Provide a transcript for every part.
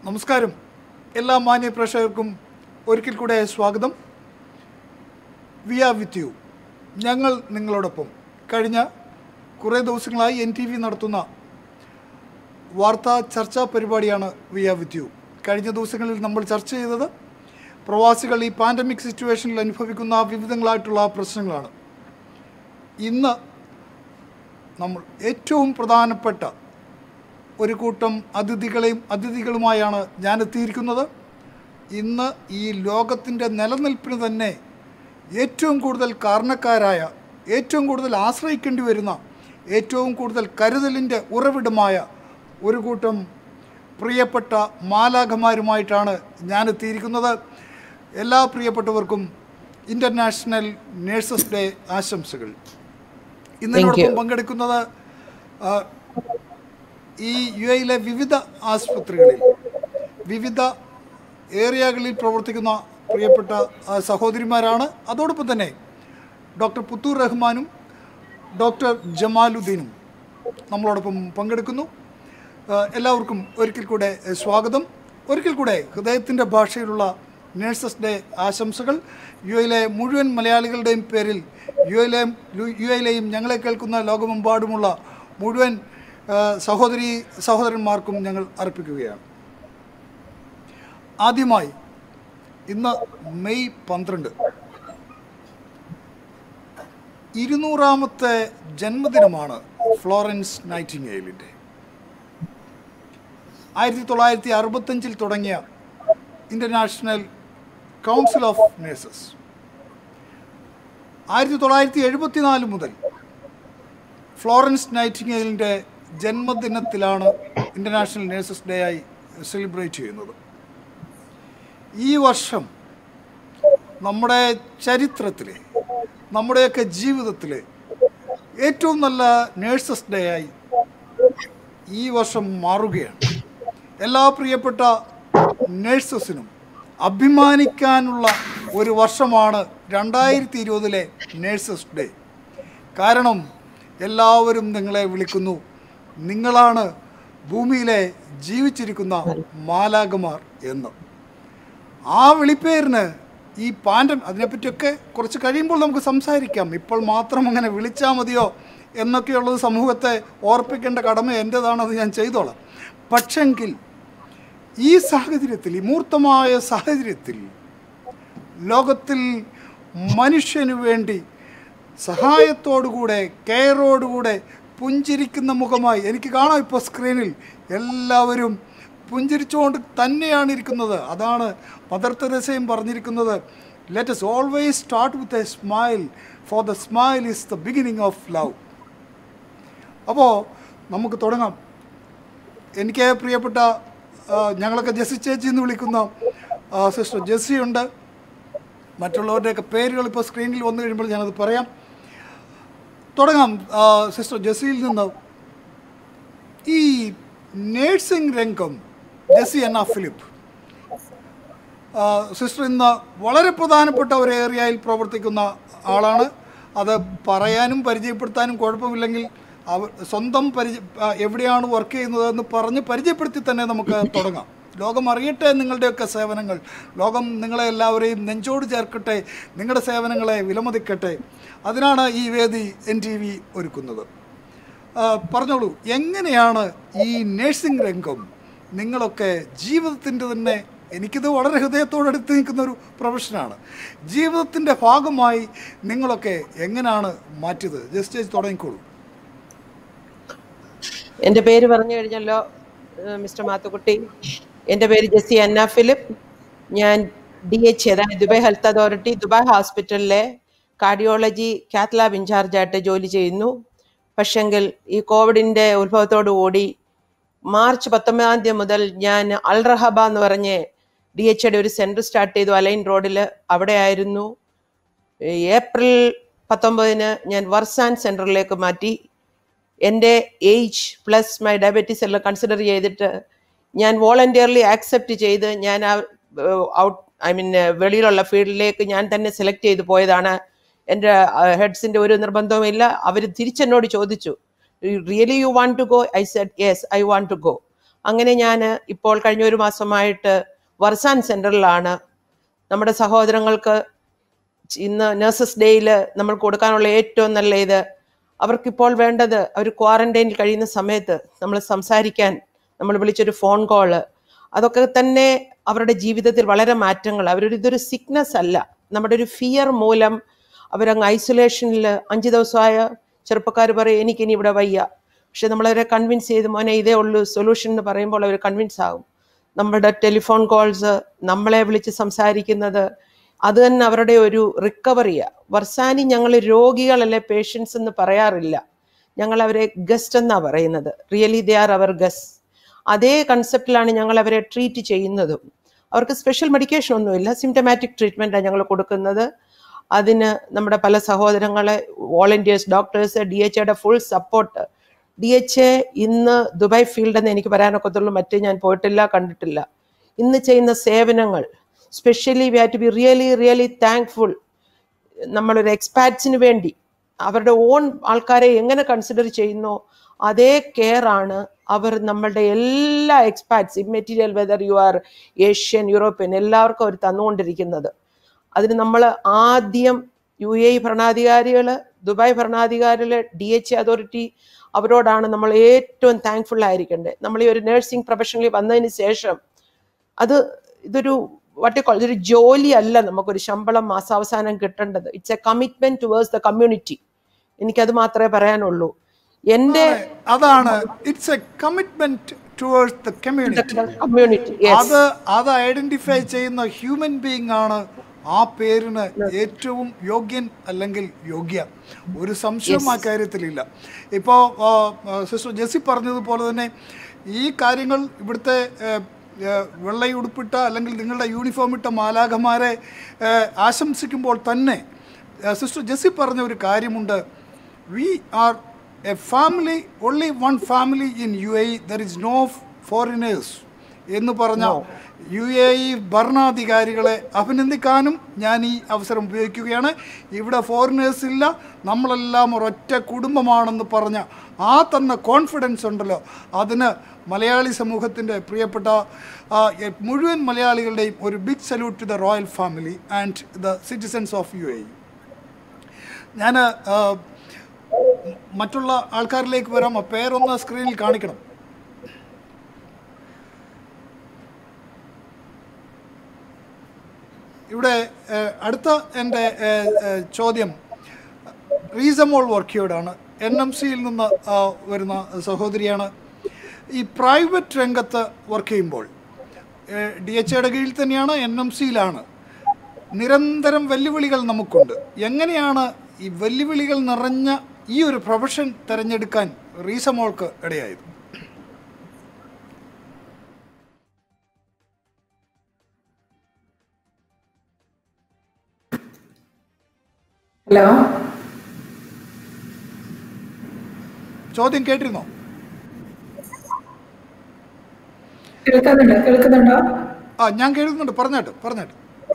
നമസ്കാരം എല്ലാ മാന്യ പ്രേക്ഷകർക്കും ഒരിക്കൽ കൂടെ സ്വാഗതം വി ആർ വിത്ത് യു ഞങ്ങൾ നിങ്ങളോടൊപ്പം കഴിഞ്ഞ കുറേ ദിവസങ്ങളായി എൻ ടി വി നടത്തുന്ന വാർത്താ ചർച്ചാ പരിപാടിയാണ് വി ആർ വിത്ത് യു കഴിഞ്ഞ ദിവസങ്ങളിൽ നമ്മൾ ചർച്ച ചെയ്തത് പ്രവാസികൾ ഈ പാൻഡമിക് സിറ്റുവേഷനിൽ അനുഭവിക്കുന്ന വിവിധങ്ങളായിട്ടുള്ള പ്രശ്നങ്ങളാണ് ഇന്ന് നമ്മൾ ഏറ്റവും പ്രധാനപ്പെട്ട ഒരു കൂട്ടം അതിഥികളെയും അതിഥികളുമായാണ് ഞാൻ എത്തിയിരിക്കുന്നത് ഇന്ന് ഈ ലോകത്തിൻ്റെ നിലനിൽപ്പിന് തന്നെ ഏറ്റവും കൂടുതൽ കാരണക്കാരായ ഏറ്റവും കൂടുതൽ ആശ്രയിക്കേണ്ടി വരുന്ന ഏറ്റവും കൂടുതൽ കരുതലിൻ്റെ ഉറവിടമായ ഒരു കൂട്ടം പ്രിയപ്പെട്ട മാലാഖമാരുമായിട്ടാണ് ഞാൻ എത്തിയിരിക്കുന്നത് എല്ലാ പ്രിയപ്പെട്ടവർക്കും ഇൻ്റർനാഷണൽ നേഴ്സസ് ഡേ ആശംസകൾ ഇന്നോടൊപ്പം പങ്കെടുക്കുന്നത് ആ, ഈ യു എയിലെ വിവിധ ആസ്പത്രികളിൽ വിവിധ ഏരിയകളിൽ പ്രവർത്തിക്കുന്ന പ്രിയപ്പെട്ട ആ, സഹോദരിമാരാണ് അതോടൊപ്പം തന്നെ ഡോക്ടർ പുത്തൂർ റഹ്മാനും ഡോക്ടർ ജമാലുദ്ദീനും നമ്മളോടൊപ്പം പങ്കെടുക്കുന്നു ആ, എല്ലാവർക്കും ഒരിക്കൽ കൂടെ എ, സ്വാഗതം ഒരിക്കൽ കൂടെ ഹൃദയത്തിൻ്റെ ഭാഷയിലുള്ള നേഴ്സസ് ഡേ ആശംസകൾ യു എയിലെ മുഴുവൻ മലയാളികളുടെയും പേരിൽ യു എയിലെ യു എയിലെയും ഞങ്ങളെ കേൾക്കുന്ന ലോകമെമ്പാടുമുള്ള മുഴുവൻ ആ, സഹോദരി സഹോദരന്മാർക്കും ഞങ്ങൾ അർപ്പിക്കുകയാണ് ആദ്യമായി ഇന്ന് മെയ് പന്ത്രണ്ട് ഇരുന്നൂറാമത്തെ ജന്മദിനമാണ് ഫ്ലോറൻസ് നൈറ്റിംഗേലിൻ്റെ ആയിരത്തി തൊള്ളായിരത്തി അറുപത്തഞ്ചിൽ തുടങ്ങിയ ഇൻ്റർനാഷണൽ കൗൺസിൽ ഓഫ് നേഴ്സസ് ആയിരത്തി തൊള്ളായിരത്തി എഴുപത്തിനാല് മുതൽ ഫ്ലോറൻസ് നൈറ്റിംഗേലിൻ്റെ ജന്മദിനത്തിലാണ് ഇൻ്റർനാഷണൽ നേഴ്സസ് ഡേ ആയി സെലിബ്രേറ്റ് ചെയ്യുന്നത് ഈ വർഷം നമ്മുടെ ചരിത്രത്തിലെ നമ്മുടെയൊക്കെ ജീവിതത്തിലെ ഏറ്റവും നല്ല നേഴ്സസ് ഡേ ആയി ഈ വർഷം മാറുകയാണ് എല്ലാ പ്രിയപ്പെട്ട നേഴ്സസിനും അഭിമാനിക്കാനുള്ള ഒരു വർഷമാണ് രണ്ടായിരത്തി ഇരുപതിലെ നേഴ്സസ് ഡേ കാരണം എല്ലാവരും നിങ്ങളെ വിളിക്കുന്നു നിങ്ങളാണ് ഭൂമിയിലെ ജീവിച്ചിരിക്കുന്ന മാലാകമാർ എന്ന് ആ വിളിപ്പേരിന് ഈ പാൻഡം അതിനെപ്പറ്റിയൊക്കെ കുറച്ച് കഴിയുമ്പോൾ നമുക്ക് സംസാരിക്കാം ഇപ്പോൾ മാത്രം അങ്ങനെ വിളിച്ചാൽ മതിയോ എന്നൊക്കെയുള്ളത് സമൂഹത്തെ ഓർപ്പിക്കേണ്ട കടമ എൻ്റേതാണത് ഞാൻ ചെയ്തോളാം പക്ഷെങ്കിൽ ഈ സാഹചര്യത്തിൽ ഈ മൂർത്തമായ സാഹചര്യത്തിൽ ലോകത്തിൽ മനുഷ്യന് വേണ്ടി സഹായത്തോടുകൂടെ കെയറോടുകൂടെ പുഞ്ചിരിക്കുന്ന മുഖമായി എനിക്ക് കാണാം ഇപ്പോൾ സ്ക്രീനിൽ എല്ലാവരും പുഞ്ചിരിച്ചുകൊണ്ട് തന്നെയാണ് ഇരിക്കുന്നത് അതാണ് മദർ തെരേസയും പറഞ്ഞിരിക്കുന്നത് let's always start with a smile for the smile is the beginning of love അപ്പോൾ നമുക്ക് തുടങ്ങാം എനിക്ക് പ്രിയപ്പെട്ട ആ, ഞങ്ങളൊക്കെ ജെസ്സി ചേച്ചി എന്ന് വിളിക്കുന്ന ആ, സിസ്റ്റർ ജെസ്സി ഉണ്ട് മറ്റുള്ളവരുടെയൊക്കെ പേരുകൾ ഇപ്പോൾ സ്ക്രീനിൽ വന്നു കഴിയുമ്പോൾ ഞാനത് പറയാം തുടങ്ങാം ആ, സിസ്റ്റർ ജെസ്സിയിൽ നിന്ന് ഈ നേഴ്സിംഗ് രംഗം ജെസ്സി എന്ന ഫിലിപ്പ് ആ, സിസ്റ്റർ ഇന്ന് വളരെ പ്രധാനപ്പെട്ട ഒരു ഏരിയയിൽ പ്രവർത്തിക്കുന്ന ആളാണ് അത് പറയാനും പരിചയപ്പെടുത്താനും കുഴപ്പമില്ലെങ്കിൽ അവ സ്വന്തം പരിചയ ആ, എവിടെയാണ് വർക്ക് ചെയ്യുന്നതെന്ന് പറഞ്ഞ് പരിചയപ്പെടുത്തി തന്നെ നമുക്ക് തുടങ്ങാം ലോകം അറിയട്ടെ നിങ്ങളുടെയൊക്കെ സേവനങ്ങൾ ലോകം നിങ്ങളെ എല്ലാവരെയും നെഞ്ചോട് ചേർക്കട്ടെ നിങ്ങളുടെ സേവനങ്ങളെ വിലമതിക്കട്ടെ അതിനാണ് ഈ വേദി എൻ ടി വി ഒരുക്കുന്നത് ആ, പറഞ്ഞോളൂ എങ്ങനെയാണ് ഈ നേഴ്സിംഗ് രംഗം നിങ്ങളൊക്കെ ജീവിതത്തിൻ്റെ തന്നെ എനിക്കിത് വളരെ ഹൃദയത്തോടടുത്ത് നിൽക്കുന്ന ഒരു പ്രൊഫഷനാണ് ജീവിതത്തിൻ്റെ ഭാഗമായി നിങ്ങളൊക്കെ എങ്ങനെയാണ് മാറ്റിയത് ജസ്റ്റ് ചേച്ചി തുടങ്ങിക്കോളൂ എൻ്റെ പേര് പറഞ്ഞു കഴിഞ്ഞല്ലോ ഏഹ് മിസ്റ്റർ മാത്തുക്കുട്ടി എൻ്റെ പേര് ജെസ്സി അന്ന ഫിലിപ്പ് ഞാൻ ഡി എച്ച് അതായത് ദുബായ് ഹെൽത്ത് അതോറിറ്റി ദുബായ് ഹോസ്പിറ്റലിലെ കാർഡിയോളജി കാത്ത് ലാബ് ഇൻചാർജായിട്ട് ജോലി ചെയ്യുന്നു പക്ഷെങ്കിൽ ഈ കോവിഡിൻ്റെ ഉത്ഭവത്തോടു കൂടി മാർച്ച് പത്തൊമ്പതാം തീയതി മുതൽ ഞാൻ അൽ റഹബ എന്ന് പറഞ്ഞ് ഡി എച്ച് ഒരു സെൻറ്റർ സ്റ്റാർട്ട് ചെയ്തു അലൈൻ റോഡിൽ അവിടെ ആയിരുന്നു ഏപ്രിൽ പത്തൊമ്പതിന് ഞാൻ വർസാൻ സെൻറ്ററിലേക്ക് മാറ്റി എൻ്റെ ഏജ് പ്ലസ് മൈ ഡയബറ്റീസ് എല്ലാം കൺസിഡർ ചെയ്തിട്ട് ഞാൻ വോളണ്ടിയർലി ആക്സെപ്റ്റ് ചെയ്ത് ഞാൻ ആ ഔട്ട് ഐ മീൻ വെളിയിലുള്ള ഫീൽഡിലേക്ക് ഞാൻ തന്നെ സെലക്ട് ചെയ്ത് പോയതാണ് എൻ്റെ ഹെഡ്സിൻ്റെ ഒരു നിർബന്ധവുമില്ല അവർ തിരിച്ചെന്നോട് ചോദിച്ചു really you want to go I said yes I want to go അങ്ങനെ ഞാൻ ഇപ്പോൾ കഴിഞ്ഞ ഒരു മാസമായിട്ട് വർസാൻ സെൻറ്ററിലാണ് നമ്മുടെ സഹോദരങ്ങൾക്ക് ഇന്ന് നഴ്സസ് ഡേയിൽ നമ്മൾ കൊടുക്കാനുള്ള ഏറ്റവും നല്ല ഇത് അവർക്കിപ്പോൾ വേണ്ടത് അവർ ക്വാറന്റൈനിൽ കഴിയുന്ന സമയത്ത് നമ്മൾ സംസാരിക്കാൻ നമ്മൾ വിളിച്ചൊരു ഫോൺ കോള് അതൊക്കെ തന്നെ അവരുടെ ജീവിതത്തിൽ വളരെ മാറ്റങ്ങൾ അവരൊരു ഇതൊരു സിക്നസ് അല്ല നമ്മുടെ ഒരു ഫിയർ മൂലം അവരങ്ങ് ഐസൊലേഷനിൽ അഞ്ച് ദിവസമായ ചെറുപ്പക്കാർ പറയും എനിക്കിനി ഇവിടെ വയ്യ പക്ഷെ നമ്മളവരെ കൺവിൻസ് ചെയ്ത് മോനെ ഇതേ ഉള്ളൂ സൊല്യൂഷൻ എന്ന് പറയുമ്പോൾ അവർ കൺവിൻസ് ആകും നമ്മുടെ ടെലിഫോൺ കോൾസ് നമ്മളെ വിളിച്ച് സംസാരിക്കുന്നത് അത് തന്നെ അവരുടെ ഒരു റിക്കവറിയാണ് വർസാനി ഞങ്ങൾ രോഗികളല്ലേ പേഷ്യൻസ് എന്ന് പറയാറില്ല ഞങ്ങൾ അവരെ ഗസ്റ്റ് എന്നാണ് പറയുന്നത് റിയലി ദേ ആർ അവർ ഗസ്റ്റ് അതേ കൺസെപ്റ്റിലാണ് ഞങ്ങൾ അവരെ ട്രീറ്റ് ചെയ്യുന്നതും അവർക്ക് സ്പെഷ്യൽ മെഡിക്കേഷൻ ഒന്നുമില്ല സിംറ്റമാറ്റിക് ട്രീറ്റ്മെൻറ്റാണ് ഞങ്ങൾ കൊടുക്കുന്നത് അതിന് നമ്മുടെ പല സഹോദരങ്ങളെ വോളണ്ടിയേഴ്സ് ഡോക്ടേഴ്സ് ഡി എച്ച് എയുടെ full support D H A ഇന്ന് ദുബായ് ഫീൽഡ് എന്ന് എനിക്ക് പറയാനൊക്കത്തുള്ളൂ മറ്റ് ഞാൻ പോയിട്ടില്ല കണ്ടിട്ടില്ല ഇന്ന് ചെയ്യുന്ന സേവനങ്ങൾ specially we have to be really really thankful നമ്മളൊരു എക്സ്പാറ്റ്സിന് വേണ്ടി അവരുടെ ഓൺ ആൾക്കാരെ എങ്ങനെ കൺസിഡർ ചെയ്യുന്നോ അതേ കെയർ ആണ് അവർ നമ്മളുടെ എല്ലാ expats immaterial whether you are Asian European എല്ലാവർക്കും അവർ തന്നുകൊണ്ടിരിക്കുന്നത് അതിന് നമ്മൾ ആദ്യം യു എ ഭരണാധികാരികൾ ദുബായ് ഭരണാധികാരികൾ ഡി എച്ച് അതോറിറ്റി അവരോടാണ് നമ്മൾ ഏറ്റവും താങ്ക്ഫുൾ ആയിരിക്കേണ്ടത് നമ്മൾ ഈ ഒരു നഴ്സിംഗ് പ്രൊഫഷനിൽ വന്നതിന് ശേഷം അത് ഇതൊരു വട്ടിക്കോൾ ഇതൊരു ജോലി അല്ല നമുക്കൊരു ശമ്പളം മാസാവസാനം കിട്ടേണ്ടത് it's a commitment towards the community എനിക്കത് മാത്രമേ പറയാനുള്ളൂ എൻ്റെ അതാണ് it's a commitment towards the community community അത് അത് ഐഡന്റിഫൈ ചെയ്യുന്ന ഹ്യൂമൻ ബീങ് ആണ് ആ പേരിന് ഏറ്റവും യോഗ്യൻ അല്ലെങ്കിൽ യോഗ്യ ഒരു സംശയവും ആ കാര്യത്തിലില്ല ഇപ്പോൾ സിസ്റ്റർ ജെസ്സി പറഞ്ഞതുപോലെ തന്നെ ഈ കാര്യങ്ങൾ ഇവിടുത്തെ ഏഹ്, ഏഹ്, വെള്ളയുടുപ്പിട്ട അല്ലെങ്കിൽ നിങ്ങളുടെ യൂണിഫോം ഇട്ട മാലാഖമാരെ ഏഹ്, ആശംസിക്കുമ്പോൾ തന്നെ ഏഹ്, സിസ്റ്റർ ജെസ്സി പറഞ്ഞ ഒരു കാര്യമുണ്ട് we are a family only one family in U A there is no foreigners എന്ന് പറഞ്ഞ യു എ ഇ ഭരണാധികാരികളെ അഭിനന്ദിക്കാനും ഞാൻ ഈ അവസരം ഉപയോഗിക്കുകയാണ് ഇവിടെ ഫോറിനേഴ്സ് ഇല്ല നമ്മളെല്ലാം ഒരൊറ്റ കുടുംബമാണെന്ന് പറഞ്ഞ ആ തന്ന കോൺഫിഡൻസ് ഉണ്ടല്ലോ അതിന് മലയാളി സമൂഹത്തിൻ്റെ പ്രിയപ്പെട്ട ആ, എ- മുഴുവൻ മലയാളികളുടെയും ഒരു big salute to the royal family and the citizens of U A ഞാൻ മറ്റുള്ള ആൾക്കാരിലേക്ക് വരാം ആ പേരൊന്ന് സ്ക്രീനിൽ കാണിക്കണം ഇവിടെ ഏഹ്, അടുത്ത എൻ്റെ ഏഹ്, ഏഹ്, ചോദ്യം റീസമോൾ വർക്കിയോടാണ് എൻ എം സിയിൽ നിന്ന് ആ, വരുന്ന സഹോദരിയാണ് ഈ പ്രൈവറ്റ് രംഗത്ത് വർക്ക് ചെയ്യുമ്പോൾ ഡി എച്ച് എയുടെ കീഴിൽ തന്നെയാണ് എൻ എം സിയിലാണ് നിരന്തരം വെല്ലുവിളികൾ നമുക്കുണ്ട് എങ്ങനെയാണ് ഈ വെല്ലുവിളികൾ നിറഞ്ഞ ഈ ഒരു പ്രൊഫഷൻ തിരഞ്ഞെടുക്കാൻ റീസമോൾക്ക് ഇടയായത് ഹലോ ചോദ്യം കേട്ടിരുന്നോ കേൾക്കുന്നുണ്ടോ കേൾക്കുന്നുണ്ടോ ആ ഞാൻ കേൾക്കുന്നുണ്ട് പറഞ്ഞാട്ട് പറഞ്ഞാട്ട്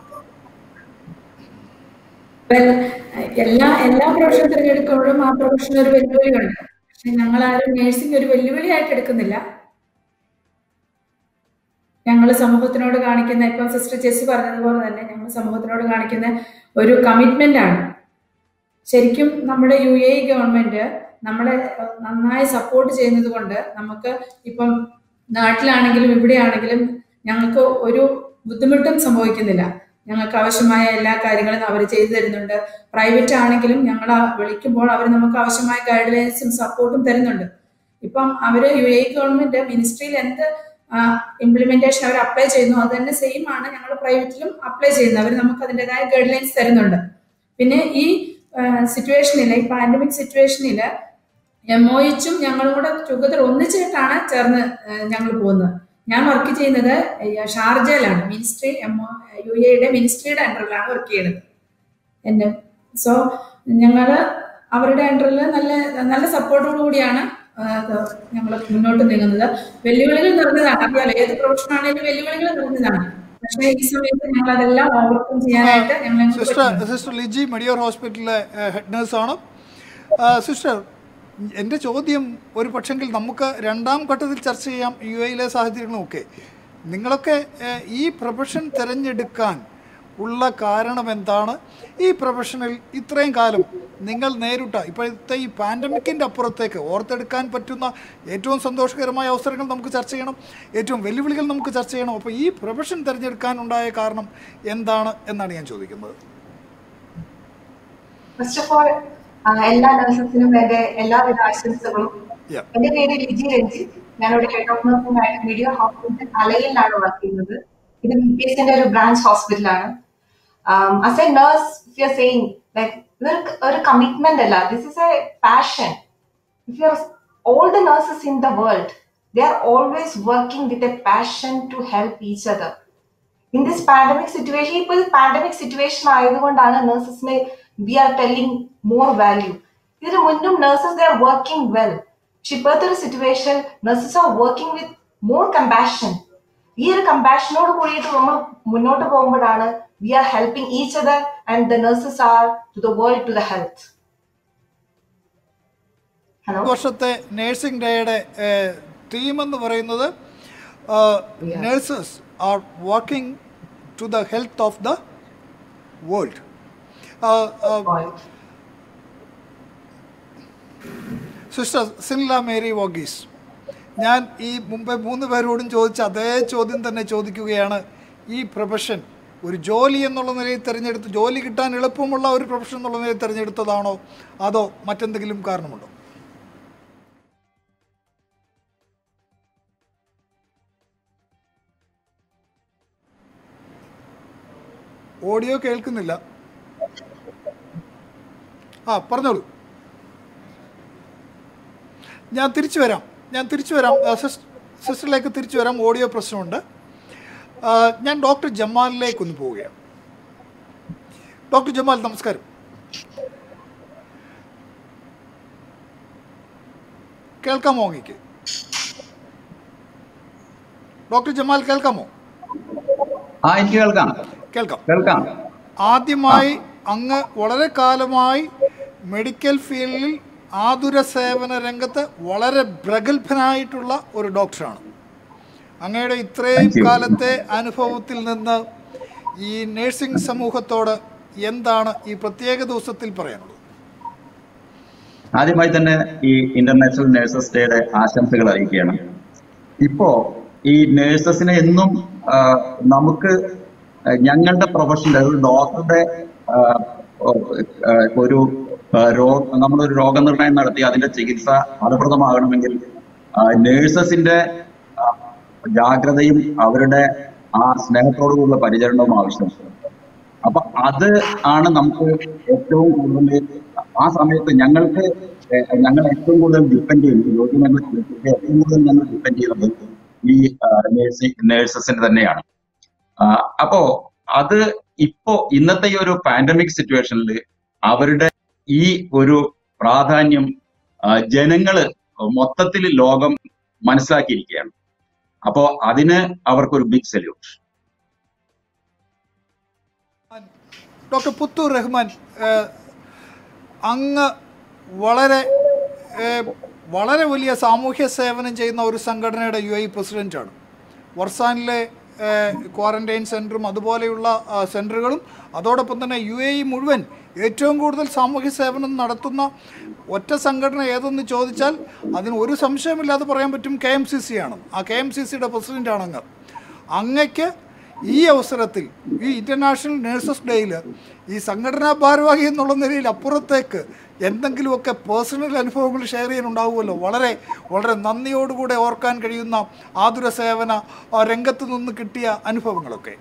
വെൽ, എല്ലാ എല്ലാ പ്രൊഫഷൻ തിരഞ്ഞെടുക്കുമ്പോഴും ആ പ്രൊഫഷന് ഒരു വെല്ലുവിളിയുണ്ട് പക്ഷെ ഞങ്ങൾ ആരും നേഴ്സിംഗ് ഒരു വെല്ലുവിളിയായിട്ട് എടുക്കുന്നില്ല ഞങ്ങൾ സമൂഹത്തിനോട് കാണിക്കുന്ന ഇപ്പം സിസ്റ്റർ ചെസ് പറഞ്ഞതുപോലെ തന്നെ ഞങ്ങൾ സമൂഹത്തിനോട് കാണിക്കുന്ന ഒരു കമ്മിറ്റ്മെന്റ് ആണ് ശരിക്കും നമ്മുടെ യു എ ഗവൺമെന്റ് നമ്മളെ അഹ്, നന്നായി സപ്പോർട്ട് ചെയ്യുന്നത് കൊണ്ട് നമുക്ക് ഇപ്പം നാട്ടിലാണെങ്കിലും ഇവിടെയാണെങ്കിലും ഞങ്ങൾക്ക് ഒരു ബുദ്ധിമുട്ടും സംഭവിക്കുന്നില്ല ഞങ്ങൾക്ക് ആവശ്യമായ എല്ലാ കാര്യങ്ങളും അവർ ചെയ്തു തരുന്നുണ്ട് പ്രൈവറ്റ് ആണെങ്കിലും ഞങ്ങൾ വിളിക്കുമ്പോൾ അവർ നമുക്ക് ആവശ്യമായ ഗൈഡ് ലൈൻസും സപ്പോർട്ടും തരുന്നുണ്ട് ഇപ്പം അവര് യു എ ഗവൺമെന്റ് മിനിസ്ട്രിയിൽ എന്ത് ഇംപ്ലിമെന്റേഷൻ അവർ അപ്ലൈ ചെയ്യുന്നു അത് തന്നെ സെയിം ആണ് ഞങ്ങൾ പ്രൈവറ്റിലും അപ്ലൈ ചെയ്യുന്നത് അവർ നമുക്ക് അതിൻ്റെതായ ഗൈഡ് ലൈൻസ് തരുന്നുണ്ട് പിന്നെ ഈ സിറ്റുവേഷനിൽ ഈ പാൻഡമിക് സിറ്റുവേഷനിൽ എം ഒ എച്ചും ഞങ്ങളും കൂടെ ടുഗദർ ഒന്നിച്ചിട്ടാണ് ചേർന്ന് ഞങ്ങൾ പോകുന്നത് ഞാൻ വർക്ക് ചെയ്യുന്നത് ഏഹ്, ഷാർജയിലാണ് മിനിസ്ട്രി എം ഒ യു എയുടെ മിനിസ്ട്രിയുടെ അണ്ടറിലാണ് വർക്ക് ചെയ്യുന്നത് എൻ്റെ സോ ഞങ്ങൾ അവരുടെ അണ്ടറിൽ നല്ല നല്ല സപ്പോർട്ടോടു കൂടിയാണ് ഞങ്ങൾ മുന്നോട്ട് നീങ്ങുന്നത് വെല്ലുവിളികൾ നിറഞ്ഞതാണ് അറിയാലോ ഏത് പ്രൊഫഷൻ ആണെങ്കിലും വെല്ലുവിളികൾ നിറഞ്ഞതാണ് പക്ഷേ ഈ സമയത്ത് ഞങ്ങൾ അതെല്ലാം ഓവർകം ചെയ്യാനായിട്ട് ഞങ്ങൾ സിസ്റ്റർ സിസ്റ്റർ ലിജി മെഡിയോർ ഹോസ്പിറ്റലിലെ ഹെഡ് നേഴ്സാണ് സിസ്റ്റർ എൻ്റെ ചോദ്യം ഒരു പക്ഷെങ്കിൽ നമുക്ക് രണ്ടാം ഘട്ടത്തിൽ ചർച്ച ചെയ്യാം യു എയിലെ സാഹചര്യങ്ങളുമൊക്കെ നിങ്ങളൊക്കെ ഏഹ്, ഈ പ്രൊഫഷൻ തിരഞ്ഞെടുക്കാൻ ഉള്ള കാരണം എന്താണ് ഈ പ്രൊഫഷനിൽ ഇത്രയും കാലം നിങ്ങൾ നേരിട്ട ഇപ്പോഴത്തെ ഈ പാൻഡമിക്കിൻ്റെ അപ്പുറത്തേക്ക് ഓർത്തെടുക്കാൻ പറ്റുന്ന ഏറ്റവും സന്തോഷകരമായ അവസരങ്ങൾ നമുക്ക് ചർച്ച ചെയ്യണം ഏറ്റവും വെല്ലുവിളികൾ നമുക്ക് ചർച്ച ചെയ്യണം അപ്പോൾ ഈ പ്രൊഫഷൻ തിരഞ്ഞെടുക്കാനുണ്ടായ കാരണം എന്താണ് എന്നാണ് ഞാൻ ചോദിക്കുന്നത് ഫസ്റ്റ് ഓഫ് ഓൾ എല്ലാ നഴ്സസിനും എന്റെ എല്ലാവിധ ആശംസകളും Yeah. എന്റെ പേര് ലിജി രഞ്ജിത്ത് ഞാനിവിടെ ഹെഡ് ഓഫ് നഴ്സിംഗ് ആയിട്ട് മീഡിയ ഹോസ്പിറ്റൽ അലയിലാണ് വർക്ക് ചെയ്യുന്നത് ഇത് ബി പി എസിന്റെ ഒരു ബ്രാഞ്ച് ഹോസ്പിറ്റലാണ് as a nurse you are saying like ഇതൊരു ഒരു കമ്മിറ്റ്മെന്റ് അല്ല this is a passion if you're all the nurses in the world they are always working with a passion to help each other in this pandemic situation ഇപ്പോൾ pandemic situation ആയതുകൊണ്ടാണ് നഴ്സസിനെ we are telling more value ഇതിന് മുന്നും nurses they are working well പക്ഷെ ഇപ്പോഴത്തെ ഒരു situation nurses are working with more compassion ഈ ഒരു കമ്പാഷനോട് കൂടിയിട്ട് നമ്മൾ മുന്നോട്ട് പോകുമ്പോഴാണ് we are helping each other and the nurses are to the world to the health hello ഈ വർഷത്തെ നേഴ്സിംഗ് ഡേയുടെ തീം എന്ന് പറയുന്നത് nurses are working to the health of the world sister സിൻല Mary Varghese ഞാൻ ഈ മുമ്പേ മൂന്ന് പേരോടും ചോദിച്ച അതേ ചോദ്യം തന്നെ ചോദിക്കുകയാണ് ഈ പ്രൊഫഷൻ ഒരു ജോലി എന്നുള്ള നിലയിൽ തിരഞ്ഞെടുത്ത് ജോലി കിട്ടാൻ എളുപ്പമുള്ള ഒരു പ്രൊഫഷൻ എന്നുള്ള നിലയിൽ തിരഞ്ഞെടുത്തതാണോ അതോ മറ്റെന്തെങ്കിലും കാരണമുണ്ടോ ഓഡിയോ കേൾക്കുന്നില്ല ആ പറഞ്ഞോളൂ ഞാൻ തിരിച്ചു വരാം ഞാൻ തിരിച്ചു വരാം ആ, സിസ്- സിസ്റ്ററിലേക്ക് തിരിച്ചു വരാം ഓഡിയോ പ്രശ്നമുണ്ട് ആ, ഞാൻ ഡോക്ടർ ജമാലിലേക്ക് ഒന്ന് പോവുകയാണ് ഡോക്ടർ ജമാൽ നമസ്കാരം കേൾക്കാമോ അങ്ങേക്ക് ഡോക്ടർ ജമാൽ കേൾക്കാമോ ആ എനിക്ക് കേൾക്കാം കേൾക്കാം കേൾക്കാം ആദ്യമായി അങ്ങ് വളരെ കാലമായി മെഡിക്കൽ ഫീൽഡിൽ ആതുര സേവന രംഗത്ത് വളരെ പ്രഗത്ഭനായിട്ടുള്ള ഒരു ഡോക്ടറാണ് അങ്ങയുടെ ഇത്രയും Thank you. കാലത്തെ അനുഭവത്തിൽ നിന്ന് ഈ നഴ്സിംഗ് സമൂഹത്തോട് എന്താണ് ഈ പ്രത്യേക ദിവസത്തിൽ പറയാനുള്ളത് ആദ്യമായി തന്നെ ഈ ഇന്റർനാഷണൽ നഴ്സസ് ഡേയുടെ ആശംസകൾ അറിയിക്കുകയാണ് ഇപ്പോ ഈ നഴ്സസിനെ എന്നും ആ, നമുക്ക് ഞങ്ങളുടെ പ്രൊഫഷനിൽ ഒരു ഡോക്ടറുടെ ആ, ആ, ഒരു രോഗ നമ്മളൊരു രോഗനിർണയം നടത്തി അതിന്റെ ചികിത്സ ഫലപ്രദമാകണമെങ്കിൽ നേഴ്സസിന്റെ ജാഗ്രതയും അവരുടെ ആ സ്നേഹത്തോടുകൂടിയുള്ള പരിചരണവും ആവശ്യമാണ് അപ്പൊ അത് ആണ് നമുക്ക് ഏറ്റവും കൂടുതൽ ആ സമയത്ത് ഞങ്ങൾക്ക് ഏഹ് ഞങ്ങൾ ഏറ്റവും കൂടുതൽ ഡിപ്പെൻഡ് ചെയ്യുന്നത് രോഗി ഞങ്ങൾ ഏറ്റവും കൂടുതൽ ഞങ്ങൾ ഡിപ്പെൻഡ് ചെയ്യുന്നത് ഈ നേഴ്സിംഗ് നേഴ്സസിന് തന്നെയാണ് ആ, അപ്പോ അത് ഇപ്പോ ഇന്നത്തെ ഈ ഒരു പാൻഡമിക് സിറ്റുവേഷനിൽ അവരുടെ ഈ ഒരു പ്രാധാന്യം ആ, ജനങ്ങള് മൊത്തത്തിൽ ലോകം മനസ്സിലാക്കിയിരിക്കുകയാണ് അപ്പോ അതിന് അവർക്കൊരു big salute doctor Puthur Rahman ഏഹ്, അങ്ങ് വളരെ ഏഹ്, വളരെ വലിയ സാമൂഹ്യ സേവനം ചെയ്യുന്ന ഒരു സംഘടനയുടെ യു ഐ പ്രസിഡൻ്റാണ് വർസാനിലെ ക്വാറന്റൈൻ സെൻറ്ററും അതുപോലെയുള്ള ആ, സെൻറ്ററുകളും അതോടൊപ്പം തന്നെ യു എ ഇ മുഴുവൻ ഏറ്റവും കൂടുതൽ സാമൂഹ്യ സേവനം നടത്തുന്ന ഒറ്റ സംഘടന ഏതെന്ന് ചോദിച്ചാൽ അതിന് ഒരു സംശയമില്ലാതെ പറയാൻ പറ്റും കെ എം സി സി ആണ് ആ കെ എം സി സിയുടെ പ്രസിഡൻ്റാണ് അങ്ങ് അങ്ങയ്ക്ക് ഈ അവസരത്തിൽ ഈ ഇൻ്റർനാഷണൽ നേഴ്സസ് ഡേയിൽ ഈ സംഘടനാ ഭാരവാഹി എന്നുള്ള നിലയിൽ അപ്പുറത്തേക്ക് എന്തെങ്കിലുമൊക്കെ പേഴ്സണൽ അനുഭവങ്ങൾ ഷെയർ ചെയ്യാനുണ്ടാവുമല്ലോ വളരെ വളരെ നന്ദിയോടുകൂടെ ഓർക്കാൻ കഴിയുന്ന ആതുര സേവന ആ, രംഗത്ത് നിന്ന് കിട്ടിയ അനുഭവങ്ങളൊക്കെ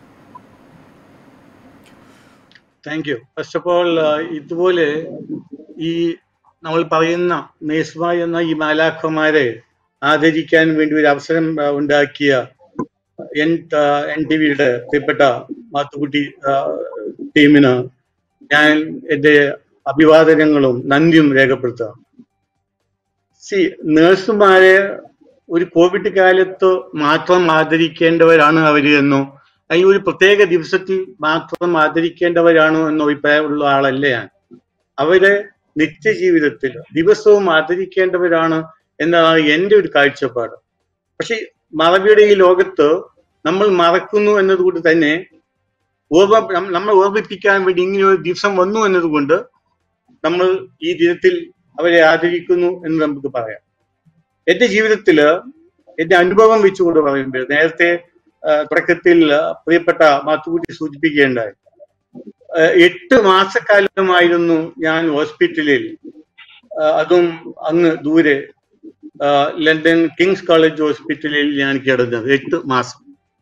thank you first of all ഇതുപോലെ ഈ നമ്മൾ പറയുന്ന നേഴ്സുമാർ എന്ന ഈ മാലാഖമാരെ ആദരിക്കാൻ വേണ്ടി ഒരു അവസരം ആ, ഉണ്ടാക്കിയ എൻ എൻ ടി വിയുടെ പ്രിയപ്പെട്ട മാത്തുക്കുട്ടി ആ, ടീമിന് ഞാൻ എൻ്റെ അഭിവാദനങ്ങളും നന്ദിയും രേഖപ്പെടുത്താം സി നേഴ്സുമാരെ ഒരു കോവിഡ് കാലത്ത് മാത്രം ആദരിക്കേണ്ടവരാണ് അവര് എന്നോ ഈ ഒരു പ്രത്യേക ദിവസത്തിൽ മാത്രം ആദരിക്കേണ്ടവരാണോ എന്നോ അഭിപ്രായമുള്ള ആളല്ല ഞാൻ അവര് നിത്യജീവിതത്തിൽ ദിവസവും ആദരിക്കേണ്ടവരാണ് എന്നതാണ് എൻ്റെ ഒരു കാഴ്ചപ്പാട് പക്ഷെ മറവിയുടെ ഈ ലോകത്ത് നമ്മൾ മറക്കുന്നു എന്നതുകൊണ്ട് തന്നെ ഓർമ്മ നം- നമ്മൾ ഓർമ്മിപ്പിക്കാൻ വേണ്ടി ഇങ്ങനെ ഒരു ദിവസം വന്നു എന്നതുകൊണ്ട് നമ്മൾ ഈ ദിനത്തിൽ അവരെ ആദരിക്കുന്നു എന്ന് നമുക്ക് പറയാം എന്റെ ജീവിതത്തില് എന്റെ അനുഭവം വെച്ചുകൊണ്ട് പറയുമ്പോൾ നേരത്തെ ആ, തുടക്കത്തിൽ ആ, പ്രിയപ്പെട്ട മാത്തുക്കുട്ടി സൂചിപ്പിക്കുകയുണ്ടായി ആ, എട്ട് മാസക്കാലമായിരുന്നു ഞാൻ ഹോസ്പിറ്റലിൽ ആ, അതും അങ്ങ് ദൂരെ ആ, ലണ്ടൻ കിങ്സ് കോളേജ് ഹോസ്പിറ്റലിൽ ഞാൻ കിടന്നത് എട്ട് മാസം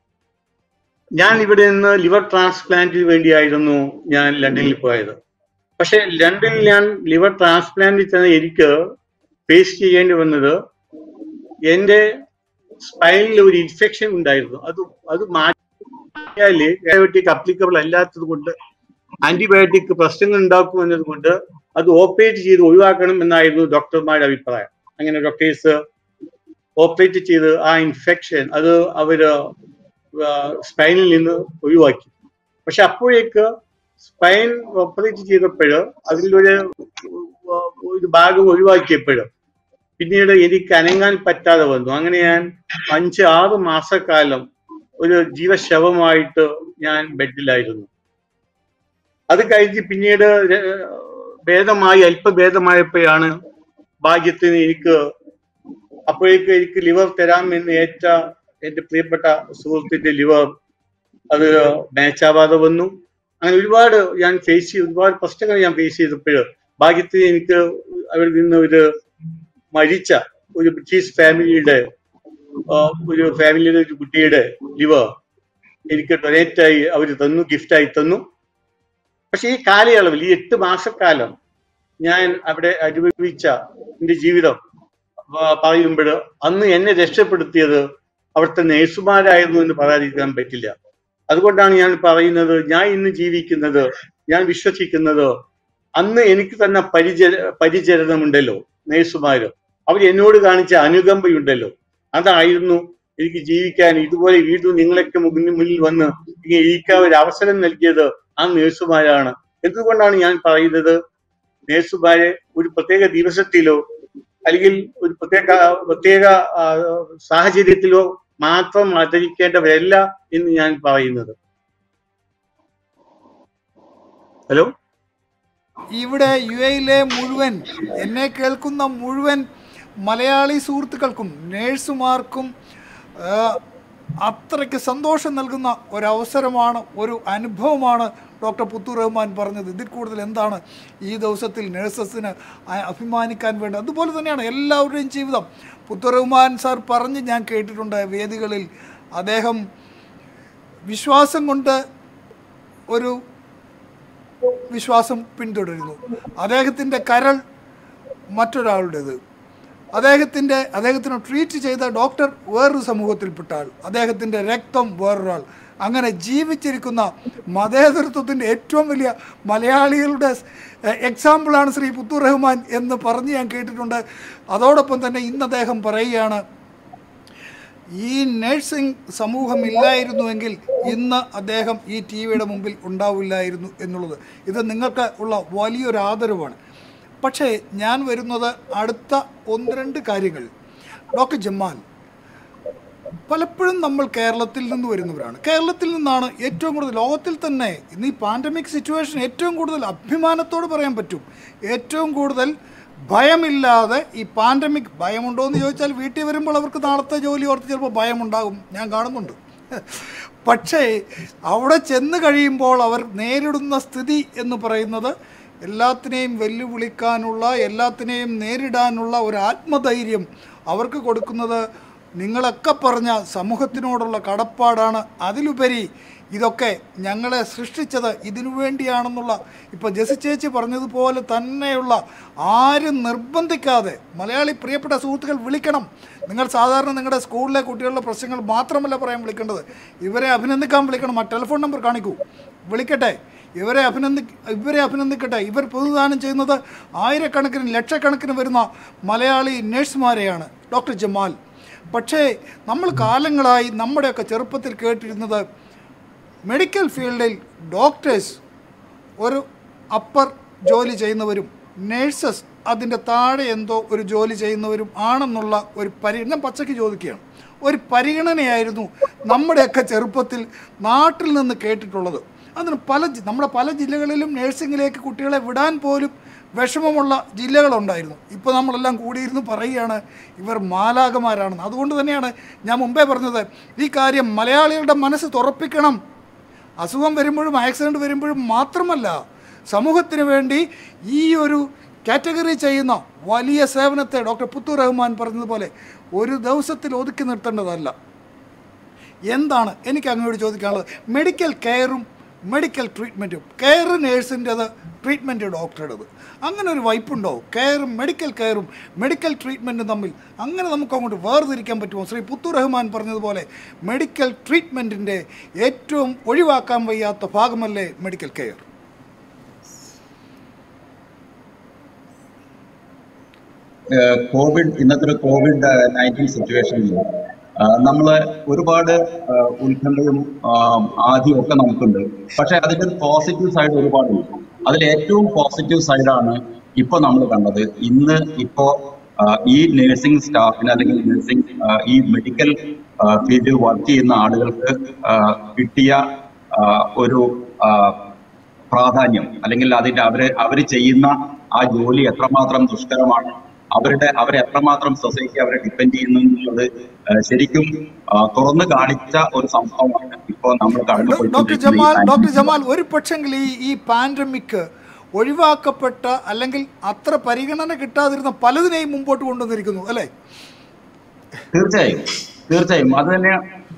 ഞാൻ ഇവിടെ നിന്ന് ലിവർ ട്രാൻസ്പ്ലാന്റിന് വേണ്ടിയായിരുന്നു ഞാൻ ലണ്ടനിൽ പോയത് പക്ഷെ ലണ്ടനിൽ ഞാൻ ലിവർ ട്രാൻസ്പ്ലാന്റിൽ തന്നെ എനിക്ക് ഫേസ് ചെയ്യേണ്ടി വന്നത് എന്റെ സ്പൈനിൽ ഒരു ഇൻഫെക്ഷൻ ഉണ്ടായിരുന്നു അത് അത് മാറ്റിയാല് ആന്റിബയോട്ടിക് അപ്ലിക്കബിൾ അല്ലാത്തത് കൊണ്ട് ആന്റിബയോട്ടിക് പ്രശ്നങ്ങൾ ഉണ്ടാക്കും എന്നതുകൊണ്ട് അത് ഓപ്പറേറ്റ് ചെയ്ത് ഒഴിവാക്കണം എന്നായിരുന്നു ഡോക്ടർമാരുടെ അഭിപ്രായം അങ്ങനെ ഡോക്ടേഴ്സ് ഓപ്പറേറ്റ് ചെയ്ത് ആ ഇൻഫെക്ഷൻ അത് അവര് സ്പൈനിൽ നിന്ന് ഒഴിവാക്കി പക്ഷെ അപ്പോഴേക്ക് സ്പൈൻ ഓപ്പറേറ്റ് ചെയ്തപ്പോൾ അതിലൊരു ഉ- ഒരു ഭാഗം ഒഴിവാക്കിയപ്പോഴും പിന്നീട് എനിക്ക് അനങ്ങാൻ പറ്റാതെ വന്നു അങ്ങനെ ഞാൻ അഞ്ച് ആറ് മാസക്കാലം ഒരു ജീവശവമായിട്ട് ഞാൻ ബെഡിലായിരുന്നു അത് കഴിഞ്ഞ് പിന്നീട് ര- ഭേദമായി അല്പഭേദമായപ്പോഴാണ് ഭാഗ്യത്തിന് എനിക്ക് അപ്പോഴേക്ക് എനിക്ക് ലിവർ തരാമെന്ന് ഏറ്റ എന്റെ പ്രിയപ്പെട്ട സുഹൃത്തിന്റെ ലിവർ അത് മാച്ചാവാതെ വന്നു അങ്ങനെ ഒരുപാട് ഞാൻ ഫേസ് ചെയ്ത് ഒരുപാട് പ്രശ്നങ്ങൾ ഞാൻ ഫേസ് ചെയ്തപ്പോൾ ഭാഗ്യത്തിന് എനിക്ക് അവിടെ നിന്ന് ഒരു മരിച്ച ഒരു ബ്രിട്ടീഷ് ഫാമിലിയുടെ ആ, ഒരു ഫാമിലിയുടെ ഒരു കുട്ടിയുടെ ലിവർ എനിക്ക് ഡൊനേറ്റ് ആയി അവർ തന്നു ഗിഫ്റ്റായി തന്നു പക്ഷെ ഈ കാലയളവിൽ ഈ എട്ട് മാസക്കാലം ഞാൻ അവിടെ അനുഭവിച്ച എന്റെ ജീവിതം പറയുമ്പോൾ അന്ന് എന്നെ രക്ഷപ്പെടുത്തിയത് അവിടുത്തെ നേഴ്സുമാരായിരുന്നു എന്ന് പറയാതിരിക്കാൻ പറ്റില്ല അതുകൊണ്ടാണ് ഞാൻ പറയുന്നത് ഞാൻ ഇന്ന് ജീവിക്കുന്നത് ഞാൻ വിശ്വസിക്കുന്നത് അന്ന് എനിക്ക് തന്നെ പരിചര പരിചരണമുണ്ടല്ലോ നേഴ്സുമാര് അവർ എന്നോട് കാണിച്ച അനുകമ്പയുണ്ടല്ലോ അതായിരുന്നു എനിക്ക് ജീവിക്കാൻ ഇതുപോലെ വീണ്ടും നിങ്ങളൊക്കെ മുന്നിൽ മുന്നിൽ വന്ന് ഇങ്ങനെ ഇരിക്കാൻ ഒരു അവസരം നൽകിയത് ആ നേഴ്സുമാരാണ് എന്തുകൊണ്ടാണ് ഞാൻ പറയുന്നത് നേഴ്സുമാരെ ഒരു പ്രത്യേക ദിവസത്തിലോ അല്ലെങ്കിൽ ഒരു പ്രത്യേക പ്രത്യേക ആ, സാഹചര്യത്തിലോ മാത്രം ആദരിക്കേണ്ടവരല്ല എന്ന് ഞാൻ പറയുന്നത് ഹലോ ഇവിടെ യു എയിലെ മുഴുവൻ എന്നെ കേൾക്കുന്ന മുഴുവൻ മലയാളി സുഹൃത്തുക്കൾക്കും നേഴ്സുമാർക്കും ആ, അത്രയ്ക്ക് സന്തോഷം നൽകുന്ന ഒരവസരമാണ് ഒരു അനുഭവമാണ് ഡോക്ടർ പുത്തൂർ റഹ്മാൻ പറഞ്ഞത് ഇതിൽ കൂടുതൽ എന്താണ് ഈ ദിവസത്തിൽ നേഴ്സസിന് അ- അഭിമാനിക്കാൻ വേണ്ടത് അതുപോലെ തന്നെയാണ് എല്ലാവരുടെയും ജീവിതം പുത്തൂർ റഹ്മാൻ സാർ പറഞ്ഞ് ഞാൻ കേട്ടിട്ടുണ്ട് വേദികളിൽ അദ്ദേഹം വിശ്വാസം കൊണ്ട് ഒരു വിശ്വാസം പിന്തുടരുന്നു അദ്ദേഹത്തിൻ്റെ കരൾ മറ്റൊരാളുടേത് അദ്ദേഹത്തിൻ്റെ അദ്ദേഹത്തിന് ട്രീറ്റ് ചെയ്ത ഡോക്ടർ വേറൊരു സമൂഹത്തിൽപ്പെട്ട ആൾ അദ്ദേഹത്തിൻ്റെ രക്തം വേറൊരാൾ അങ്ങനെ ജീവിച്ചിരിക്കുന്ന മതേതരത്വത്തിൻ്റെ ഏറ്റവും വലിയ മലയാളികളുടെ എ- എക്സാമ്പിളാണ് ശ്രീ പുത്തൂർ റഹ്മാൻ എന്ന് പറഞ്ഞ് ഞാൻ കേട്ടിട്ടുണ്ട് അതോടൊപ്പം തന്നെ ഇന്ന് അദ്ദേഹം പറയുകയാണ് ഈ നഴ്സിംഗ് സമൂഹം ഇല്ലായിരുന്നുവെങ്കിൽ ഇന്ന് അദ്ദേഹം ഈ ടി വിയുടെ മുമ്പിൽ ഉണ്ടാവില്ലായിരുന്നു എന്നുള്ളത് ഇത് നിങ്ങൾക്ക് ഉള്ള വലിയൊരു ആദരവാണ് പക്ഷേ ഞാൻ വരുന്നത് അടുത്ത ഒന്ന് രണ്ട് കാര്യങ്ങൾ ഡോക്ടർ ജമാൽ പലപ്പോഴും നമ്മൾ കേരളത്തിൽ നിന്ന് വരുന്നവരാണ് കേരളത്തിൽ നിന്നാണ് ഏറ്റവും കൂടുതൽ ലോകത്തിൽ തന്നെ ഇന്ന് ഈ പാൻഡമിക് സിറ്റുവേഷൻ ഏറ്റവും കൂടുതൽ അഭിമാനത്തോട് പറയാൻ പറ്റും ഏറ്റവും കൂടുതൽ ഭയമില്ലാതെ ഈ പാൻഡമിക് ഭയമുണ്ടോ എന്ന് ചോദിച്ചാൽ വീട്ടിൽ വരുമ്പോൾ അവർക്ക് നാളത്തെ ജോലി ഓർത്ത് ചിലപ്പോൾ ഭയമുണ്ടാകും ഞാൻ കാണുന്നുണ്ട് പക്ഷേ അവിടെ ചെന്ന് കഴിയുമ്പോൾ അവർ നേരിടുന്ന സ്ഥിതി എന്ന് പറയുന്നത് എല്ലാത്തിനെയും വെല്ലുവിളിക്കാനുള്ള എല്ലാത്തിനെയും നേരിടാനുള്ള ഒരു ആത്മധൈര്യം അവർക്ക് കൊടുക്കുന്നത് നിങ്ങളൊക്കെ പറഞ്ഞ സമൂഹത്തിനോടുള്ള കടപ്പാടാണ് അതിലുപരി ഇതൊക്കെ ഞങ്ങളെ സൃഷ്ടിച്ചത് ഇതിനു വേണ്ടിയാണെന്നുള്ള ഇപ്പോൾ ജെസി ചേച്ചി പറഞ്ഞതുപോലെ തന്നെയുള്ള ആരും നിർബന്ധിക്കാതെ മലയാളി പ്രിയപ്പെട്ട സുഹൃത്തുക്കൾ വിളിക്കണം നിങ്ങൾ സാധാരണ നിങ്ങളുടെ സ്കൂളിലെ കുട്ടികളുടെ പ്രശ്നങ്ങൾ മാത്രമല്ല പറയാൻ വിളിക്കേണ്ടത് ഇവരെ അഭിനന്ദിക്കാൻ വിളിക്കണം ആ ടെലിഫോൺ നമ്പർ കാണിക്കൂ വിളിക്കട്ടെ ഇവരെ അഭിനന്ദി ഇവരെ അഭിനന്ദിക്കട്ടെ ഇവർ പൊതുദാനം ചെയ്യുന്നത് ആയിരക്കണക്കിന് ലക്ഷക്കണക്കിന് വരുന്ന മലയാളി നഴ്സുമാരെയാണ് ഡോക്ടർ ജമാൽ പക്ഷേ നമ്മൾ കാലങ്ങളായി നമ്മുടെയൊക്കെ ചെറുപ്പത്തിൽ കേട്ടിരുന്നത് മെഡിക്കൽ ഫീൽഡിൽ ഡോക്ടേഴ്സ് ഒരു അപ്പർ ജോലി ചെയ്യുന്നവരും നേഴ്സസ് അതിൻ്റെ താഴെ എന്തോ ഒരു ജോലി ചെയ്യുന്നവരും ആണെന്നുള്ള ഒരു പരിഗണന പച്ചയ്ക്ക് ചോദിക്കുകയാണ് ഒരു പരിഗണനയായിരുന്നു നമ്മുടെയൊക്കെ ചെറുപ്പത്തിൽ നാട്ടിൽ നിന്ന് കേട്ടിട്ടുള്ളത് അതിന് പല ജി- നമ്മുടെ പല ജില്ലകളിലും നേഴ്സിങ്ങിലേക്ക് കുട്ടികളെ വിടാൻ പോലും വിഷമമുള്ള ജില്ലകളുണ്ടായിരുന്നു ഇപ്പോൾ നമ്മളെല്ലാം കൂടിയിരുന്ന് പറയുകയാണ് ഇവർ മാലാകമാരാണെന്ന് അതുകൊണ്ട് തന്നെയാണ് ഞാൻ മുമ്പേ പറഞ്ഞത് ഈ കാര്യം മലയാളികളുടെ മനസ്സ് തുറപ്പിക്കണം അസുഖം വരുമ്പോഴും ആക്സിഡൻറ്റ് വരുമ്പോഴും മാത്രമല്ല സമൂഹത്തിന് വേണ്ടി ഈ ഒരു കാറ്റഗറി ചെയ്യുന്ന വലിയ സേവനത്തെ ഡോക്ടർ പുത്തൂർ റഹ്മാൻ പറഞ്ഞതുപോലെ ഒരു ദിവസത്തിൽ ഒതുക്കി നിർത്തേണ്ടതല്ല എന്താണ് എനിക്ക് അങ്ങോട്ട് ചോദിക്കാനുള്ളത് മെഡിക്കൽ കെയറും മെഡിക്കൽ ട്രീറ്റ്മെൻറ്റും കെയർ നേഴ്സിൻ്റെത് ട്രീറ്റ്മെൻറ്റ് ഡോക്ടറുടേത് അങ്ങനെ ഒരു വൈപ്പുണ്ടോ കെയറും മെഡിക്കൽ കെയറും മെഡിക്കൽ ട്രീറ്റ്മെൻറ്റും തമ്മിൽ അങ്ങനെ നമുക്ക് അങ്ങോട്ട് വേർതിരിക്കാൻ പറ്റുമോ ശ്രീ പുത്തൂർ റഹ്മാൻ പറഞ്ഞതുപോലെ മെഡിക്കൽ ട്രീറ്റ്മെൻറ്റിൻ്റെ ഏറ്റവും ഒഴിവാക്കാൻ വയ്യാത്ത ഭാഗമല്ലേ മെഡിക്കൽ കെയർ ഏഹ് കോവിഡ് ഇന്നത്തെ ഒരു കോവിഡ് നയൻറ്റീൻ സിറ്റുവേഷനിൽ നമ്മൾ ഒരുപാട് ഏഹ് ഉത്കണ്ഠയും ആഹ് ആദ്യവും ഒക്കെ നമുക്കുണ്ട് പക്ഷെ അതിന്റെ ഒരു പോസിറ്റീവ് സൈഡ് ഒരുപാടുണ്ട് അതിൽ ഏറ്റവും പോസിറ്റീവ് സൈഡാണ് ഇപ്പൊ നമ്മൾ കണ്ടത് ഇന്ന് ഇപ്പോ ആഹ് ഈ നഴ്സിംഗ് സ്റ്റാഫിന് അല്ലെങ്കിൽ നഴ്സിംഗ് ഈ മെഡിക്കൽ ഫീൽഡിൽ വർക്ക് ചെയ്യുന്ന ആളുകൾക്ക് ആഹ് കിട്ടിയ ആഹ് ഒരു ആഹ് പ്രാധാന്യം അല്ലെങ്കിൽ അതിന്റെ അവര് അവര് ചെയ്യുന്ന ആ ജോലി എത്രമാത്രം ദുഷ്കരമാണ് അവരുടെ അവരെ എത്രമാത്രം സൊസൈറ്റി അവരെ ഡിപ്പെൻഡ് ചെയ്യുന്നു എന്നുള്ളത് ഏഹ് ശരിക്കും ആ, തുറന്നു കാണിച്ച ഒരു സംഭവമാണ് ഇപ്പോൾ നമ്മൾ കടന്നു ഡോക്ടർ പോയിക്കൊണ്ടിരിക്കുന്ന ഈ ജമാൽ ഡോക്ടർ pandemic. ജമാൽ ഒരു പക്ഷെങ്കിൽ ഈ ഈ പാൻഡമിക് ഒഴിവാക്കപ്പെട്ട അല്ലെങ്കിൽ അത്ര പരിഗണന കിട്ടാതിരുന്ന പലതിനെയും മുമ്പോട്ട് കൊണ്ടുവന്നിരിക്കുന്നു അല്ലേ തീർച്ചയായും തീർച്ചയായും അത് തന്നെ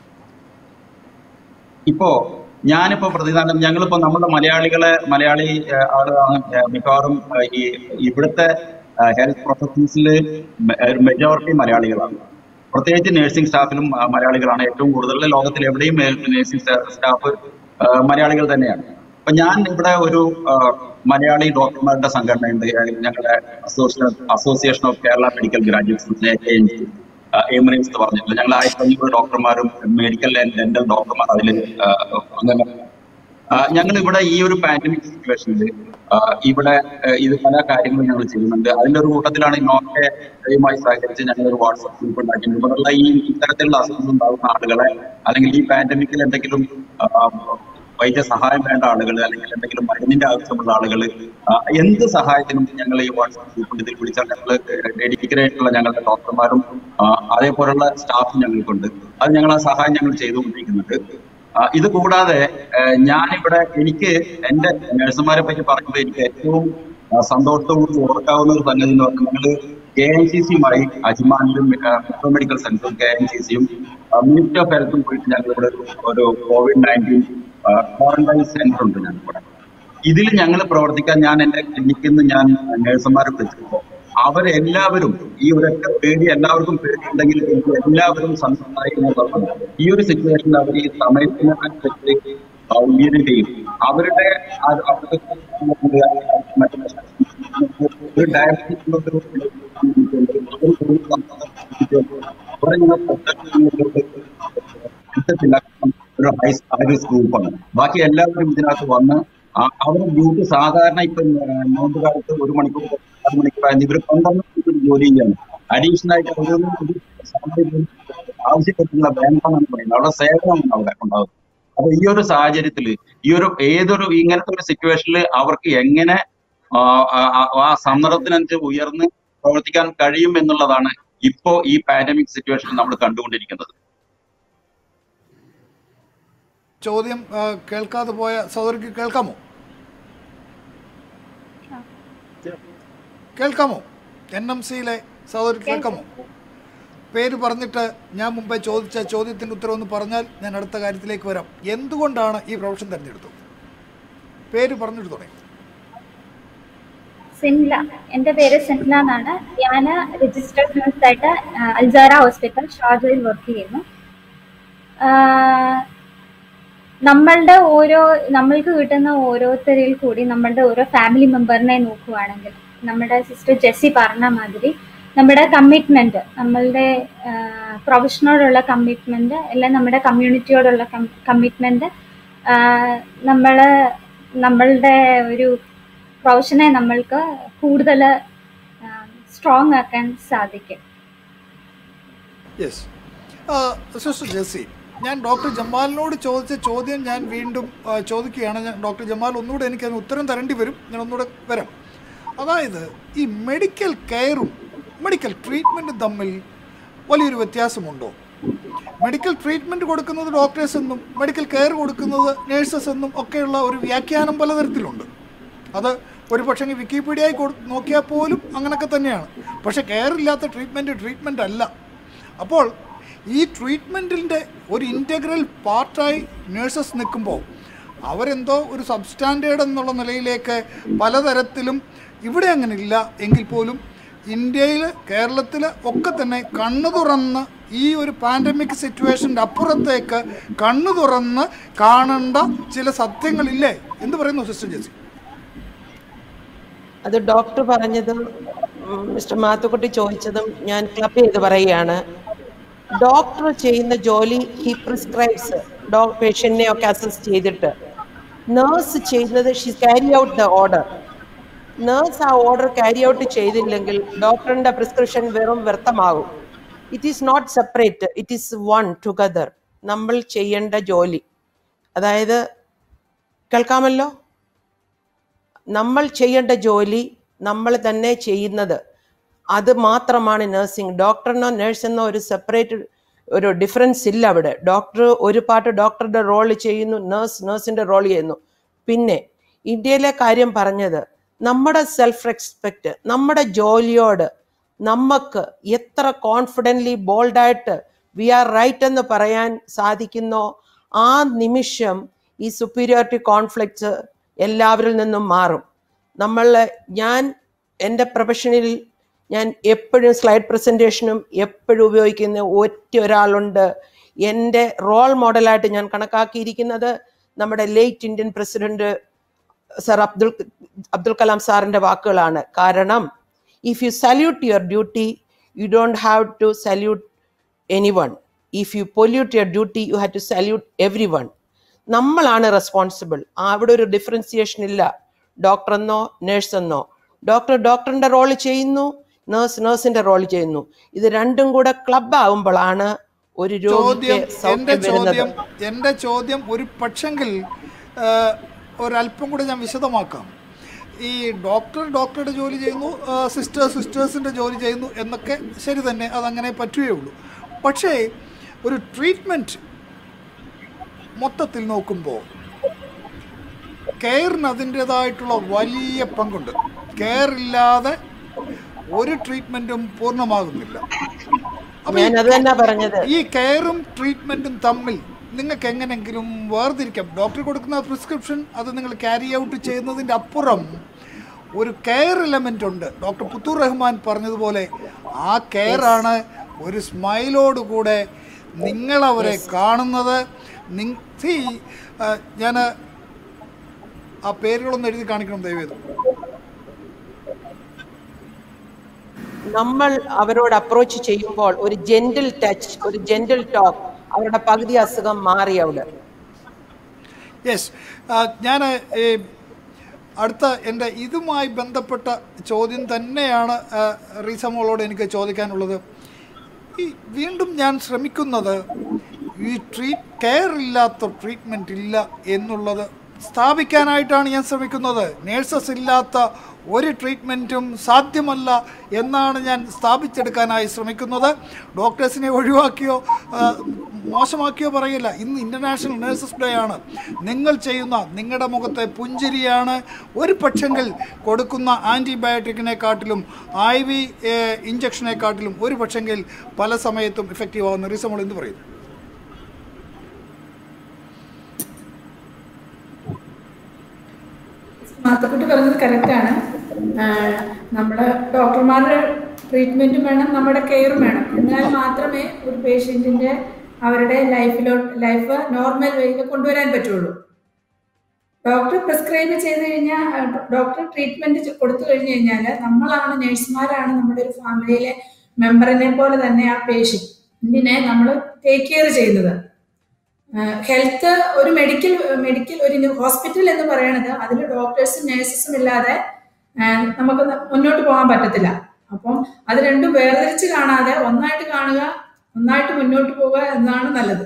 ഇപ്പോ ഞാനിപ്പോ പ്രതിദാനം ഞങ്ങളിപ്പോ നമ്മുടെ മലയാളികളെ മലയാളി ഏഹ്, ആളുകളാണ് ഏഹ്, മിക്കവാറും ഏഹ്, ഈ ഇവിടുത്തെ ഹെൽത്ത് പ്രൊഫഷൻസിൽ മെജോറിറ്റി മലയാളികളാണ് പ്രത്യേകിച്ച് നഴ്സിംഗ് സ്റ്റാഫിലും ആ, മലയാളികളാണ് ഏറ്റവും കൂടുതൽ ലോകത്തിൽ എവിടെയും നഴ്സിംഗ് സ്റ്റാഫ് മലയാളികൾ തന്നെയാണ് അപ്പൊ ഞാൻ ഇവിടെ ഒരു ആ, മലയാളി ഡോക്ടർമാരുടെ സംഘടനയുണ്ട് ഏഹ്, ഞങ്ങളുടെ association association of Kerala medical graduates Emirates എന്ന് പറഞ്ഞിട്ടുള്ള ഞങ്ങൾ ആയിരത്തി അഞ്ഞൂറ് ഡോക്ടർമാരും മെഡിക്കൽ ആൻഡ് ഡെന്റൽ ഡോക്ടർമാർ അതിൽ അങ്ങനെ ഞങ്ങൾ ഇവിടെ ഈ ഒരു പാൻഡമിക് സിറ്റുവേഷനിൽ ഇവിടെ ആ, ഇത് പല കാര്യങ്ങളും ഞങ്ങൾ ചെയ്യുന്നുണ്ട് അതിന്റെ ഒരു കൂട്ടത്തിലാണ് ഈ നോർക്കയുമായി സഹകരിച്ച് ഞങ്ങൾ ഒരു വാട്സ്ആപ്പ് ഗ്രൂപ്പ് ഉണ്ടാക്കിയിട്ടുണ്ട് ഇവിടെയുള്ള ഈ ഇത്തരത്തിലുള്ള അസുഖങ്ങൾ ഉണ്ടാകുന്ന ആളുകളെ അല്ലെങ്കിൽ ഈ പാൻഡമിക്കിൽ എന്തെങ്കിലും ആ, വൈദ്യസഹായം വേണ്ട ആളുകൾ അല്ലെങ്കിൽ എന്തെങ്കിലും മരുന്നിന്റെ ആവശ്യമുള്ള ആളുകൾ എന്ത് സഹായത്തിനും ഞങ്ങൾ ഈ വാട്സ്ആപ്പ് ഗ്രൂപ്പിൽ ഇതിൽ വിളിച്ചാൽ ഞങ്ങൾ ഡെഡിക്കേറ്റഡ് ആയിട്ടുള്ള ഞങ്ങളുടെ ഡോക്ടർമാരും ആ, അതേപോലുള്ള സ്റ്റാഫും ഞങ്ങൾക്കുണ്ട് അത് ഞങ്ങൾ ആ സഹായം ഞങ്ങൾ ചെയ്തുകൊണ്ടിരിക്കുന്നുണ്ട് ആ, ഇത് കൂടാതെ ഏഹ്, ഞാനിവിടെ എനിക്ക് എന്റെ നഴ്സുമാരെ പറ്റി പറയുമ്പോൾ എനിക്ക് ഏറ്റവും ആ, സന്തോഷത്തോടുകൂടി ഓർക്കാവുന്ന ഒരു സംഗതി എന്ന് പറഞ്ഞാൽ ഞങ്ങള് കെ എൻ സി സിയുമായി അജ്മാനിലും മെട്രോ മെഡിക്കൽ സെന്ററും കെ എൻ സി സിയും മിനിസ്റ്റർ ഓഫ് ഹെൽത്തും പോയിട്ട് ഞങ്ങൾ ഇവിടെ ഒരു കോവിഡ് നയൻറ്റീൻ ക്വാറന്റൈൻ സെന്റർ ഉണ്ട് ഞങ്ങളിവിടെ ഇതിൽ ഞങ്ങൾ പ്രവർത്തിക്കാൻ ഞാൻ എന്റെ ക്ലിനിക്കിൽ നിന്ന് ഞാൻ നഴ്സുമാരെ വിളിച്ചപ്പോൾ അവരെല്ലാവരും ഈ ഒരൊറ്റ പേടി എല്ലാവർക്കും പേടിയുണ്ടെങ്കിൽ എനിക്ക് എല്ലാവരും സന്തോഷമായി എന്നുള്ളതാണ് ഈ ഒരു സിറ്റുവേഷനിൽ അവർ ഈ സമയത്തിന് അനുസരിച്ച് ഉയരുകയും അവരുടെ ആ- അവരുടെ മറ്റേ ഒരു ഡയബറ്റീസ് അവരെ ഞങ്ങൾ ഇത്തരത്തില്ല ഒരു ഹൈ ഹൈറിസ്ക് ഗ്രൂപ്പാണ് ബാക്കി എല്ലാവരും ഇതിനകത്ത് വന്ന് ആ- അവരുടെ ഡ്യൂട്ടി സാധാരണ ഇപ്പൊ നോമ്പ് കാലത്ത് ഒരു മണിക്കൂർ ആറ് മണിക്കൂറായിരുന്നു ഇവർ പന്ത്രണ്ട് മണിക്കൂർ ജോലി ചെയ്യാണ് അഡീഷണൽ ആയിട്ട് അവരൊരു ഒരു സാഹചര്യം ആവശ്യപ്പെട്ടുള്ള വേണ്ടെന്നാണ് പറയുന്നത് അവിടെ സേവനമാണ് അവിടെ ഉണ്ടാകുന്നത് അപ്പൊ ഈ ഒരു സാഹചര്യത്തിൽ ഈ ഒരു ഏതൊരു ഇങ്ങനത്തെ ഒരു സിറ്റുവേഷനിൽ അവർക്ക് എങ്ങനെ ആ, ആ, ആ- ആ സന്ദർഭത്തിനനുസരിച്ച് ഉയർന്ന് പ്രവർത്തിക്കാൻ കഴിയും എന്നുള്ളതാണ് ഇപ്പോ ഈ പാൻഡമിക് സിറ്റുവേഷനിൽ നമ്മൾ കണ്ടുകൊണ്ടിരിക്കുന്നത് ചോദ്യം ആ, കേൾക്കാതെ പോയ സഹോദരിക്ക് കേൾക്കാമോ കേൾക്കാമോ എൻ എം സിയിലെ സഹോദരിക്ക് കേൾക്കാമോ പേര് പറഞ്ഞിട്ട് ഞാൻ മുമ്പേ ചോദിച്ച ചോദ്യത്തിൻ്റെ ഉത്തരം ഒന്ന് പറഞ്ഞാൽ ഞാൻ അടുത്ത കാര്യത്തിലേക്ക് വരാം എന്തുകൊണ്ടാണ് ഈ പ്രൊഫഷൻ തിരഞ്ഞെടുത്തത് പേര് പറഞ്ഞിട്ട് തുടങ്ങി സിൻല എൻ്റെ പേര് സിൻല എന്നാണ് ഞാൻ രജിസ്റ്റേർഡ് നഴ്സായിട്ട് അൽജാറ ഹോസ്പിറ്റൽ ഷാർജയിൽ വർക്ക് ചെയ്യുന്നു ആഹ് നമ്മളുടെ ഓരോ നമ്മൾക്ക് കിട്ടുന്ന ഓരോരുത്തരിൽ കൂടി നമ്മളുടെ ഓരോ ഫാമിലി മെമ്പറിനെ നോക്കുവാണെങ്കിൽ നമ്മുടെ സിസ്റ്റർ ജെസ്സി പറഞ്ഞ മാതിരി നമ്മുടെ കമ്മിറ്റ്മെന്റ് നമ്മളുടെ പ്രൊഫഷനോടുള്ള കമ്മിറ്റ്മെന്റ് എല്ലാം നമ്മുടെ കമ്മ്യൂണിറ്റിയോടുള്ള കമ്മിറ്റ്മെന്റ് നമ്മൾ നമ്മളുടെ ഒരു പ്രൊഫഷനെ നമ്മൾക്ക് കൂടുതൽ സ്ട്രോങ് ആക്കാൻ സാധിക്കും യെസ് സിസ്റ്റർ ജെസ്സി ഞാൻ ഡോക്ടർ ജമാലിനോട് ചോദിച്ച ചോദ്യം ഞാൻ വീണ്ടും ആ, ചോദിക്കുകയാണ് ഞാൻ ഡോക്ടർ ജമാൽ ഒന്നുകൂടെ എനിക്ക് അതിന് ഉത്തരം തരേണ്ടി വരും ഞാൻ ഒന്നുകൂടെ വരാം അതായത് ഈ മെഡിക്കൽ കെയറും മെഡിക്കൽ ട്രീറ്റ്മെൻറ്റും തമ്മിൽ വലിയൊരു വ്യത്യാസമുണ്ടോ മെഡിക്കൽ ട്രീറ്റ്മെൻറ്റ് കൊടുക്കുന്നത് ഡോക്ടേഴ്സ് എന്നും മെഡിക്കൽ കെയർ കൊടുക്കുന്നത് നേഴ്സസ് എന്നും ഒക്കെയുള്ള ഒരു വ്യാഖ്യാനം പലതരത്തിലുണ്ട് അത് ഒരു പക്ഷേ വിക്കിപീഡിയയിൽ കൊടു നോക്കിയാൽ പോലും അങ്ങനെയൊക്കെ തന്നെയാണ് പക്ഷേ കെയർ ഇല്ലാത്ത ട്രീറ്റ്മെൻറ്റ് ട്രീറ്റ്മെൻറ്റ് അല്ല അപ്പോൾ ഈ ട്രീറ്റ്മെൻറ്റിൻ്റെ ഒരു ഇൻറ്റഗ്രൽ പാർട്ടായി നേഴ്സസ് നിൽക്കുമ്പോൾ അവരെന്തോ ഒരു സബ്സ്റ്റാൻഡേർഡ് എന്നുള്ള നിലയിലേക്ക് പലതരത്തിലും ഇവിടെ അങ്ങനെ ഇല്ല എങ്കിൽ പോലും ഇന്ത്യയിൽ കേരളത്തിൽ ഒക്കെ തന്നെ കണ്ണു തുറന്ന് ഈ ഒരു പാൻഡമിക് സിറ്റുവേഷൻ്റെ അപ്പുറത്തേക്ക് കണ്ണു തുറന്ന് കാണേണ്ട ചില സത്യങ്ങളില്ലേ എന്ത് പറയുന്നു സിസ്റ്റർ ജെസി അത് ഡോക്ടർ പറഞ്ഞതും ഉം, മിസ്റ്റർ മാത്തുക്കുട്ടി ചോദിച്ചതും ഞാൻ ക്ലബ് ചെയ്ത് പറയുകയാണ് ഡോക്ടർ ചെയ്യുന്ന ജോലി ഹി പ്രിസ്ക്രൈബ്സ് ഡോ പേഷ്യൻറ്റിനെ ഒക്കെ അസസ് ചെയ്തിട്ട് നേഴ്സ് ചെയ്യുന്നത് she carry out the order nurse ആ ഓർഡർ ക്യാരി ഔട്ട് ചെയ്തില്ലെങ്കിൽ ഡോക്ടറിന്റെ പ്രിസ്ക്രിപ്ഷൻ വെറും വ്യർത്ഥമാകും it is not separate it is one together നമ്മൾ ചെയ്യേണ്ട ജോലി അതായത് കേൾക്കാമല്ലോ നമ്മൾ ചെയ്യേണ്ട ജോലി നമ്മൾ തന്നെ ചെയ്യുന്നത് അത് മാത്രമാണ് നഴ്സിംഗ് ഡോക്ടറിനോ നഴ്സെന്നോ ഒരു സെപ്പറേറ്റ് ഒരു ഡിഫറൻസ് ഇല്ല അവിടെ ഡോക്ടർ ഒരു പാട്ട് ഡോക്ടറുടെ റോൾ ചെയ്യുന്നു നേഴ്സ് നേഴ്സിന്റെ റോൾ ചെയ്യുന്നു പിന്നെ ഇന്ത്യയിലെ കാര്യം പറഞ്ഞത് നമ്മുടെ സെൽഫ് റെസ്പെക്റ്റ് നമ്മുടെ ജോലിയോട് നമുക്ക് എത്ര കോൺഫിഡൻ്റ്ലി ബോൾഡായിട്ട് വി ആർ റൈറ്റ് എന്ന് പറയാൻ സാധിക്കുന്നോ ആ നിമിഷം ഈ സുപ്പീരിയോറിറ്റി കോൺഫ്ലിക്ട്സ് എല്ലാവരിൽ നിന്നും മാറും നമ്മൾ ഞാൻ എൻ്റെ പ്രൊഫഷനിൽ ഞാൻ എപ്പോഴും സ്ലൈഡ് പ്രസൻറ്റേഷനും എപ്പോഴും ഉപയോഗിക്കുന്ന ഒറ്റ ഒരാളുണ്ട് എൻ്റെ റോൾ മോഡലായിട്ട് ഞാൻ കണക്കാക്കിയിരിക്കുന്നത് നമ്മുടെ late Indian president sir Abdul Abdul Kalam സാറിൻ്റെ വാക്കുകളാണ് കാരണം if you salute your duty you don't have to salute any one if you pollute your duty you have to salute every one നമ്മളാണ് റെസ്പോൺസിബിൾ അവിടെ ഒരു ഡിഫറൻസിയേഷൻ ഇല്ല ഡോക്ടർ എന്നോ നേഴ്സ് എന്നോ doctor ഡോക്ടറിന്റെ റോൾ ചെയ്യുന്നു നേഴ്സ് നേഴ്സിന്റെ റോൾ ചെയ്യുന്നു ഇത് രണ്ടും കൂടെ ക്ലബ് ആവുമ്പോഴാണ് ഒരു രോഗിക്ക് ചോദ്യം എൻ്റെ സൗഖ്യം വരുന്നത് ചോദ്യം എൻ്റെ ചോദ്യം ഒരു പക്ഷെങ്കിൽ ആ, ഒരല്പം കൂടെ ഞാൻ വിശദമാക്കാം ഈ ഡോക്ടർ ഡോക്ടറുടെ ജോലി ചെയ്യുന്നു സിസ്റ്റർ സിസ്റ്റേഴ്സിൻ്റെ ജോലി ചെയ്യുന്നു എന്നൊക്കെ ശരി തന്നെ അതങ്ങനെ പറ്റുകയുള്ളൂ പക്ഷേ ഒരു ട്രീറ്റ്മെൻറ്റ് മൊത്തത്തിൽ നോക്കുമ്പോൾ കെയറിന് അതിൻ്റെതായിട്ടുള്ള വലിയ പങ്കുണ്ട് കെയർ ഇല്ലാതെ ഒരു ട്രീറ്റ്മെൻറ്റും പൂർണ്ണമാകുന്നില്ല അപ്പോൾ ഈ ഞാൻ അത് തന്നെ പറഞ്ഞത് ഈ കെയറും ട്രീറ്റ്മെന്റും തമ്മിൽ നിങ്ങൾക്ക് എങ്ങനെങ്കിലും വേർതിരിക്കാം ഡോക്ടർ കൊടുക്കുന്ന പ്രിസ്ക്രിപ്ഷൻ അത് നിങ്ങൾ ക്യാരി ഔട്ട് ചെയ്യുന്നതിൻ്റെ അപ്പുറം ഒരു കെയർ എലമെൻ്റ് ഉണ്ട് ഡോക്ടർ പുത്തൂർ റഹ്മാൻ പറഞ്ഞതുപോലെ ആ കെയർ ആണ് ഒരു സ്മൈലോട് കൂടെ നിങ്ങളവരെ കാണുന്നത് സി ഞാൻ ആ പേരുകളൊന്ന് എഴുതി കാണിക്കണം ദയവേത് നമ്മൾ അവരോട് അപ്രോച്ച് ചെയ്യുമ്പോൾ ഒരു ജെന്റിൽ ടച്ച് ഒരു ജെന്റിൽ ടോക്ക് അവരുടെ പകുതി അസുഖം മാറി അവിടെ യെസ് ഞാൻ അടുത്ത എൻ്റെ ഇതുമായി ബന്ധപ്പെട്ട ചോദ്യം തന്നെയാണ് ആ, റീസ മോളോട് എനിക്ക് ചോദിക്കാനുള്ളത് ഈ വീണ്ടും ഞാൻ ശ്രമിക്കുന്നത് ഈ ട്രീറ്റ് കെയർ ഇല്ലാത്ത ട്രീറ്റ്മെൻറ്റ് ഇല്ല എന്നുള്ളത് സ്ഥാപിക്കാനായിട്ടാണ് ഞാൻ ശ്രമിക്കുന്നത് നേഴ്സസ് ഇല്ലാത്ത ഒരു ട്രീറ്റ്മെൻറ്റും സാധ്യമല്ല എന്നാണ് ഞാൻ സ്ഥാപിച്ചെടുക്കാനായി ശ്രമിക്കുന്നത് ഡോക്ടേഴ്സിനെ ഒഴിവാക്കിയോ ആ, മോശമാക്കിയോ പറയില്ല ഇന്ന് ഇൻ്റർനാഷണൽ നേഴ്സസ് ഡേ ആണ് നിങ്ങൾ ചെയ്യുന്ന നിങ്ങളുടെ മുഖത്തെ പുഞ്ചിരിയാണ് ഒരു പക്ഷെങ്കിൽ കൊടുക്കുന്ന ആൻറ്റിബയോട്ടിക്കിനെക്കാട്ടിലും ഐ വി ഇഞ്ചക്ഷനെക്കാട്ടിലും ഒരു പക്ഷെങ്കിൽ പല സമയത്തും ഇഫക്റ്റീവ് ആവുന്ന റീസമോൾ എന്ത് പറയുന്നു മാത്തക്കുട്ടി പറഞ്ഞത് കറക്റ്റാണ് നമ്മുടെ ഡോക്ടർമാരുടെ ട്രീറ്റ്മെന്റും വേണം നമ്മുടെ കെയറും വേണം എന്നാൽ മാത്രമേ ഒരു പേഷ്യൻറ്റിൻ്റെ അവരുടെ ലൈഫിലോ ലൈഫ് നോർമൽ വേയിൽ കൊണ്ടുവരാൻ പറ്റുള്ളൂ ഡോക്ടർ പ്രിസ്ക്രൈബ് ചെയ്ത് കഴിഞ്ഞാൽ ഡോക്ടർ ട്രീറ്റ്മെന്റ് കൊടുത്തു കഴിഞ്ഞു കഴിഞ്ഞാൽ നമ്മളാണ് നഴ്സുമാരാണ് നമ്മുടെ ഒരു ഫാമിലിയിലെ മെമ്പറിനെ പോലെ തന്നെ ആ പേഷ്യൻറ്റിനെ നമ്മൾ ടേക്ക് കെയർ ചെയ്യുന്നത് ഹെൽത്ത് ഒരു മെഡിക്കൽ മെഡിക്കൽ ഒരു ഹോസ്പിറ്റൽ എന്ന് പറയുന്നത് അതിൽ ഡോക്ടേഴ്സും നഴ്സസും ഇല്ലാതെ ആ, നമുക്ക് ന- മുന്നോട്ട് പോകാൻ പറ്റത്തില്ല അപ്പം അത് രണ്ടും വേർതിരിച്ച് കാണാതെ ഒന്നായിട്ട് കാണുക ഒന്നായിട്ട് മുന്നോട്ട് പോവുക എന്നാണ് നല്ലത്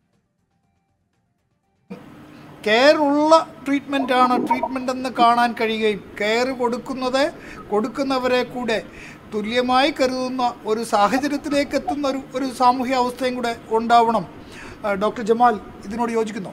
കെയർ ഉള്ള ട്രീറ്റ്മെൻ്റ് ആണ് ട്രീറ്റ്മെൻ്റ് എന്ന് കാണാൻ കഴിയുകയും കെയർ കൊടുക്കുന്നത് കൊടുക്കുന്നവരെ കൂടെ തുല്യമായി കരുതുന്ന ഒരു സാഹചര്യത്തിലേക്ക് എത്തുന്ന ഒരു ഒരു സാമൂഹ്യ അവസ്ഥയും കൂടെ ഉണ്ടാവണം ആ, ഡോക്ടർ ജമാൽ ഇതിനോട് യോജിക്കുന്നു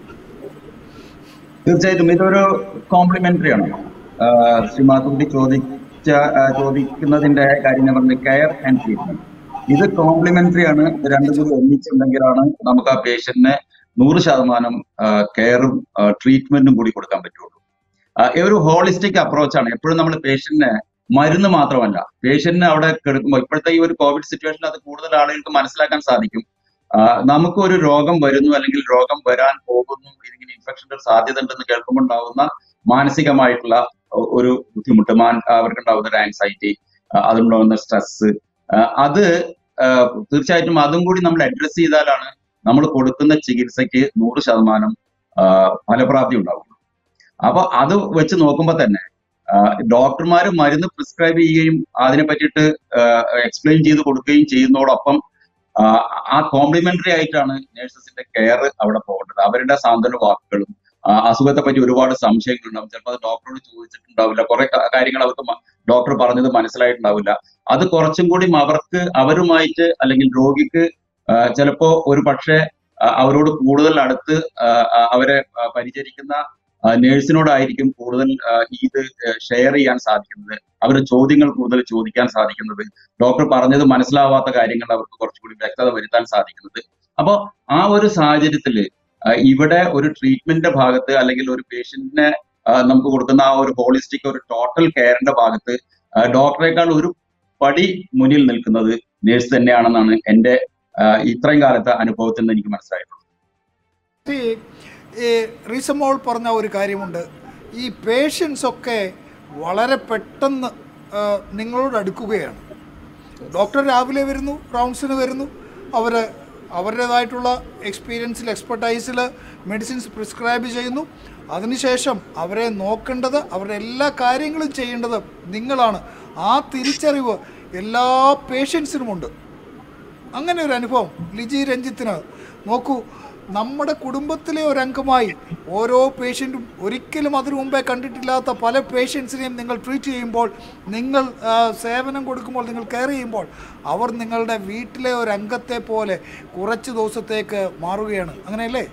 തീർച്ചയായിട്ടും ഇതൊരു കോംപ്ലിമെന്ററി ആണ് ആഹ് ശ്രീ മാത്തുക്കുട്ടി ചോദിച്ച ആഹ് ചോദിക്കുന്നതിന്റെ കാര്യം ഞാൻ പറഞ്ഞു കെയർ ആൻഡ് ട്രീറ്റ്മെന്റ് ഇത് കോംപ്ലിമെന്ററി ആണ് ഇത് രണ്ടും കൂടി ഒന്നിച്ചുണ്ടെങ്കിലാണ് നമുക്ക് ആ പേഷ്യന്റിന് നൂറ് ശതമാനം കെയറും ട്രീറ്റ്മെന്റും കൂടി കൊടുക്കാൻ പറ്റുള്ളൂ ആഹ് ഈ ഒരു ഹോളിസ്റ്റിക് അപ്രോച്ചാണ് എപ്പോഴും നമ്മൾ പേഷ്യന്റിനെ മരുന്ന് മാത്രമല്ല പേഷ്യന്റിനെ അവിടെ കിടക്കുമ്പോൾ ഇപ്പോഴത്തെ ഈ ഒരു കോവിഡ് സിറ്റുവേഷനിൽ അത് കൂടുതൽ ആളുകൾക്ക് മനസ്സിലാക്കാൻ സാധിക്കും ആഹ് നമുക്ക് ഒരു രോഗം വരുന്നു അല്ലെങ്കിൽ രോഗം വരാൻ പോകുന്നു ഇതിങ്ങനെ ഇൻഫെക്ഷന്റെ ഒരു സാധ്യത ഉണ്ടെന്ന് കേൾക്കുമ്പോൾ ഉണ്ടാവുന്ന മാനസികമായിട്ടുള്ള ഒ- ഒരു ബുദ്ധിമുട്ട് മാൻ അവർക്കുണ്ടാവുന്ന ഒരു ആൻസൈറ്റി അതുണ്ടാവുന്ന സ്ട്രെസ് അത് ആഹ് തീർച്ചയായിട്ടും അതും കൂടി നമ്മൾ അഡ്രസ് ചെയ്താലാണ് നമ്മൾ കൊടുക്കുന്ന ചികിത്സയ്ക്ക് നൂറ് ശതമാനം ആഹ് ഫലപ്രാപ്തി ഉണ്ടാവുള്ളൂ അപ്പൊ അത് വെച്ച് നോക്കുമ്പോൾ തന്നെ ഡോക്ടർമാർ മരുന്ന് പ്രിസ്ക്രൈബ് ചെയ്യുകയും അതിനെ പറ്റിയിട്ട് എക്സ്പ്ലെയിൻ ചെയ്ത് കൊടുക്കുകയും ചെയ്യുന്നതോടൊപ്പം ആഹ് ആ കോംപ്ലിമെന്ററി ആയിട്ടാണ് നഴ്സസിന്റെ കെയർ അവിടെ പോകേണ്ടത് അവരുടെ സാന്ത്വന വാക്കുകളും ആ അസുഖത്തെ പറ്റി ഒരുപാട് സംശയങ്ങളുണ്ടാവും ചിലപ്പോൾ അത് ഡോക്ടറോട് ചോദിച്ചിട്ടുണ്ടാവില്ല കുറെ കാര്യങ്ങൾ അവർക്ക് ഡോക്ടർ പറഞ്ഞത് മനസ്സിലായിട്ടുണ്ടാവില്ല അത് കുറച്ചും കൂടി അവർക്ക് അവരുമായിട്ട് അല്ലെങ്കിൽ രോഗിക്ക് ആ, ചിലപ്പോ ഒരു പക്ഷേ ആ, അവരോട് കൂടുതൽ അടുത്ത് ആ, ആ, അവരെ ആ, പരിചരിക്കുന്ന ആ, നേഴ്സിനോടായിരിക്കും കൂടുതൽ ആ, ഇത് ഷെയർ ചെയ്യാൻ സാധിക്കുന്നത് അവരുടെ ചോദ്യങ്ങൾ കൂടുതൽ ചോദിക്കാൻ സാധിക്കുന്നത് ഡോക്ടർ പറഞ്ഞത് മനസ്സിലാവാത്ത കാര്യങ്ങൾ അവർക്ക് കുറച്ചുകൂടി വ്യക്തത വരുത്താൻ സാധിക്കുന്നത് അപ്പോൾ ആ ഒരു സാഹചര്യത്തില് ആ, ഇവിടെ ഒരു ട്രീറ്റ്മെന്റിന്റെ ഭാഗത്ത് അല്ലെങ്കിൽ ഒരു പേഷ്യന്റിനെ നമുക്ക് കൊടുക്കുന്ന ആ ഒരു ഹോളിസ്റ്റിക് ഒരു ടോട്ടൽ കെയറിന്റെ ഭാഗത്ത് ആ, ഡോക്ടറെക്കാൾ ഒരു പടി മുന്നിൽ നിൽക്കുന്നത് നേഴ്സ് തന്നെയാണെന്നാണ് എന്റെ ആ, ഇത്രയും കാലത്തെ അനുഭവത്തിൽ നിന്ന് എനിക്ക് മനസ്സിലായിട്ടുള്ളത് ഈ ഈ റീസമോൾ പറഞ്ഞ ഒരു കാര്യമുണ്ട് ഈ പേഷ്യൻസ് ഒക്കെ വളരെ പെട്ടെന്ന് ആ, നിങ്ങളോട് അടുക്കുകയാണ് ഡോക്ടർ രാവിലെ വരുന്നു റൗണ്ട്സിന് വരുന്നു അവർ അവരുടേതായിട്ടുള്ള എക്സ്പീരിയൻസിൽ എക്സ്പെർട്ടൈസിൽ മെഡിസിൻസ് പ്രിസ്ക്രൈബ് ചെയ്യുന്നു അതിനുശേഷം അവരെ നോക്കേണ്ടത് അവരുടെ എല്ലാ കാര്യങ്ങളും ചെയ്യേണ്ടത് നിങ്ങളാണ് ആ തിരിച്ചറിവ് എല്ലാ പേഷ്യൻസിനുമുണ്ട് അങ്ങനെ ഒരു അനുഭവം ലിജി രഞ്ജിത്തിന് നോക്കൂ നമ്മുടെ കുടുംബത്തിലെ ഒരു അംഗമായി ഓരോ പേഷ്യൻറ്റും ഒരിക്കലും അതിനു മുമ്പേ കണ്ടിട്ടില്ലാത്ത പല പേഷ്യൻസിനെയും നിങ്ങൾ ട്രീറ്റ് ചെയ്യുമ്പോൾ നിങ്ങൾ ആ, സേവനം കൊടുക്കുമ്പോൾ നിങ്ങൾ കെയർ ചെയ്യുമ്പോൾ അവർ നിങ്ങളുടെ വീട്ടിലെ ഒരു അംഗത്തെ പോലെ കുറച്ച് ദിവസത്തേക്ക് മാറുകയാണ് അങ്ങനെയല്ലേ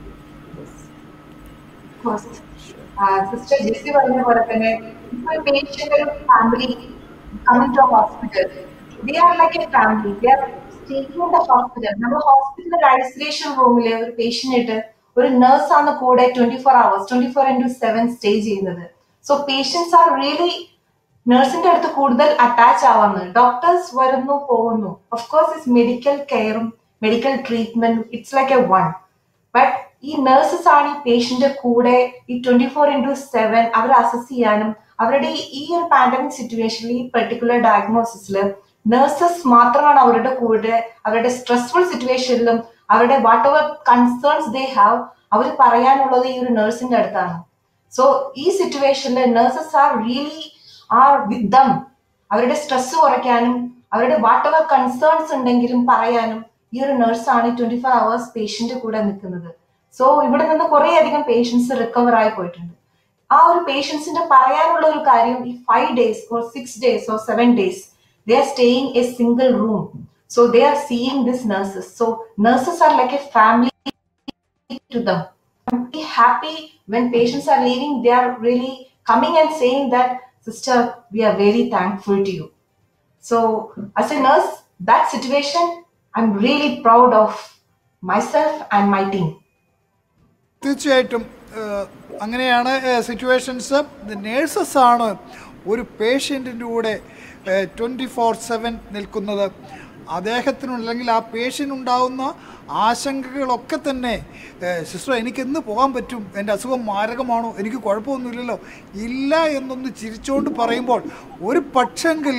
സിസ്റ്റർ ജിസി പറഞ്ഞ പോലെ തന്നെ ഇപ്പോൾ പേഷ്യന്റ് ഒരു family coming to hospital they are like a family they are staking the hospital നമ്മൾ ഹോസ്പിറ്റലിൽ ഒരു ഐസൊലേഷൻ റൂമിൽ ഒരു പേഷ്യന്റ് ഇട്ട് ഒരു nurse ആണ് കൂടെ twenty four hours twenty four into seven stay ചെയ്യുന്നത് സോ പേഷ്യൻസ് ആർ റിയലി നഴ്സിന്റെ അടുത്ത് കൂടുതൽ അറ്റാച്ച് ആവുന്നത് ഡോക്ടേഴ്സ് വരുന്നു പോകുന്നു ഓഫ് കോഴ്സ് ഇസ് മെഡിക്കൽ കെയറും medical treatment it's like a one but ഈ നഴ്സസ് ആണ് ഈ പേഷ്യന്റ് കൂടെ ഈ ട്വന്റി ഫോർ ഇൻറ്റു സെവൻ അവരെ അസസ് ചെയ്യാനും അവരുടെ ഈ- ഈ ഒരു പാൻഡമിക് സിറ്റുവേഷനിൽ ഈ പെർട്ടിക്കുലർ ഡയഗ്നോസിസിൽ നഴ്സസ് മാത്രമാണ് അവരുടെ കൂടെ അവരുടെ സ്ട്രെസ്ഫുൾ സിറ്റുവേഷനിലും അവരുടെ whatever concerns they have അവർ പറയാനുള്ളത് ഈ ഒരു നഴ്സിന്റെ അടുത്താണ് സോ ഈ സിറ്റുവേഷനിൽ nurses are really are with them അവരുടെ സ്ട്രെസ് കുറയ്ക്കാനും അവരുടെ വാട്ട് എവർ കൺസേൺസ് ഉണ്ടെങ്കിലും പറയാനും ഈ ഒരു നഴ്സാണ് ട്വന്റി ഫോർ അവേഴ്സ് പേഷ്യന്റ് കൂടെ നിൽക്കുന്നത് സോ ഇവിടെ നിന്ന് കുറെ അധികം പേഷ്യൻസ് റിക്കവർ ആയി പോയിട്ടുണ്ട് ആ ഒരു പേഷ്യൻസിന്റെ പറയാനുള്ള ഒരു കാര്യം ഈ five days or six days or seven days they are staying a single room so they are seeing this nurses so nurses are like a family to them. I'm really happy when patients are leaving, they are really coming and saying that, Sister, we are very thankful to you. So, as a nurse, that situation, I'm really proud of myself and my team. തീർച്ചയായിട്ടും ഏഹ്, അങ്ങനെയാണ് situations nurses ആണ് ഒരു പേഷ്യൻറ്റിൻ്റെ കൂടെ twenty four seven നിൽക്കുന്നത് അദ്ദേഹത്തിന് അല്ലെങ്കിൽ ആ patient ഉണ്ടാകുന്ന ആശങ്കകളൊക്കെ തന്നെ സിസ്റ്റർ എനിക്ക് എന്ന് പോകാൻ പറ്റും എൻ്റെ അസുഖം മാരകമാണോ എനിക്ക് കുഴപ്പമൊന്നുമില്ലല്ലോ ഇല്ല എന്നൊന്ന് ചിരിച്ചുകൊണ്ട് പറയുമ്പോൾ ഒരു പക്ഷെങ്കിൽ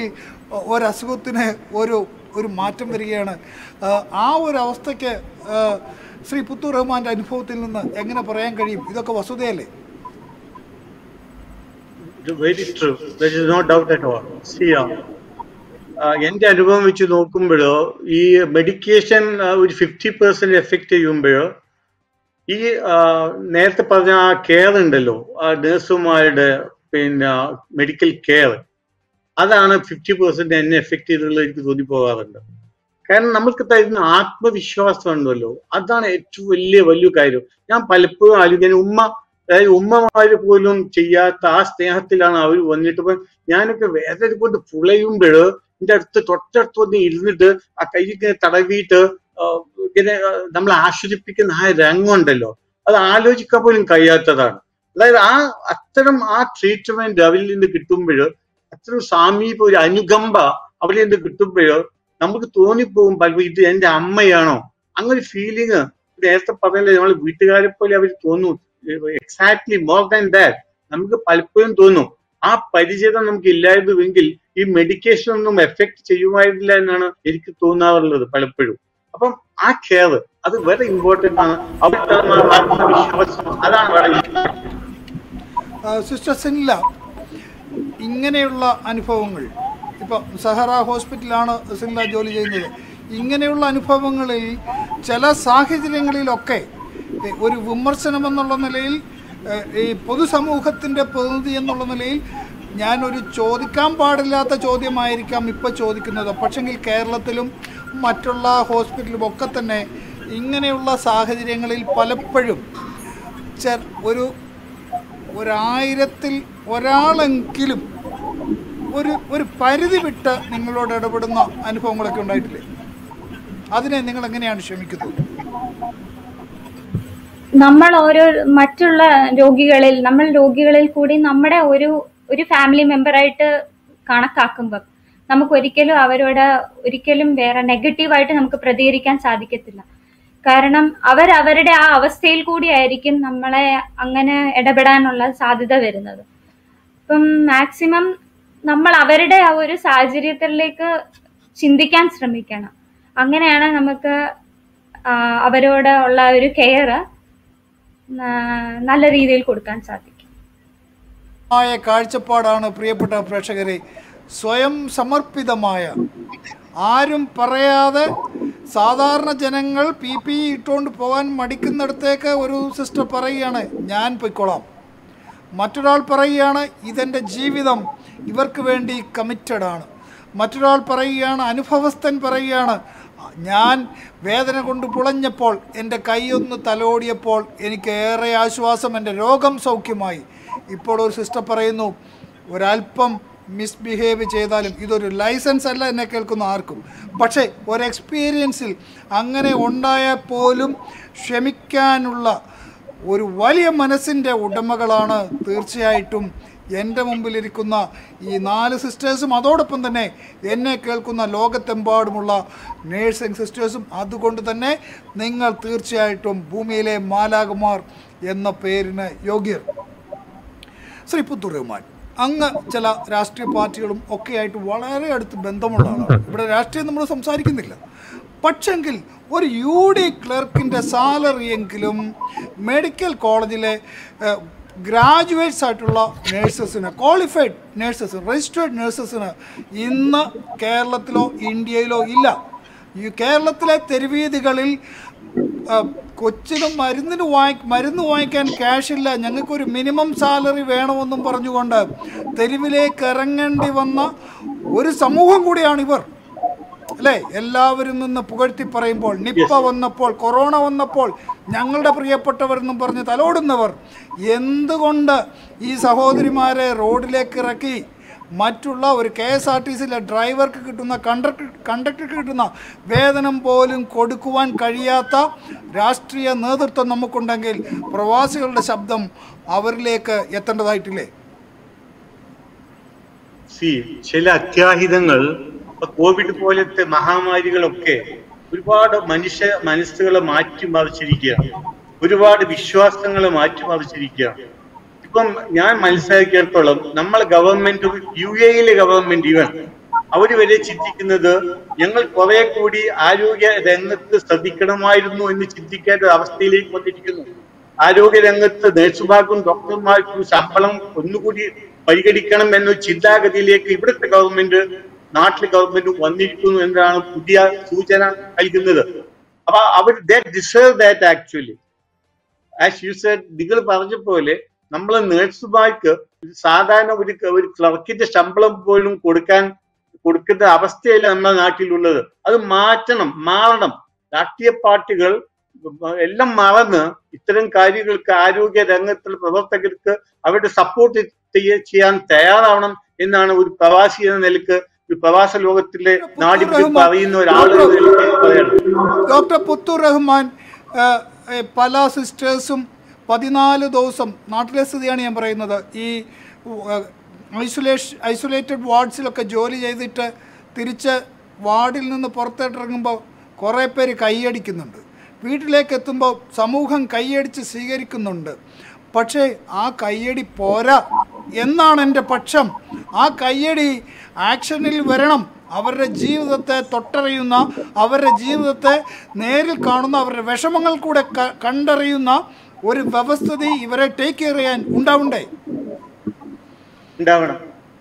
ഒരസുഖത്തിന് ഒരു ഒരു മാറ്റം വരികയാണ് ഏഹ്, ആ ഒരു അവസ്ഥയ്ക്ക് ഏഹ്, ശ്രീ പുത്തൂർ റഹ്മാന്റെ അനുഭവത്തിൽ നിന്ന് എങ്ങനെ പറയാൻ കഴിയും ഇതൊക്കെ വസ്തുതയല്ലേ very true there is no doubt at all സിയാ എന്റെ അനുഭവം വെച്ച് നോക്കുമ്പോഴോ ഈ മെഡിക്കേഷൻ ഒരു ഫിഫ്റ്റി പെർസെന്റ് എഫക്ട് ചെയ്യുമ്പോഴോ ഈ ആ, നേരത്തെ പറഞ്ഞ ആ കെയർ ഉണ്ടല്ലോ ആ നഴ്സുമാരുടെ പിന്നെ മെഡിക്കൽ കെയർ അതാണ് ഫിഫ്റ്റി പെർസെന്റ് എന്നെ എഫക്ട് ചെയ്തിട്ടുള്ളത് എനിക്ക് തോന്നിപ്പോകാറുണ്ട് കാരണം നമുക്ക് തരുന്ന ആത്മവിശ്വാസം ഉണ്ടല്ലോ അതാണ് ഏറ്റവും വലിയ വലിയ കാര്യം ഞാൻ പലപ്പോഴും ആലോചിക്കാൻ ഉമ്മ അതായത് ഉമ്മമാര് പോലും ചെയ്യാത്ത ആ സ്നേഹത്തിലാണ് അവർ വന്നിട്ട് ഇപ്പൊ ഞാനൊക്കെ വേദന കൊണ്ട് പുളയുമ്പോൾ എന്റെ അടുത്ത് തൊട്ടടുത്ത് വന്ന് ഇരുന്നിട്ട് ആ കൈ ഇങ്ങനെ തടവിയിട്ട് ആ, ഇങ്ങനെ ആ, നമ്മൾ ആശ്വസിപ്പിക്കുന്ന ആ രംഗമുണ്ടല്ലോ അത് ആലോചിക്കാൻ പോലും കഴിയാത്തതാണ് അതായത് ആ അത്തരം ആ ട്രീറ്റ്മെന്റ് അവരിൽ നിന്ന് കിട്ടുമ്പോൾ അത്തരം സാമീപ ഒരു അനുകമ്പ അവരിൽ നിന്ന് കിട്ടുമ്പോൾ നമുക്ക് തോന്നിപ്പോകും പലപ്പോൾ ഇത് എന്റെ അമ്മയാണോ അങ്ങനെ ഫീലിങ് നേരത്തെ പറഞ്ഞല്ലേ നമ്മൾ വീട്ടുകാരെ പോലെ അവർ തോന്നും എക്സാക്ട്ലി മോർ ദാൻ ദാറ്റ് നമുക്ക് പലപ്പോഴും തോന്നും ആ പരിചയം നമുക്ക് ഇല്ലായിരുന്നുവെങ്കിൽ ഈ മെഡിക്കേഷൻ ഒന്നും എഫക്ട് ചെയ്യുമായിരുന്നില്ല എന്നാണ് എനിക്ക് തോന്നാറുള്ളത് പലപ്പോഴും അപ്പം ആ കെയർ അത് വളരെ ഇമ്പോർട്ടന്റ് ആണ് അവരുടെ ആത്മവിശ്വാസം അതാണ് വളരെ സിസ്റ്റർ സെനില ഇങ്ങനെയുള്ള അനുഭവങ്ങൾ ഇപ്പോൾ സഹറ ഹോസ്പിറ്റലാണ് സെനില ജോലി ചെയ്യുന്നത് ഇങ്ങനെയുള്ള അനുഭവങ്ങളിൽ ചില സാഹചര്യങ്ങളിലൊക്കെ എ, ഒരു വിമർശനം എന്നുള്ള നിലയിൽ എ, ഈ പൊതുസമൂഹത്തിൻ്റെ പ്രതിനിധി എന്നുള്ള നിലയിൽ ഞാനൊരു ചോദിക്കാൻ പാടില്ലാത്ത ചോദ്യമായിരിക്കാം ഇപ്പോൾ ചോദിക്കുന്നത് പക്ഷെങ്കിൽ കേരളത്തിലും മറ്റുള്ള ഹോസ്പിറ്റലും ഒക്കെ തന്നെ ഇങ്ങനെയുള്ള സാഹചര്യങ്ങളിൽ പലപ്പോഴും ചെ ഒരു ഒരായിരത്തിൽ ഒരാളെങ്കിലും ഒരു ഒരു പരിധി വിട്ട് നിങ്ങളോട് ഇടപെടുന്ന അനുഭവങ്ങളൊക്കെ ഉണ്ടായിട്ടില്ലേ അതിനെ നിങ്ങൾ എങ്ങനെയാണ് ക്ഷമിക്കുന്നത് നമ്മൾ ഓരോ മറ്റുള്ള രോഗികളിൽ നമ്മൾ രോഗികളിൽ കൂടി നമ്മുടെ ഒരു ഒരു ഫാമിലി മെമ്പറായിട്ട് കണക്കാക്കുമ്പോൾ നമുക്ക് ഒരിക്കലും അവരോട് ഒരിക്കലും വേറെ നെഗറ്റീവായിട്ട് നമുക്ക് പ്രതികരിക്കാൻ സാധിക്കത്തില്ല കാരണം അവർ അവരുടെ ആ അവസ്ഥയിൽ കൂടിയായിരിക്കും നമ്മളെ അങ്ങനെ ഇടപെടാനുള്ള സാധ്യത വരുന്നത് ഇപ്പം മാക്സിമം നമ്മൾ അവരുടെ ആ ഒരു സാഹചര്യത്തിലേക്ക് ചിന്തിക്കാൻ ശ്രമിക്കണം അങ്ങനെയാണ് നമുക്ക് ആ, അവരോട് ഉള്ള ഒരു കെയർ നല്ല രീതിയിൽ കൊടുക്കാൻ സാധിക്കും ആയ കാഴ്ചപ്പാടാണ് പ്രിയപ്പെട്ട പ്രേക്ഷകരെ സ്വയം സമർപ്പിതമായ ആരും പറയാതെ സാധാരണ ജനങ്ങൾ പി പി ഇട്ടുകൊണ്ട് പോകാൻ മടിക്കുന്നിടത്തേക്ക് ഒരു സിസ്റ്റർ പറയുകയാണ് ഞാൻ പൊയ്ക്കോളാം മറ്റൊരാൾ പറയുകയാണ് ഇതെൻ്റെ ജീവിതം ഇവർക്ക് വേണ്ടി കമ്മിറ്റഡ് ആണ് മറ്റൊരാൾ പറയുകയാണ് അനുഭവസ്ഥൻ പറയുകയാണ് ഞാൻ വേദന കൊണ്ട് പുളഞ്ഞപ്പോൾ എൻ്റെ കൈയൊന്ന് തലോടിയപ്പോൾ എനിക്ക് ഏറെ ആശ്വാസം എൻ്റെ രോഗം സൗഖ്യമായി ഇപ്പോൾ ഒരു സിസ്റ്റർ പറയുന്നു ഒരല്പം മിസ്ബിഹേവ് ചെയ്താലും ഇതൊരു ലൈസൻസ് അല്ല എന്നെ കേൾക്കുന്ന ആർക്കും പക്ഷേ ഒരു എക്സ്പീരിയൻസിൽ അങ്ങനെ ഉണ്ടായാൽ പോലും ക്ഷമിക്കാനുള്ള ഒരു വലിയ മനസ്സിൻ്റെ ഉടമകളാണ് തീർച്ചയായിട്ടും എൻ്റെ മുമ്പിലിരിക്കുന്ന ഈ നാല് സിസ്റ്റേഴ്സും അതോടൊപ്പം തന്നെ എന്നെ കേൾക്കുന്ന ലോകത്തെമ്പാടുമുള്ള നേഴ്സിംഗ് സിസ്റ്റേഴ്സും അതുകൊണ്ട് തന്നെ നിങ്ങൾ തീർച്ചയായിട്ടും ഭൂമിയിലെ മാലാകുമാർ എന്ന പേരിന് യോഗ്യർ ശ്രീ പുത്തൂർ റഹ്മാൻ അങ്ങ് ചില രാഷ്ട്രീയ പാർട്ടികളും ഒക്കെയായിട്ട് വളരെ അടുത്ത് ബന്ധമുള്ള ആളാണ് ഇവിടെ രാഷ്ട്രീയം നമ്മൾ സംസാരിക്കുന്നില്ല പക്ഷെങ്കിൽ ഒരു യു ഡി ക്ലർക്കിൻ്റെ സാലറിയെങ്കിലും മെഡിക്കൽ കോളേജിലെ ഗ്രാജുവേറ്റ്സ് ആയിട്ടുള്ള നേഴ്സസിന് ക്വാളിഫൈഡ് നേഴ്സസിന് രജിസ്റ്റേർഡ് നേഴ്സസിന് ഇന്ന് കേരളത്തിലോ ഇന്ത്യയിലോ ഇല്ല ഈ കേരളത്തിലെ തെരുവീതികളിൽ ആ, കൊച്ചിന് മരുന്നിന് വാങ്ങി മരുന്ന് വാങ്ങിക്കാൻ ക്യാഷ് ഇല്ല ഞങ്ങൾക്കൊരു മിനിമം സാലറി വേണമെന്നും പറഞ്ഞുകൊണ്ട് തെരുവിലേക്ക് ഇറങ്ങേണ്ടി വന്ന ഒരു സമൂഹം കൂടിയാണ് ഇവർ അല്ലേ എല്ലാവരും നിന്ന് പുകഴ്ത്തി പറയുമ്പോൾ നിപ്പ വന്നപ്പോൾ കൊറോണ വന്നപ്പോൾ ഞങ്ങളുടെ പ്രിയപ്പെട്ടവരെന്നും പറഞ്ഞ് തലോടുന്നവർ എന്തുകൊണ്ട് ഈ സഹോദരിമാരെ റോഡിലേക്ക് ഇറക്കി മറ്റുള്ള ഒരു കെ എസ് ആർ ടി സിയിലെ ഡ്രൈവർക്ക് കിട്ടുന്ന കണ്ടക്ടർ കണ്ടക്ടർക്ക് കിട്ടുന്ന വേതനം പോലും കൊടുക്കുവാൻ കഴിയാത്ത രാഷ്ട്രീയ നേതൃത്വം നമുക്കുണ്ടെങ്കിൽ പ്രവാസികളുടെ ശബ്ദം അവരിലേക്ക് എത്തേണ്ടതായിട്ടില്ലേ സി ചില അത്യാഹിതങ്ങൾ ഇപ്പൊ കോവിഡ് പോലത്തെ മഹാമാരികളൊക്കെ ഒരുപാട് മനുഷ്യ മനസ്സുകളെ മാറ്റിമറിച്ചിരിക്കുകയാണ് ഒരുപാട് വിശ്വാസങ്ങളെ മാറ്റിമറിച്ചിരിക്കുകയാണ് ഇപ്പം ഞാൻ മനസ്സിലാക്കിയിടത്തോളം നമ്മളെ ഗവൺമെന്റ് യു എയിലെ ഗവൺമെന്റ് ഇവൻ അവര് വരെ ചിന്തിക്കുന്നത് ഞങ്ങൾ കുറെ കൂടി ആരോഗ്യ രംഗത്ത് ശ്രദ്ധിക്കണമായിരുന്നു എന്ന് ചിന്തിക്കേണ്ട ഒരു അവസ്ഥയിലേക്ക് വന്നിരിക്കുന്നു ആരോഗ്യ രംഗത്ത് നഴ്സുമാർക്കും ഡോക്ടർമാർക്കും ശമ്പളം ഒന്നുകൂടി പരിഗണിക്കണം എന്ന ചിന്താഗതിയിലേക്ക് ഇവിടുത്തെ ഗവൺമെന്റ് നാട്ടിലെ ഗവൺമെന്റ് വന്നിരിക്കുന്നു എന്നതാണ് പുതിയ സൂചന നൽകുന്നത് അപ്പൊ അവർ deserve that actually as you said നിങ്ങൾ പറഞ്ഞ പോലെ നമ്മൾ നേഴ്സുമാർക്ക് സാധാരണ ഒരു ഒരു ക്ലർക്കിന്റെ ശമ്പളം പോലും കൊടുക്കാൻ കൊടുക്കുന്ന അവസ്ഥയല്ല നമ്മുടെ നാട്ടിലുള്ളത് അത് മാറ്റണം മാറണം രാഷ്ട്രീയ പാർട്ടികൾ എല്ലാം മറന്ന് ഇത്തരം കാര്യങ്ങൾക്ക് ആരോഗ്യ രംഗത്തുള്ള പ്രവർത്തകർക്ക് അവരുടെ സപ്പോർട്ട് ചെയ്യാൻ തയ്യാറാവണം എന്നാണ് ഒരു പ്രവാസി എന്ന നിലക്ക് ഒരു പ്രവാസ ലോകത്തിലെ നാടിപ്പിടിപ്പ് അറിയുന്ന ഒരാൾ എന്ന നിലയ്ക്ക് പറയണം ഡോക്ടർ പുത്തൂർ റഹ്മാൻ ആ, ഏ, പല സിസ്റ്റേഴ്സും പതിനാല് ദിവസം നാട്ടിലെ സ്ഥിതിയാണ് ഞാൻ പറയുന്നത് ഈ ഐസൊലേഷൻ ഐസൊലേറ്റഡ് വാർഡ്സിലൊക്കെ ജോലി ചെയ്തിട്ട് തിരിച്ച് വാർഡിൽ നിന്ന് പുറത്തോട്ടിറങ്ങുമ്പോൾ കുറേ പേര് കൈയടിക്കുന്നുണ്ട് വീട്ടിലേക്ക് എത്തുമ്പോൾ സമൂഹം കൈയടിച്ച് സ്വീകരിക്കുന്നുണ്ട് പക്ഷേ ആ കയ്യടി പോരാ എന്നാണ് എൻ്റെ പക്ഷം ആ കയ്യടി ആക്ഷനിൽ വരണം അവരുടെ ജീവിതത്തെ തൊട്ടറിയുന്ന അവരുടെ ജീവിതത്തെ നേരിൽ കാണുന്ന അവരുടെ വിഷമങ്ങൾ കൂടെ ക- കണ്ടറിയുന്ന ഒരു വ്യവസ്ഥിതി ഇവരെ ടേക്ക് കെയർ ചെയ്യാൻ ഉണ്ടാവണ്ടേ ഉണ്ടാവണം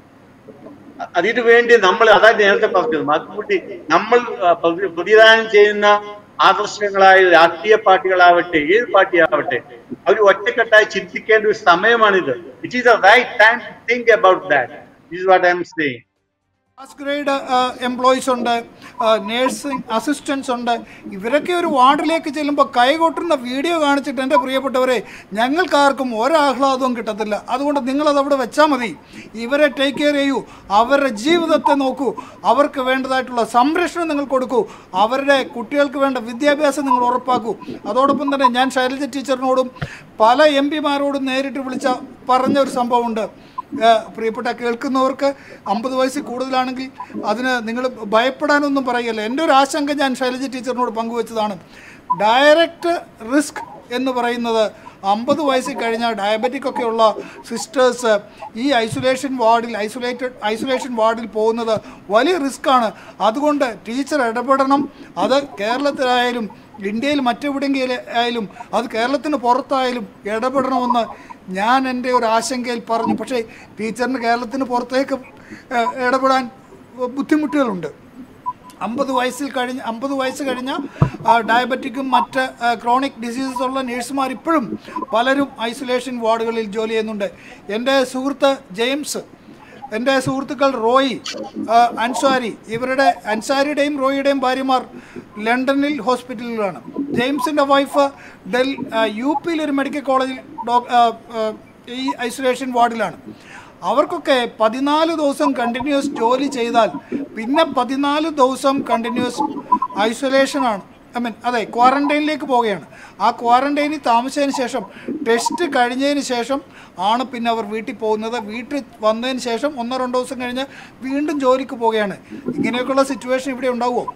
അ- അതിനു വേണ്ടി നമ്മൾ അതാ നേരത്തെ പറഞ്ഞത് മാത്തുക്കുട്ടി നമ്മൾ ആ, പ്രതി- പ്രതിദാനം ചെയ്യുന്ന ആദർശങ്ങളായ രാഷ്ട്രീയ പാർട്ടികളാവട്ടെ ഏത് പാർട്ടി ആവട്ടെ അവർ ഒറ്റക്കെട്ടായി ചിന്തിക്കേണ്ട ഒരു സമയമാണിത് it is a right time to think about that is what I am saying class grade employees ഉണ്ട് നേഴ്സിംഗ് അസിസ്റ്റൻസ് ഉണ്ട് ഇവരൊക്കെ ഒരു വാർഡിലേക്ക് ചെല്ലുമ്പോൾ കൈകൊട്ടുന്ന വീഡിയോ കാണിച്ചിട്ട് എൻ്റെ പ്രിയപ്പെട്ടവരെ ഞങ്ങൾക്കാർക്കും ഒരാഹ്ലാദവും കിട്ടത്തില്ല അതുകൊണ്ട് നിങ്ങളത് അവിടെ വെച്ചാൽ മതി ഇവരെ ടേക്ക് കെയർ ചെയ്യൂ അവരുടെ ജീവിതത്തെ നോക്കൂ അവർക്ക് വേണ്ടതായിട്ടുള്ള സംരക്ഷണം നിങ്ങൾ കൊടുക്കൂ അവരുടെ കുട്ടികൾക്ക് വേണ്ട വിദ്യാഭ്യാസം നിങ്ങൾ ഉറപ്പാക്കൂ അതോടൊപ്പം തന്നെ ഞാൻ ശൈലജ ടീച്ചറിനോടും പല എം പിമാരോടും നേരിട്ട് വിളിച്ച പറഞ്ഞ ഒരു സംഭവമുണ്ട് ഏഹ് പ്രിയപ്പെട്ട കേൾക്കുന്നവർക്ക് അമ്പത് വയസ്സിൽ കൂടുതലാണെങ്കിൽ അതിന് നിങ്ങൾ ഭയപ്പെടാനൊന്നും പറയല്ല എൻ്റെ ഒരു ആശങ്ക ഞാൻ ശൈലജ ടീച്ചറിനോട് പങ്കുവച്ചതാണ് ഡയറക്റ്റ് റിസ്ക് എന്ന് പറയുന്നത് അമ്പത് വയസ്സിൽ കഴിഞ്ഞാൽ ഡയബറ്റിക് ഒക്കെ ഉള്ള സിസ്റ്റേഴ്സ് ഈ ഐസൊലേഷൻ വാർഡിൽ ഐസൊലേറ്റഡ് ഐസൊലേഷൻ വാർഡിൽ പോകുന്നത് വലിയ റിസ്ക്കാണ് അതുകൊണ്ട് ടീച്ചർ ഇടപെടണം അത് കേരളത്തിലായാലും ഇന്ത്യയിൽ മറ്റെവിടെയെങ്കിലും ആയാലും അത് കേരളത്തിന് പുറത്തായാലും ഇടപെടണമെന്ന് ഞാൻ എൻ്റെ ഒരു ആശങ്കയിൽ പറഞ്ഞു പക്ഷേ ടീച്ചറിന് കേരളത്തിന് പുറത്തേക്ക് ഏഹ്, ഇടപെടാൻ ബുദ്ധിമുട്ടുകളുണ്ട് അമ്പത് വയസ്സിൽ കഴിഞ്ഞ് അമ്പത് വയസ്സ് കഴിഞ്ഞ ആ, ഡയബറ്റിക്കും മറ്റ് ആ, ക്രോണിക് ഡിസീസസ് ഉള്ള നേഴ്സുമാർ ഇപ്പോഴും പലരും ഐസൊലേഷൻ വാർഡുകളിൽ ജോലി ചെയ്യുന്നുണ്ട് എൻ്റെ സുഹൃത്ത് ജെയിംസ് എൻ്റെ സുഹൃത്തുക്കൾ റോയി ആ, അൻസാരി ഇവരുടെ അൻസാരിയുടെയും റോയിയുടെയും ഭാര്യമാർ ലണ്ടനിൽ ഹോസ്പിറ്റലിലാണ് ജെയിംസിൻ്റെ വൈഫ് ഡൽ ആ, യു പിയിൽ ഒരു മെഡിക്കൽ കോളേജിൽ ഡോക് ആ, ആ, ഈ ഐസൊലേഷൻ വാർഡിലാണ് അവർക്കൊക്കെ പതിനാല് ദിവസം കണ്ടിന്യൂസ് ജോലി ചെയ്താൽ പിന്നെ പതിനാല് ദിവസം കണ്ടിന്യൂസ് ഐസൊലേഷനാണ് ഐ മീൻ അതെ ക്വാറന്റൈനിലേക്ക് പോവുകയാണ് ആ ക്വാറന്റൈനിൽ താമസിച്ചതിന് ശേഷം ടെസ്റ്റ് കഴിഞ്ഞതിന് ശേഷം ആണ് പിന്നെ അവർ വീട്ടിൽ പോകുന്നത് വീട്ടിൽ വന്നതിന് ശേഷം ഒന്നോ രണ്ടോ ദിവസം കഴിഞ്ഞ് വീണ്ടും ജോലിക്ക് പോവുകയാണ് ഇങ്ങനെയൊക്കെയുള്ള സിറ്റുവേഷൻ ഇവിടെ ഉണ്ടാവുമോ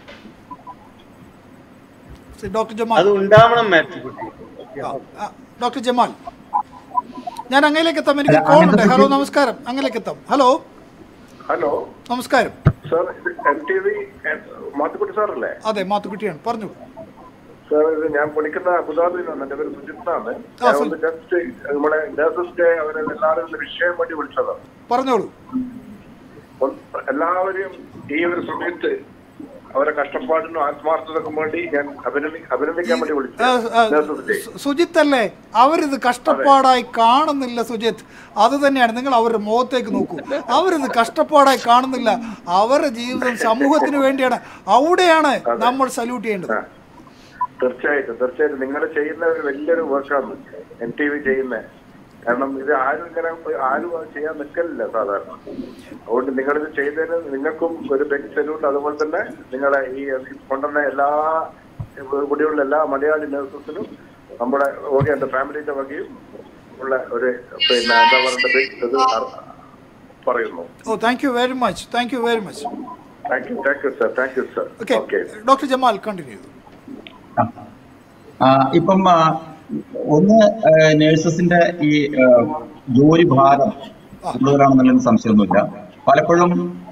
ഡോക്ടർ ജമാൽ അത് ഉണ്ടാവണം മാറ്റുകുട്ടി ആ, ഡോക്ടർ ജമാൽ ഞാൻ അങ്ങയിലേക്ക് എത്താം എനിക്ക് കോൾ ഉണ്ട് ഹലോ നമസ്കാരം അങ്ങയിലേക്ക് എത്താം ഹലോ ഹലോ നമസ്കാരം സാർ ഇത് എം ടി വി മാത്തുക്കുട്ടി സാറല്ലേ അതെ മാത്തുക്കുട്ടിയാണ് പറഞ്ഞു സാർ ഇത് ഞാൻ വിളിക്കുന്ന അബുദാബിയിൽ നിന്നാണ് എന്റെ പേര് സുജിത് എന്നാണ് ആ, ഞാൻ സുജിത്. ഒന്ന് ജസ്റ്റ് നമ്മുടെ നേഴ്സസ് ഡേ അവരെ എല്ലാവരും ഒരു വിഷയം വേണ്ടി വിളിച്ചതാണ് പറഞ്ഞോളൂ അപ്പോൾ എല്ലാവരെയും ഈ ഒരു സമയത്ത് അവരെ കഷ്ടപ്പാടിനും ആത്മാർത്ഥതക്കും വേണ്ടി ഞാൻ അഭിനന്ദി അഭിനന്ദിക്കാൻ വേണ്ടി വിളിച്ചു ആ, ആ, നേഴ്സസ് ഡേ സു- സുജിത്ത് അല്ലേ അവരിത് കഷ്ടപ്പാടായി കാണുന്നില്ല സുജിത്ത് അത് തന്നെയാണ് നിങ്ങൾ അവരുടെ മുഖത്തേക്ക് നോക്കൂ അവരിത് കഷ്ടപ്പാടായി കാണുന്നില്ല അവരുടെ ജീവിതം സമൂഹത്തിന് വേണ്ടിയാണ് അവിടെയാണ് നമ്മൾ സല്യൂട്ട് ചെയ്യേണ്ടത് തീർച്ചയായിട്ടും തീർച്ചയായിട്ടും നിങ്ങൾ ചെയ്യുന്ന ഒരു വലിയൊരു വർക്കാണ് എൻ ടി വി ചെയ്യുന്നത് കാരണം ഇത് ആരും ഇങ്ങനെ ആരും അത് ചെയ്യാൻ നിൽക്കലില്ല സാധാരണ അതുകൊണ്ട് നിങ്ങളിത് ചെയ്തതിന് നിങ്ങൾക്കും ഒരു ബെഗ് സല്യൂട്ട് അതുപോലെ തന്നെ നിങ്ങളെ ഈ കൊണ്ടുവന്ന എല്ലാ ഇവിടെയുള്ള എല്ലാ മലയാളി നഴ്സസിനും നമ്മുടെ ഓക്കെ എന്റെ ഫാമിലിന്റെ വകയും ഉള്ള ഒരു പിന്നെ എന്താ പറയുക ബെഗ് ഇത് അർ- പറയുന്നു oh thank you very much thank you very much thank you thank you sir thank you sir okay okay doctor Jamal continue ചെയ്തു ആ, ഇപ്പം ആ, ഒന്ന് നേഴ്സസിന്റെ ഈ ആ, ജോലി ഭാരം കൂടുതലാണെന്നുള്ളതിന് സംശയമൊന്നുമില്ല പലപ്പോഴും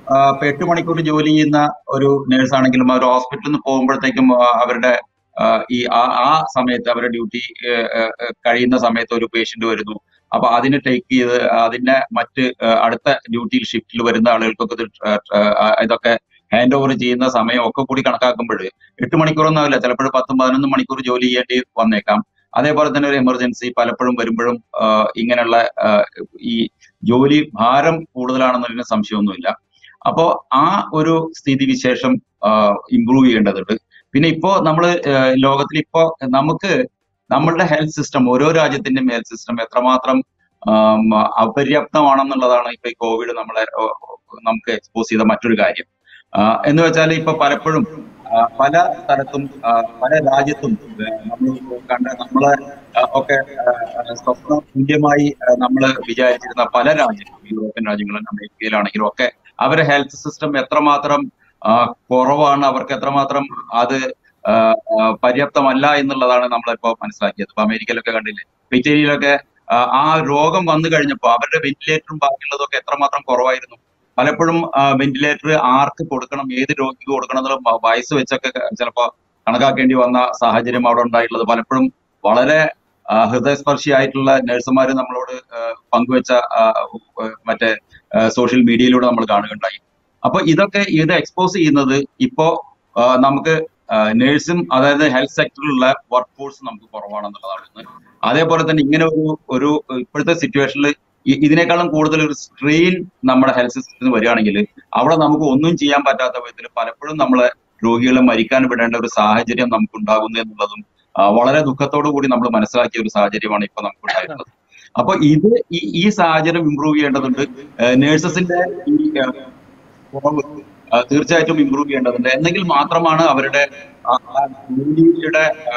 ആ, ഇപ്പൊ എട്ട് മണിക്കൂർ ജോലി ചെയ്യുന്ന ഒരു നേഴ്സ് ആണെങ്കിലും അവർ ഹോസ്പിറ്റലിൽ നിന്ന് പോകുമ്പോഴത്തേക്കും ആ, അവരുടെ ആ, ഈ ആ ആ സമയത്ത് അവരുടെ ഡ്യൂട്ടി കഴിയുന്ന സമയത്ത് ഒരു പേഷ്യന്റ് വരുന്നു അപ്പൊ അതിനെ ടേക്ക് ചെയ്ത് അതിനെ മറ്റ് ആ, അടുത്ത ഡ്യൂട്ടിയിൽ ഷിഫ്റ്റിൽ വരുന്ന ആളുകൾക്കൊക്കെ ഇത് ട്ര- ട്ര- ആ, ഇതൊക്കെ ഹാൻഡ് ഓവർ ചെയ്യുന്ന സമയം ഒക്കെ കൂടി കണക്കാക്കുമ്പോൾ എട്ട് മണിക്കൂറൊന്നും ആവില്ല ചിലപ്പോൾ പത്തും പതിനൊന്നും മണിക്കൂർ ജോലി ചെയ്യേണ്ടി വന്നേക്കാം അതേപോലെ തന്നെ ഒരു എമർജൻസി പലപ്പോഴും വരുമ്പോഴും ആ, ഇങ്ങനെയുള്ള ആ, ഈ ജോലി ഭാരം കൂടുതലാണെന്നതിന് സംശയമൊന്നുമില്ല അപ്പോ ആ ഒരു സ്ഥിതിവിശേഷം ഇമ്പ്രൂവ് ചെയ്യേണ്ടതുണ്ട് പിന്നെ ഇപ്പോ നമ്മൾ ലോകത്തിൽ ഇപ്പോ നമുക്ക് നമ്മളുടെ ഹെൽത്ത് സിസ്റ്റം ഓരോ രാജ്യത്തിന്റെയും ഹെൽത്ത് സിസ്റ്റം എത്രമാത്രം ആം, അപര്യാപ്തമാണെന്നുള്ളതാണ് ഇപ്പൊ ഈ കോവിഡ് നമ്മളെ ഓ, നമുക്ക് എക്സ്പോസ് ചെയ്ത മറ്റൊരു കാര്യം ആ, എന്ന് വെച്ചാൽ ഇപ്പൊ പലപ്പോഴും ആ, പല സ്ഥലത്തും ആ, പല രാജ്യത്തും നമ്മൾ കണ്ട നമ്മളെ ആ, ഒക്കെ ആ, സ്വപ്ന തുല്യമായി നമ്മൾ വിചാരിച്ചിരുന്ന പല രാജ്യങ്ങളും യൂറോപ്യൻ രാജ്യങ്ങളും അമേരിക്കയിലാണെങ്കിലും ഒക്കെ അവരെ ഹെൽത്ത് സിസ്റ്റം എത്രമാത്രം ആ, കുറവാണ് അവർക്ക് എത്രമാത്രം അത് ആ, ആ, പര്യാപ്തമല്ല എന്നുള്ളതാണ് നമ്മളിപ്പോ മനസ്സിലാക്കിയത് ഇപ്പൊ അമേരിക്കയിലൊക്കെ കണ്ടില്ലേ ഇപ്പൊ ഇറ്റലിയിലൊക്കെ ആ, ആ രോഗം വന്നു കഴിഞ്ഞപ്പോ അവരുടെ വെന്റിലേറ്ററും ബാക്കിയുള്ളതൊക്കെ എത്രമാത്രം കുറവായിരുന്നു പലപ്പോഴും വെന്റിലേറ്റർ ആർക്ക് കൊടുക്കണം ഏത് രോഗിക്ക് കൊടുക്കണം എന്നുള്ള വ- വയസ്സ് വെച്ചൊക്കെ ചിലപ്പോ കണക്കാക്കേണ്ടി വന്ന സാഹചര്യം അവിടെ ഉണ്ടായിട്ടുള്ളത് പലപ്പോഴും വളരെ ആ, ഹൃദയസ്പർശിയായിട്ടുള്ള നഴ്സുമാർ നമ്മളോട് ആ, പങ്കുവെച്ച ആ, ഉ- മറ്റേ സോഷ്യൽ മീഡിയയിലൂടെ നമ്മൾ കാണുകയുണ്ടായി അപ്പൊ ഇതൊക്കെ ഇത് എക്സ്പോസ് ചെയ്യുന്നത് ഇപ്പോ ആ, നമുക്ക് നേഴ്സും അതായത് ഹെൽത്ത് സെക്ടറിലുള്ള വർക്ക് ഫോഴ്സ് നമുക്ക് കുറവാണെന്നുള്ളതാണ് ഒന്ന് അതേപോലെ തന്നെ ഇങ്ങനെ ഒരു ഒരു ഇപ്പോഴത്തെ സിറ്റുവേഷനിൽ ഇതിനേക്കാളും കൂടുതൽ ഒരു സ്ട്രെയിൻ നമ്മുടെ ഹെൽത്ത് സിസ്റ്റത്തിന് വരികയാണെങ്കിൽ അവിടെ നമുക്ക് ഒന്നും ചെയ്യാൻ പറ്റാത്ത വിധത്തിൽ പലപ്പോഴും നമ്മളെ രോഗികളെ മരിക്കാൻ വിടേണ്ട ഒരു സാഹചര്യം നമുക്ക് ഉണ്ടാകുന്നു എന്നുള്ളതും ആ, വളരെ ദുഃഖത്തോടു കൂടി നമ്മൾ മനസ്സിലാക്കിയ ഒരു സാഹചര്യമാണ് ഇപ്പൊ നമുക്ക് ഉണ്ടായിട്ടുള്ളത് അപ്പൊ ഇത് ഈ ഈ സാഹചര്യം ഇമ്പ്രൂവ് ചെയ്യേണ്ടതുണ്ട് നേഴ്സസിന്റെ ഈ ആ, കുറവ് ആ, തീർച്ചയായിട്ടും ഇമ്പ്രൂവ് ചെയ്യേണ്ടതുണ്ട് എന്നെങ്കിൽ മാത്രമാണ് അവരുടെ ആ ആ ജോലിയുടെ ആ,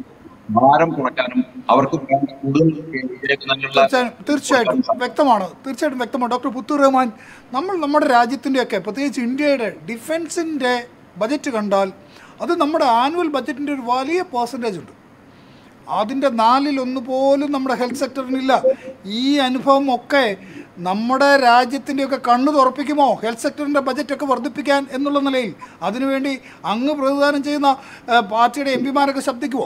ഭാരം കുറയ്ക്കാനും അവർക്ക് വേണ്ട കൂടുതൽ ഇതിലേക്ക് നല്ല തീർച്ചയായും തീർച്ചയായിട്ടും വ്യക്തമാണ് തീർച്ചയായിട്ടും വ്യക്തമാണ് ഡോക്ടർ പുത്തൂർ റഹ്മാൻ നമ്മൾ നമ്മുടെ രാജ്യത്തിൻ്റെയൊക്കെ പ്രത്യേകിച്ച് ഇന്ത്യയുടെ ഡിഫൻസിൻ്റെ ബജറ്റ് കണ്ടാൽ അത് നമ്മുടെ ആനുവൽ ബജറ്റിൻ്റെ ഒരു വലിയ പേഴ്സൻറ്റേജ് ഉണ്ട് അതിൻ്റെ നാലിൽ ഒന്ന് പോലും നമ്മുടെ ഹെൽത്ത് സെക്ടറിനില്ല ഈ അനുഭവം ഒക്കെ നമ്മുടെ രാജ്യത്തിൻ്റെയൊക്കെ കണ്ണ് തുറപ്പിക്കുമോ ഹെൽത്ത് സെക്ടറിൻ്റെ ബജറ്റൊക്കെ വർദ്ധിപ്പിക്കാൻ എന്നുള്ള നിലയിൽ അതിനുവേണ്ടി അങ്ങ് പ്രതിദാനം ചെയ്യുന്ന ആ, പാർട്ടിയുടെ എം പിമാരൊക്കെ ശബ്ദിക്കുമോ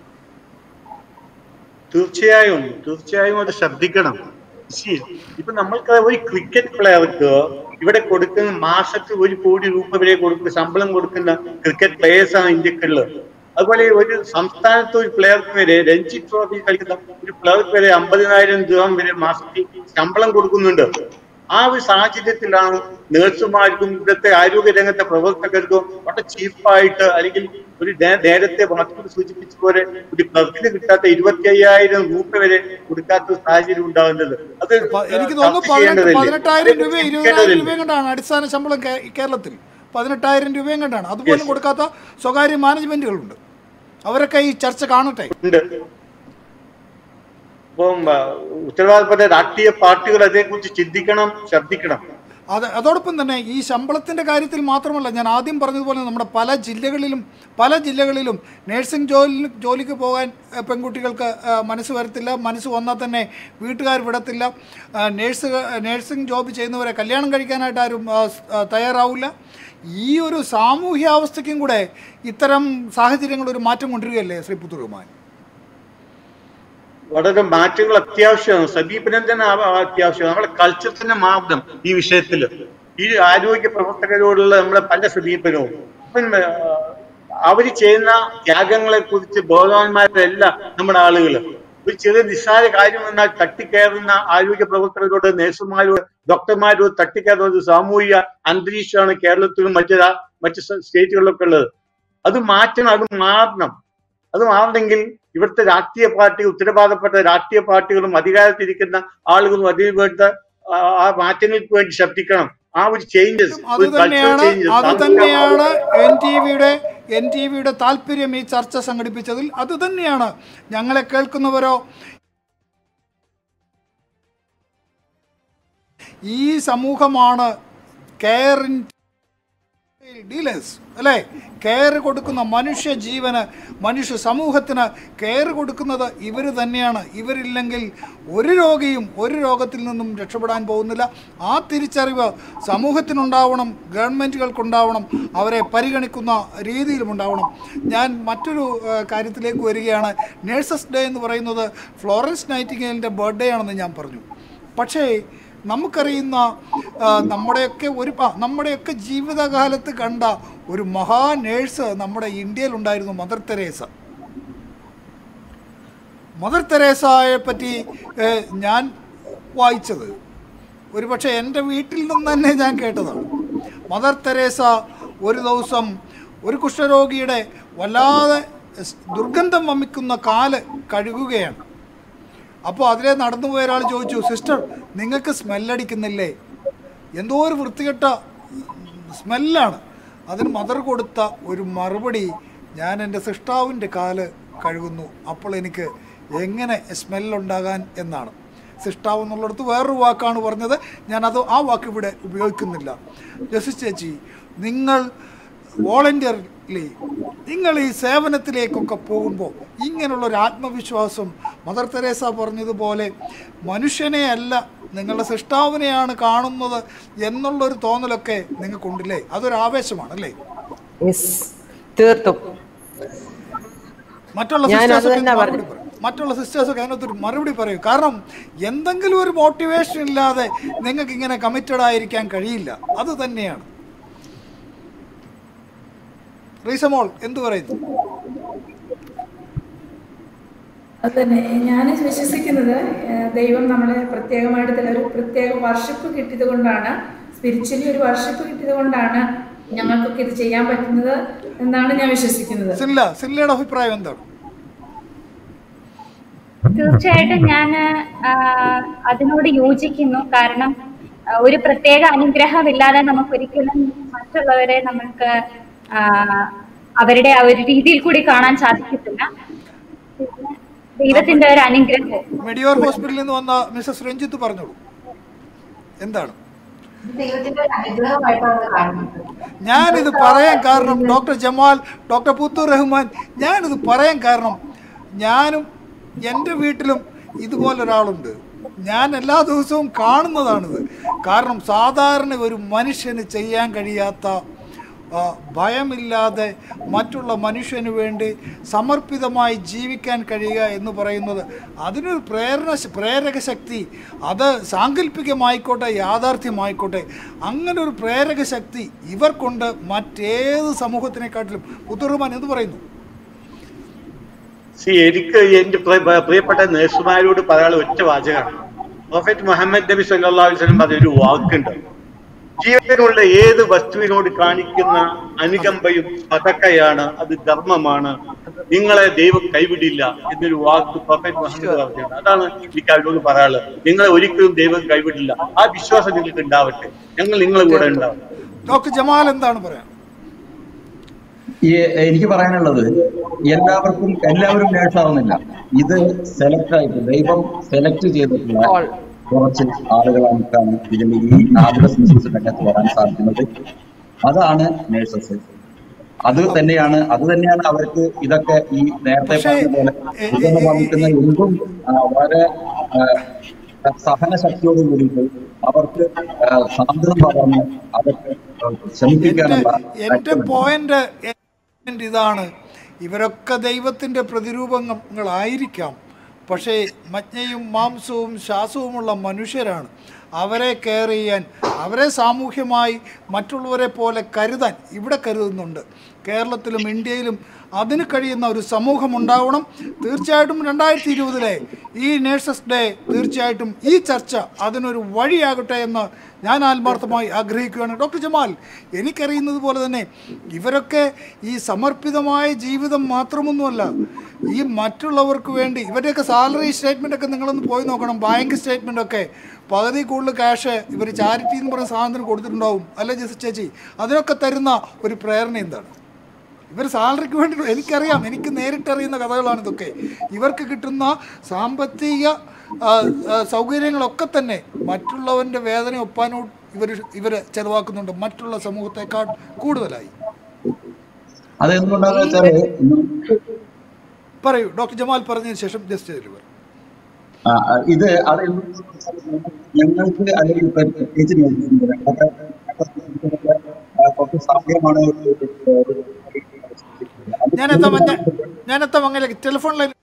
തീർച്ചയായും തീർച്ചയായും അത് ശ്രദ്ധിക്കണം See, ഇപ്പൊ നമ്മൾക്ക് ഒരു ക്രിക്കറ്റ് പ്ലെയർക്ക് ഇവിടെ കൊടുക്കുന്ന മാസത്തിൽ ഒരു കോടി രൂപ വരെ കൊടുക്കുന്ന ശമ്പളം കൊടുക്കുന്ന ക്രിക്കറ്റ് പ്ലേയേഴ്സ് ആണ് ഇന്ത്യക്കുള്ളത് അതുപോലെ ഒരു സംസ്ഥാനത്ത് ഒരു പ്ലെയർക്ക് വരെ രഞ്ജി ട്രോഫി കളിക്കുന്ന ഒരു പ്ലെയർക്ക് വരെ അമ്പതിനായിരം രൂപ വരെ മാസത്തിൽ ശമ്പളം കൊടുക്കുന്നുണ്ട് ആ ഒരു സാഹചര്യത്തിലാണ് നഴ്സുമാർക്കും ഇവിടുത്തെ ആരോഗ്യ രംഗത്തെ പ്രവർത്തകർക്കും വളരെ ചീപ്പായിട്ട് അല്ലെങ്കിൽ ഒരു നേ- നേരത്തെ മാത്രം സൂചിപ്പിച്ച പോലെ ഒരു ക്ലർക്കിന് കിട്ടാത്ത ഇരുപത്തി അയ്യായിരം രൂപ വരെ കൊടുക്കാത്ത ഒരു സാഹചര്യം ഉണ്ടാകുന്നത് അത് പ- എനിക്ക് തോന്നുന്നു ചർച്ച പതിനെട്ട് ചെയ്യേണ്ടതല്ലേ? പതിനെട്ടായിരം രൂപ ഇരുപതിനായിരം ശ്രദ്ധിക്കേണ്ടതല്ലേ? രൂപയും കണ്ടാണ് അടിസ്ഥാന ശമ്പളം കേ- കേരളത്തിൽ പതിനെട്ടായിരം രൂപയും കണ്ടാണ് അതുപോലും കൊടുക്കാത്ത സ്വകാര്യ മാനേജ്മെന്റുകളുണ്ട് അവരൊക്കെ ഈ ചർച്ച കാണട്ടെ ഉണ്ട് അപ്പം ആ, ഉത്തരവാദപ്പെട്ട രാഷ്ട്രീയ പാർട്ടികൾ അതേക്കുറിച്ച് ചിന്തിക്കണം ശ്രദ്ധിക്കണം അത് അതോടൊപ്പം തന്നെ ഈ ശമ്പളത്തിൻ്റെ കാര്യത്തിൽ മാത്രമല്ല ഞാൻ ആദ്യം പറഞ്ഞതുപോലെ നമ്മുടെ പല ജില്ലകളിലും പല ജില്ലകളിലും നേഴ്സിംഗ് ജോലി ജോലിക്ക് പോകാൻ ഏഹ്, പെൺകുട്ടികൾക്ക് ഏഹ്, മനസ്സ് വരത്തില്ല മനസ്സ് വന്നാൽ തന്നെ വീട്ടുകാർ വിടത്തില്ല ഏഹ്, നേഴ്സ് നേഴ്സിംഗ് ജോബ് ചെയ്യുന്നവരെ കല്യാണം കഴിക്കാനായിട്ട് ആരും ആ, സ്- ആ, തയ്യാറാവില്ല ഈ ഒരു സാമൂഹ്യാവസ്ഥയ്ക്കും കൂടെ ഇത്തരം സാഹചര്യങ്ങൾ ഒരു മാറ്റം കൊണ്ടുവരികയല്ലേ ശ്രീ പുത്തുറുമാൻ വളരെ മാറ്റങ്ങൾ അത്യാവശ്യമാണ് സമീപനം തന്നെ ആ- ആ അത്യാവശ്യമാണ് നമ്മുടെ കൾച്ചർ തന്നെ മാറണം ഈ വിഷയത്തിൽ ഈ ആരോഗ്യ പ്രവർത്തകരോടുള്ള നമ്മളെ പല സമീപനവും ഇപ്പം ആ, അവര് ചെയ്യുന്ന ത്യാഗങ്ങളെ കുറിച്ച് ബോധവാന്മാരല്ല നമ്മുടെ ആളുകൾ ഒരു ചെറിയ നിസ്സാര കാര്യം എന്നാൽ തട്ടിക്കയറുന്ന ആരോഗ്യ പ്രവർത്തകരോട് നഴ്സുമാരോട് ഡോക്ടർമാരോട് തട്ടിക്കയറുന്ന ഒരു സാമൂഹിക അന്തരീക്ഷമാണ് കേരളത്തിലും മറ്റു രാ- മറ്റു സ്റ്റ- സ്റ്റേറ്റുകളിലൊക്കെ ഉള്ളത് അത് മാറ്റണം അത് മാറണം അത് മാറണമെങ്കിൽ ഇവിടുത്തെ രാഷ്ട്രീയ പാർട്ടി ഉത്തരവാദപ്പെട്ട രാഷ്ട്രീയ പാർട്ടികളും അധികാരത്തിരിക്കുന്ന ആളുകളും അതിന് വേണ്ട ആ ആ മാറ്റങ്ങൾക്ക് വേണ്ടി ശബ്ദിക്കണം ആ ഒരു ചേഞ്ചസ് അത് തന്നെയാണ് അത് തന്നെയാണ് എൻ ടി വിയുടെ എൻ ടി വിയുടെ താല്പര്യം ഈ ചർച്ച സംഘടിപ്പിച്ചതിൽ അത് തന്നെയാണ് ഞങ്ങളെ കേൾക്കുന്നവരോ ഈ സമൂഹമാണ് കെയർ ഇൻ ഡീലേഴ്സ് അല്ലേ കെയർ കൊടുക്കുന്ന മനുഷ്യ ജീവന് മനുഷ്യ സമൂഹത്തിന് കെയർ കൊടുക്കുന്നത് ഇവർ തന്നെയാണ് ഇവരില്ലെങ്കിൽ ഒരു രോഗിയും ഒരു രോഗത്തിൽ നിന്നും രക്ഷപ്പെടാൻ പോകുന്നില്ല ആ തിരിച്ചറിവ് സമൂഹത്തിനുണ്ടാവണം ഗവൺമെൻറ്റുകൾക്കുണ്ടാവണം അവരെ പരിഗണിക്കുന്ന രീതിയിലും ഉണ്ടാവണം ഞാൻ മറ്റൊരു ആ, കാര്യത്തിലേക്ക് വരികയാണ് നേഴ്സസ് ഡേ എന്ന് പറയുന്നത് ഫ്ലോറൻസ് നൈറ്റിംഗേലിൻ്റെ ബർത്ത്ഡേ ആണെന്ന് ഞാൻ പറഞ്ഞു പക്ഷേ നമുക്കറിയുന്ന ആ, നമ്മുടെയൊക്കെ ഒരു ആ, നമ്മുടെയൊക്കെ ജീവിതകാലത്ത് കണ്ട ഒരു മഹാ നേഴ്സ് നമ്മുടെ ഇന്ത്യയിലുണ്ടായിരുന്നു മദർ തെരേസ മദർ തെരേസയെ പറ്റി ഏ, ഞാൻ വായിച്ചത് ഒരുപക്ഷെ എൻ്റെ വീട്ടിൽ നിന്ന് തന്നെ ഞാൻ കേട്ടതാണ് മദർ തെരേസ ഒരു ദിവസം ഒരു കുഷ്ഠരോഗിയുടെ വല്ലാതെ സ് ദുർഗന്ധം വമിക്കുന്ന കാല് കഴുകുകയാണ് അപ്പോൾ അതിലെ നടന്നു പോയ ഒരാൾ ചോദിച്ചു സിസ്റ്റർ നിങ്ങൾക്ക് സ്മെല്ലടിക്കുന്നില്ലേ എന്തോ ഒരു വൃത്തികെട്ട സ്മെല്ലാണ് അതിന് മദർ കൊടുത്ത ഒരു മറുപടി ഞാൻ എൻ്റെ സിഷ്ടാവിൻ്റെ കാല് കഴുകുന്നു അപ്പോൾ എനിക്ക് എങ്ങനെ സ്മെല്ലുണ്ടാകാൻ എന്നാണ് സിഷ്ടാവ് എന്നുള്ളിടത്ത് വേറൊരു വാക്കാണ് പറഞ്ഞത് ഞാനത് ആ വാക്ക് ഇവിടെ ഉപയോഗിക്കുന്നില്ല ജസിസ് ചേച്ചി നിങ്ങൾ വോളണ്ടിയർലി നിങ്ങൾ ഈ സേവനത്തിലേക്കൊക്കെ പോകുമ്പോൾ ഇങ്ങനെയുള്ള ഒരു ആത്മവിശ്വാസം മദർ തെരേസ പറഞ്ഞതുപോലെ മനുഷ്യനെ അല്ല നിങ്ങളുടെ സൃഷ്ടാവിനെയാണ് കാണുന്നത് എന്നുള്ളൊരു തോന്നലൊക്കെ നിങ്ങൾക്കുണ്ടല്ലേ അതൊരു ആവേശമാണ് അല്ലേ യെസ് തീർത്തും മറ്റുള്ള ഞാൻ അത് സിസ്റ്റേഴ്സൊക്കെ തന്നെ മറുപടി പറഞ്ഞു. പറയും മറ്റുള്ള സിസ്റ്റേഴ്സൊക്കെ അതിനകത്തൊരു മറുപടി പറയും കാരണം എന്തെങ്കിലും ഒരു മോട്ടിവേഷൻ ഇല്ലാതെ നിങ്ങൾക്ക് ഇങ്ങനെ കമ്മിറ്റഡ് ആയിരിക്കാൻ കഴിയില്ല അത് തന്നെയാണ് റീസമോൾ എന്തു പറയുന്നു അത് തന്നെ ഞാൻ വിശ്വസിക്കുന്നത് ഏഹ്, ദൈവം നമ്മളെ പ്രത്യേകമായിട്ട് തന്നെ ഒരു പ്രത്യേക വർഷിപ്പ് കിട്ടിയത് കൊണ്ടാണ് സ്പിരിച്വലി ഒരു വർഷിപ്പ് കിട്ടിയത് കൊണ്ടാണ് ഞങ്ങൾക്കൊക്കെ ഇത് ചെയ്യാൻ പറ്റുന്നത് എന്നാണ് ഞാൻ വിശ്വസിക്കുന്നത് സില്ല സില്ലയുടെ അഭിപ്രായം എന്താണ് തീർച്ചയായിട്ടും ഞാൻ അതിനോട് യോജിക്കുന്നു കാരണം ആ, ഒരു പ്രത്യേക അനുഗ്രഹമില്ലാതെ നമുക്കൊരിക്കലും മറ്റുള്ളവരെ നമുക്ക് ആ, അവരുടെ ആ ഒരു രീതിയിൽ കൂടി കാണാൻ സാധിക്കത്തില്ല പിന്നെ ദൈവത്തിന്റെ ഒരു അനുഗ്രഹം മെഡിയോർ ഹോസ്പിറ്റലിൽ നിന്ന് വന്ന മിസസ് രഞ്ജിത്ത് പറഞ്ഞോളൂ എന്താണ് ഇത് ദൈവത്തിന്റെ ഒരു അനുഗ്രഹമായിട്ടാണ് കാണുന്നത് ഞാനിത് പറയാൻ കാരണം ഡോക്ടർ ജമാൽ ഡോക്ടർ പുത്തൂർ റഹ്മാൻ ഞാനിത് പറയാൻ കാരണം ഞാനും എൻ്റെ വീട്ടിലും ഇതുപോലൊരാളുണ്ട് ഞാൻ എല്ലാ ദിവസവും കാണുന്നതാണിത് കാരണം സാധാരണ ഒരു മനുഷ്യന് ചെയ്യാൻ കഴിയാത്ത ആ, ഭയമില്ലാതെ മറ്റുള്ള മനുഷ്യന് വേണ്ടി സമർപ്പിതമായി ജീവിക്കാൻ കഴിയുക എന്ന് പറയുന്നത് അതിനൊരു പ്രേരണ പ്രേരക ശക്തി അത് സാങ്കല്പികമായിക്കോട്ടെ യാഥാർത്ഥ്യമായിക്കോട്ടെ അങ്ങനെ ഒരു പ്രേരക ശക്തി ഇവർക്കുണ്ട് മറ്റേത് സമൂഹത്തിനെക്കാട്ടിലും പുത്തുറുമാൻ എന്ത് പറയുന്നു സി എനിക്ക് എന്റെ പ്രിയ- പ്രിയപ്പെട്ട നഴ്സുമാരോട് പറയാനുള്ള ഒറ്റ വാചകമാണ് പ്രൊഫറ്റ് മുഹമ്മദ് നബി സല്ലല്ലാഹു അലൈഹി വസല്ലം പറഞ്ഞൊരു വാക്കുണ്ട് ജീവനുള്ള ഏത് വസ്തുവിനോട് കാണിക്കുന്ന അനുകമ്പയും പതക്കയാണ് അത് ധർമ്മമാണ് നിങ്ങളെ ദൈവം കൈവിടില്ല എന്നൊരു വാക്ക് പ്രൊഫറ്റ് മുഹമ്മദ് പറഞ്ഞിട്ടുണ്ട് അതാണ് എനിക്ക് അവരോട് പറയാനുള്ളത് നിങ്ങളെ ഒരിക്കലും ദൈവം കൈവിടില്ല ആ വിശ്വാസം നിങ്ങൾക്ക് ഉണ്ടാവട്ടെ ഞങ്ങൾ നിങ്ങളെ കൂടെ ഉണ്ടാവും ഡോക്ടർ ജമാൽ എന്താണ് പറയാൻ ഈ എനിക്ക് പറയാനുള്ളത് എല്ലാവർക്കും എല്ലാവരും നേഴ്സാവുന്നില്ല ഇത് സെലക്ട് ആയിട്ട് ദൈവം സെലക്ട് ചെയ്തിട്ടുള്ള All. കുറച്ച് ആളുകളാണ് ഇതിൽ ഈ ആതുര ശുശ്രൂഷ രംഗത്ത് വരാൻ സാധിക്കുന്നത് അതാണ് നേഴ്സസ് അത് തന്നെയാണ് അത് തന്നെയാണ് അവർക്ക് ഇതൊക്കെ ഈ നേരത്തെ പക്ഷേ, പറഞ്ഞ പോലെ എ- ഇതൊന്ന് വന്നിക്കുന്ന എന്തും ആ, വളരെ ആ, സഹനശക്തിയോട് കൂടിയിട്ട് അവർക്ക് ആ, സാന്ത്വനം പകർന്ന് അവർക്ക് എൻ്റെ ശ്രമിപ്പിക്കാനുള്ള എൻ്റെ കഴിവുണ്ട്. പോയിന്റ് ഇതാണ് ഇവരൊക്കെ ദൈവത്തിൻ്റെ പ്രതിരൂപങ്ങളായിരിക്കാം പക്ഷേ മജ്ഞയും മാംസവും ശ്വാസവുമുള്ള മനുഷ്യരാണ് അവരെ കെയർ ചെയ്യാൻ അവരെ സാമൂഹ്യമായി മറ്റുള്ളവരെ പോലെ കരുതാൻ ഇവിടെ കരുതുന്നുണ്ട് കേരളത്തിലും ഇന്ത്യയിലും അതിന് കഴിയുന്ന ഒരു സമൂഹം ഉണ്ടാവണം തീർച്ചയായിട്ടും രണ്ടായിരത്തി ഇരുപതിലെ ഈ നേഴ്സസ് ഡേ തീർച്ചയായിട്ടും ഈ ചർച്ച അതിനൊരു വഴിയാകട്ടെ എന്ന് ഞാൻ ആത്മാർത്ഥമായി ആഗ്രഹിക്കുകയാണ് ഡോക്ടർ ജമാൽ എനിക്കറിയുന്നത് പോലെ തന്നെ ഇവരൊക്കെ ഈ സമർപ്പിതമായ ജീവിതം മാത്രമൊന്നുമല്ല ഈ മറ്റുള്ളവർക്ക് വേണ്ടി ഇവരുടെയൊക്കെ സാലറി സ്റ്റേറ്റ്മെൻ്റ് ഒക്കെ നിങ്ങളൊന്ന് പോയി നോക്കണം ബാങ്ക് സ്റ്റേറ്റ്മെൻ്റ് ഒക്കെ പകുതി കൂടുതൽ ക്യാഷ് ഇവർ ചാരിറ്റി എന്ന് പറയുന്ന സാധനത്തിന് കൊടുത്തിട്ടുണ്ടാവും അല്ലേ ജെസി ചേച്ചി അതിനൊക്കെ തരുന്ന ഒരു പ്രേരണ എന്താണ് ഇവർ സാലറിക്ക് വേണ്ടി എനിക്കറിയാം എനിക്ക് നേരിട്ടറിയുന്ന കഥകളാണ് ഇതൊക്കെ ഇവർക്ക് കിട്ടുന്ന സാമ്പത്തിക ആ, ആ, സൗകര്യങ്ങളൊക്കെ തന്നെ മറ്റുള്ളവൻ്റെ വേദന ഒപ്പാനോ ഇവർ ഇവർ ചെലവാക്കുന്നുണ്ട് മറ്റുള്ള സമൂഹത്തെക്കാൾ കൂടുതലായി അത് എന്തുകൊണ്ടാന്ന് വെച്ചാല് പറയൂ ഡോക്ടർ ജമാൽ പറഞ്ഞതിന് ശേഷം ജസ്റ്റ് ഡെലിവർ ആ, ആ, ഇത് അത് എന്തുകൊണ്ടാന്ന് വെച്ചാല് ഞങ്ങൾക്ക് അല്ലെങ്കിൽ ഇപ്പൊ പ്രത്യേകിച്ച് നോക്കുമ്പോൾ അതൊക്കെ ആ, കുറച്ച് സമയമാണ് ഞാൻ എത്താം ഞാൻ- ഞാൻ എത്താം അങ്ങനെ ടെലിഫോൺ ലൈൻ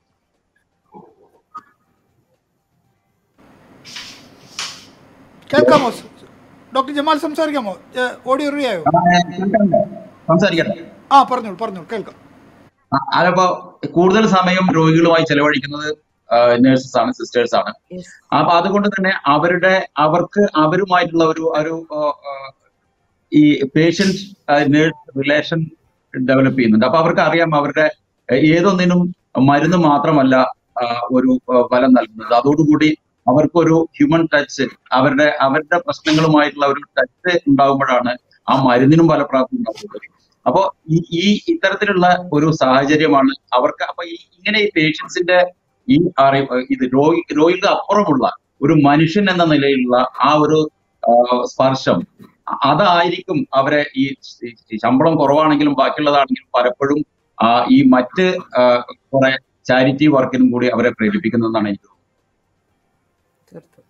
കേൾക്കാമോ ഡോക്ടർ ജമാൽ സംസാരിക്കാമോ ഓഡിയോ റിയായോ സംസാരിക്കട്ടെ ആ പറഞ്ഞോളൂ പറഞ്ഞോളൂ കേൾക്കാം ആ, അതിപ്പോ കൂടുതൽ സമയം രോഗികളുമായി ചെലവഴിക്കുന്നത് നേഴ്സസ് ആണ് സിസ്റ്റേഴ്സ് ആണ് Yes. അപ്പൊ അതുകൊണ്ട് തന്നെ അവരുടെ അവർക്ക് അവരുമായിട്ടുള്ള ഒരു ഒരു ആ, ആ, ഈ പേഷ്യന്റ് നേഴ്സ് റിലേഷൻ ഡെവലപ്പ് ചെയ്യുന്നുണ്ട് അപ്പൊ അവർക്ക് അറിയാം അവരുടെ ഏതൊന്നിനും മരുന്ന് മാത്രമല്ല ആ, ഒരു ആ, ഫലം നൽകുന്നത് അതോടുകൂടി അവർക്കൊരു ഹ്യൂമൻ ടച്ച് അവരുടെ അവരുടെ പ്രശ്നങ്ങളുമായിട്ടുള്ള ഒരു ടച്ച് ഉണ്ടാകുമ്പോഴാണ് ആ മരുന്നിനും ഫലപ്രാപ്തി ഉണ്ടാകുന്നത് അപ്പോ ഈ ഈ ഇത്തരത്തിലുള്ള ഒരു സാഹചര്യമാണ് അവർക്ക് അപ്പൊ ഈ ഇങ്ങനെ ഈ പേഷ്യൻസിന്റെ ഈ അറി- ഇത് രോഗി രോഗിക്ക് അപ്പുറമുള്ള ഒരു മനുഷ്യൻ എന്ന നിലയിലുള്ള ആ ഒരു ആ, സ്പർശം അ- അതായിരിക്കും അവരെ ഈ ഈ ശമ്പളം കുറവാണെങ്കിലും ബാക്കിയുള്ളതാണെങ്കിലും പലപ്പോഴും ആ, ഈ മറ്റ് ആ, കുറെ ചാരിറ്റി വർക്കിനും കൂടി അവരെ പ്രേരിപ്പിക്കുന്നതെന്നാണ് എനിക്ക് തോന്നുന്നത് തീർത്തും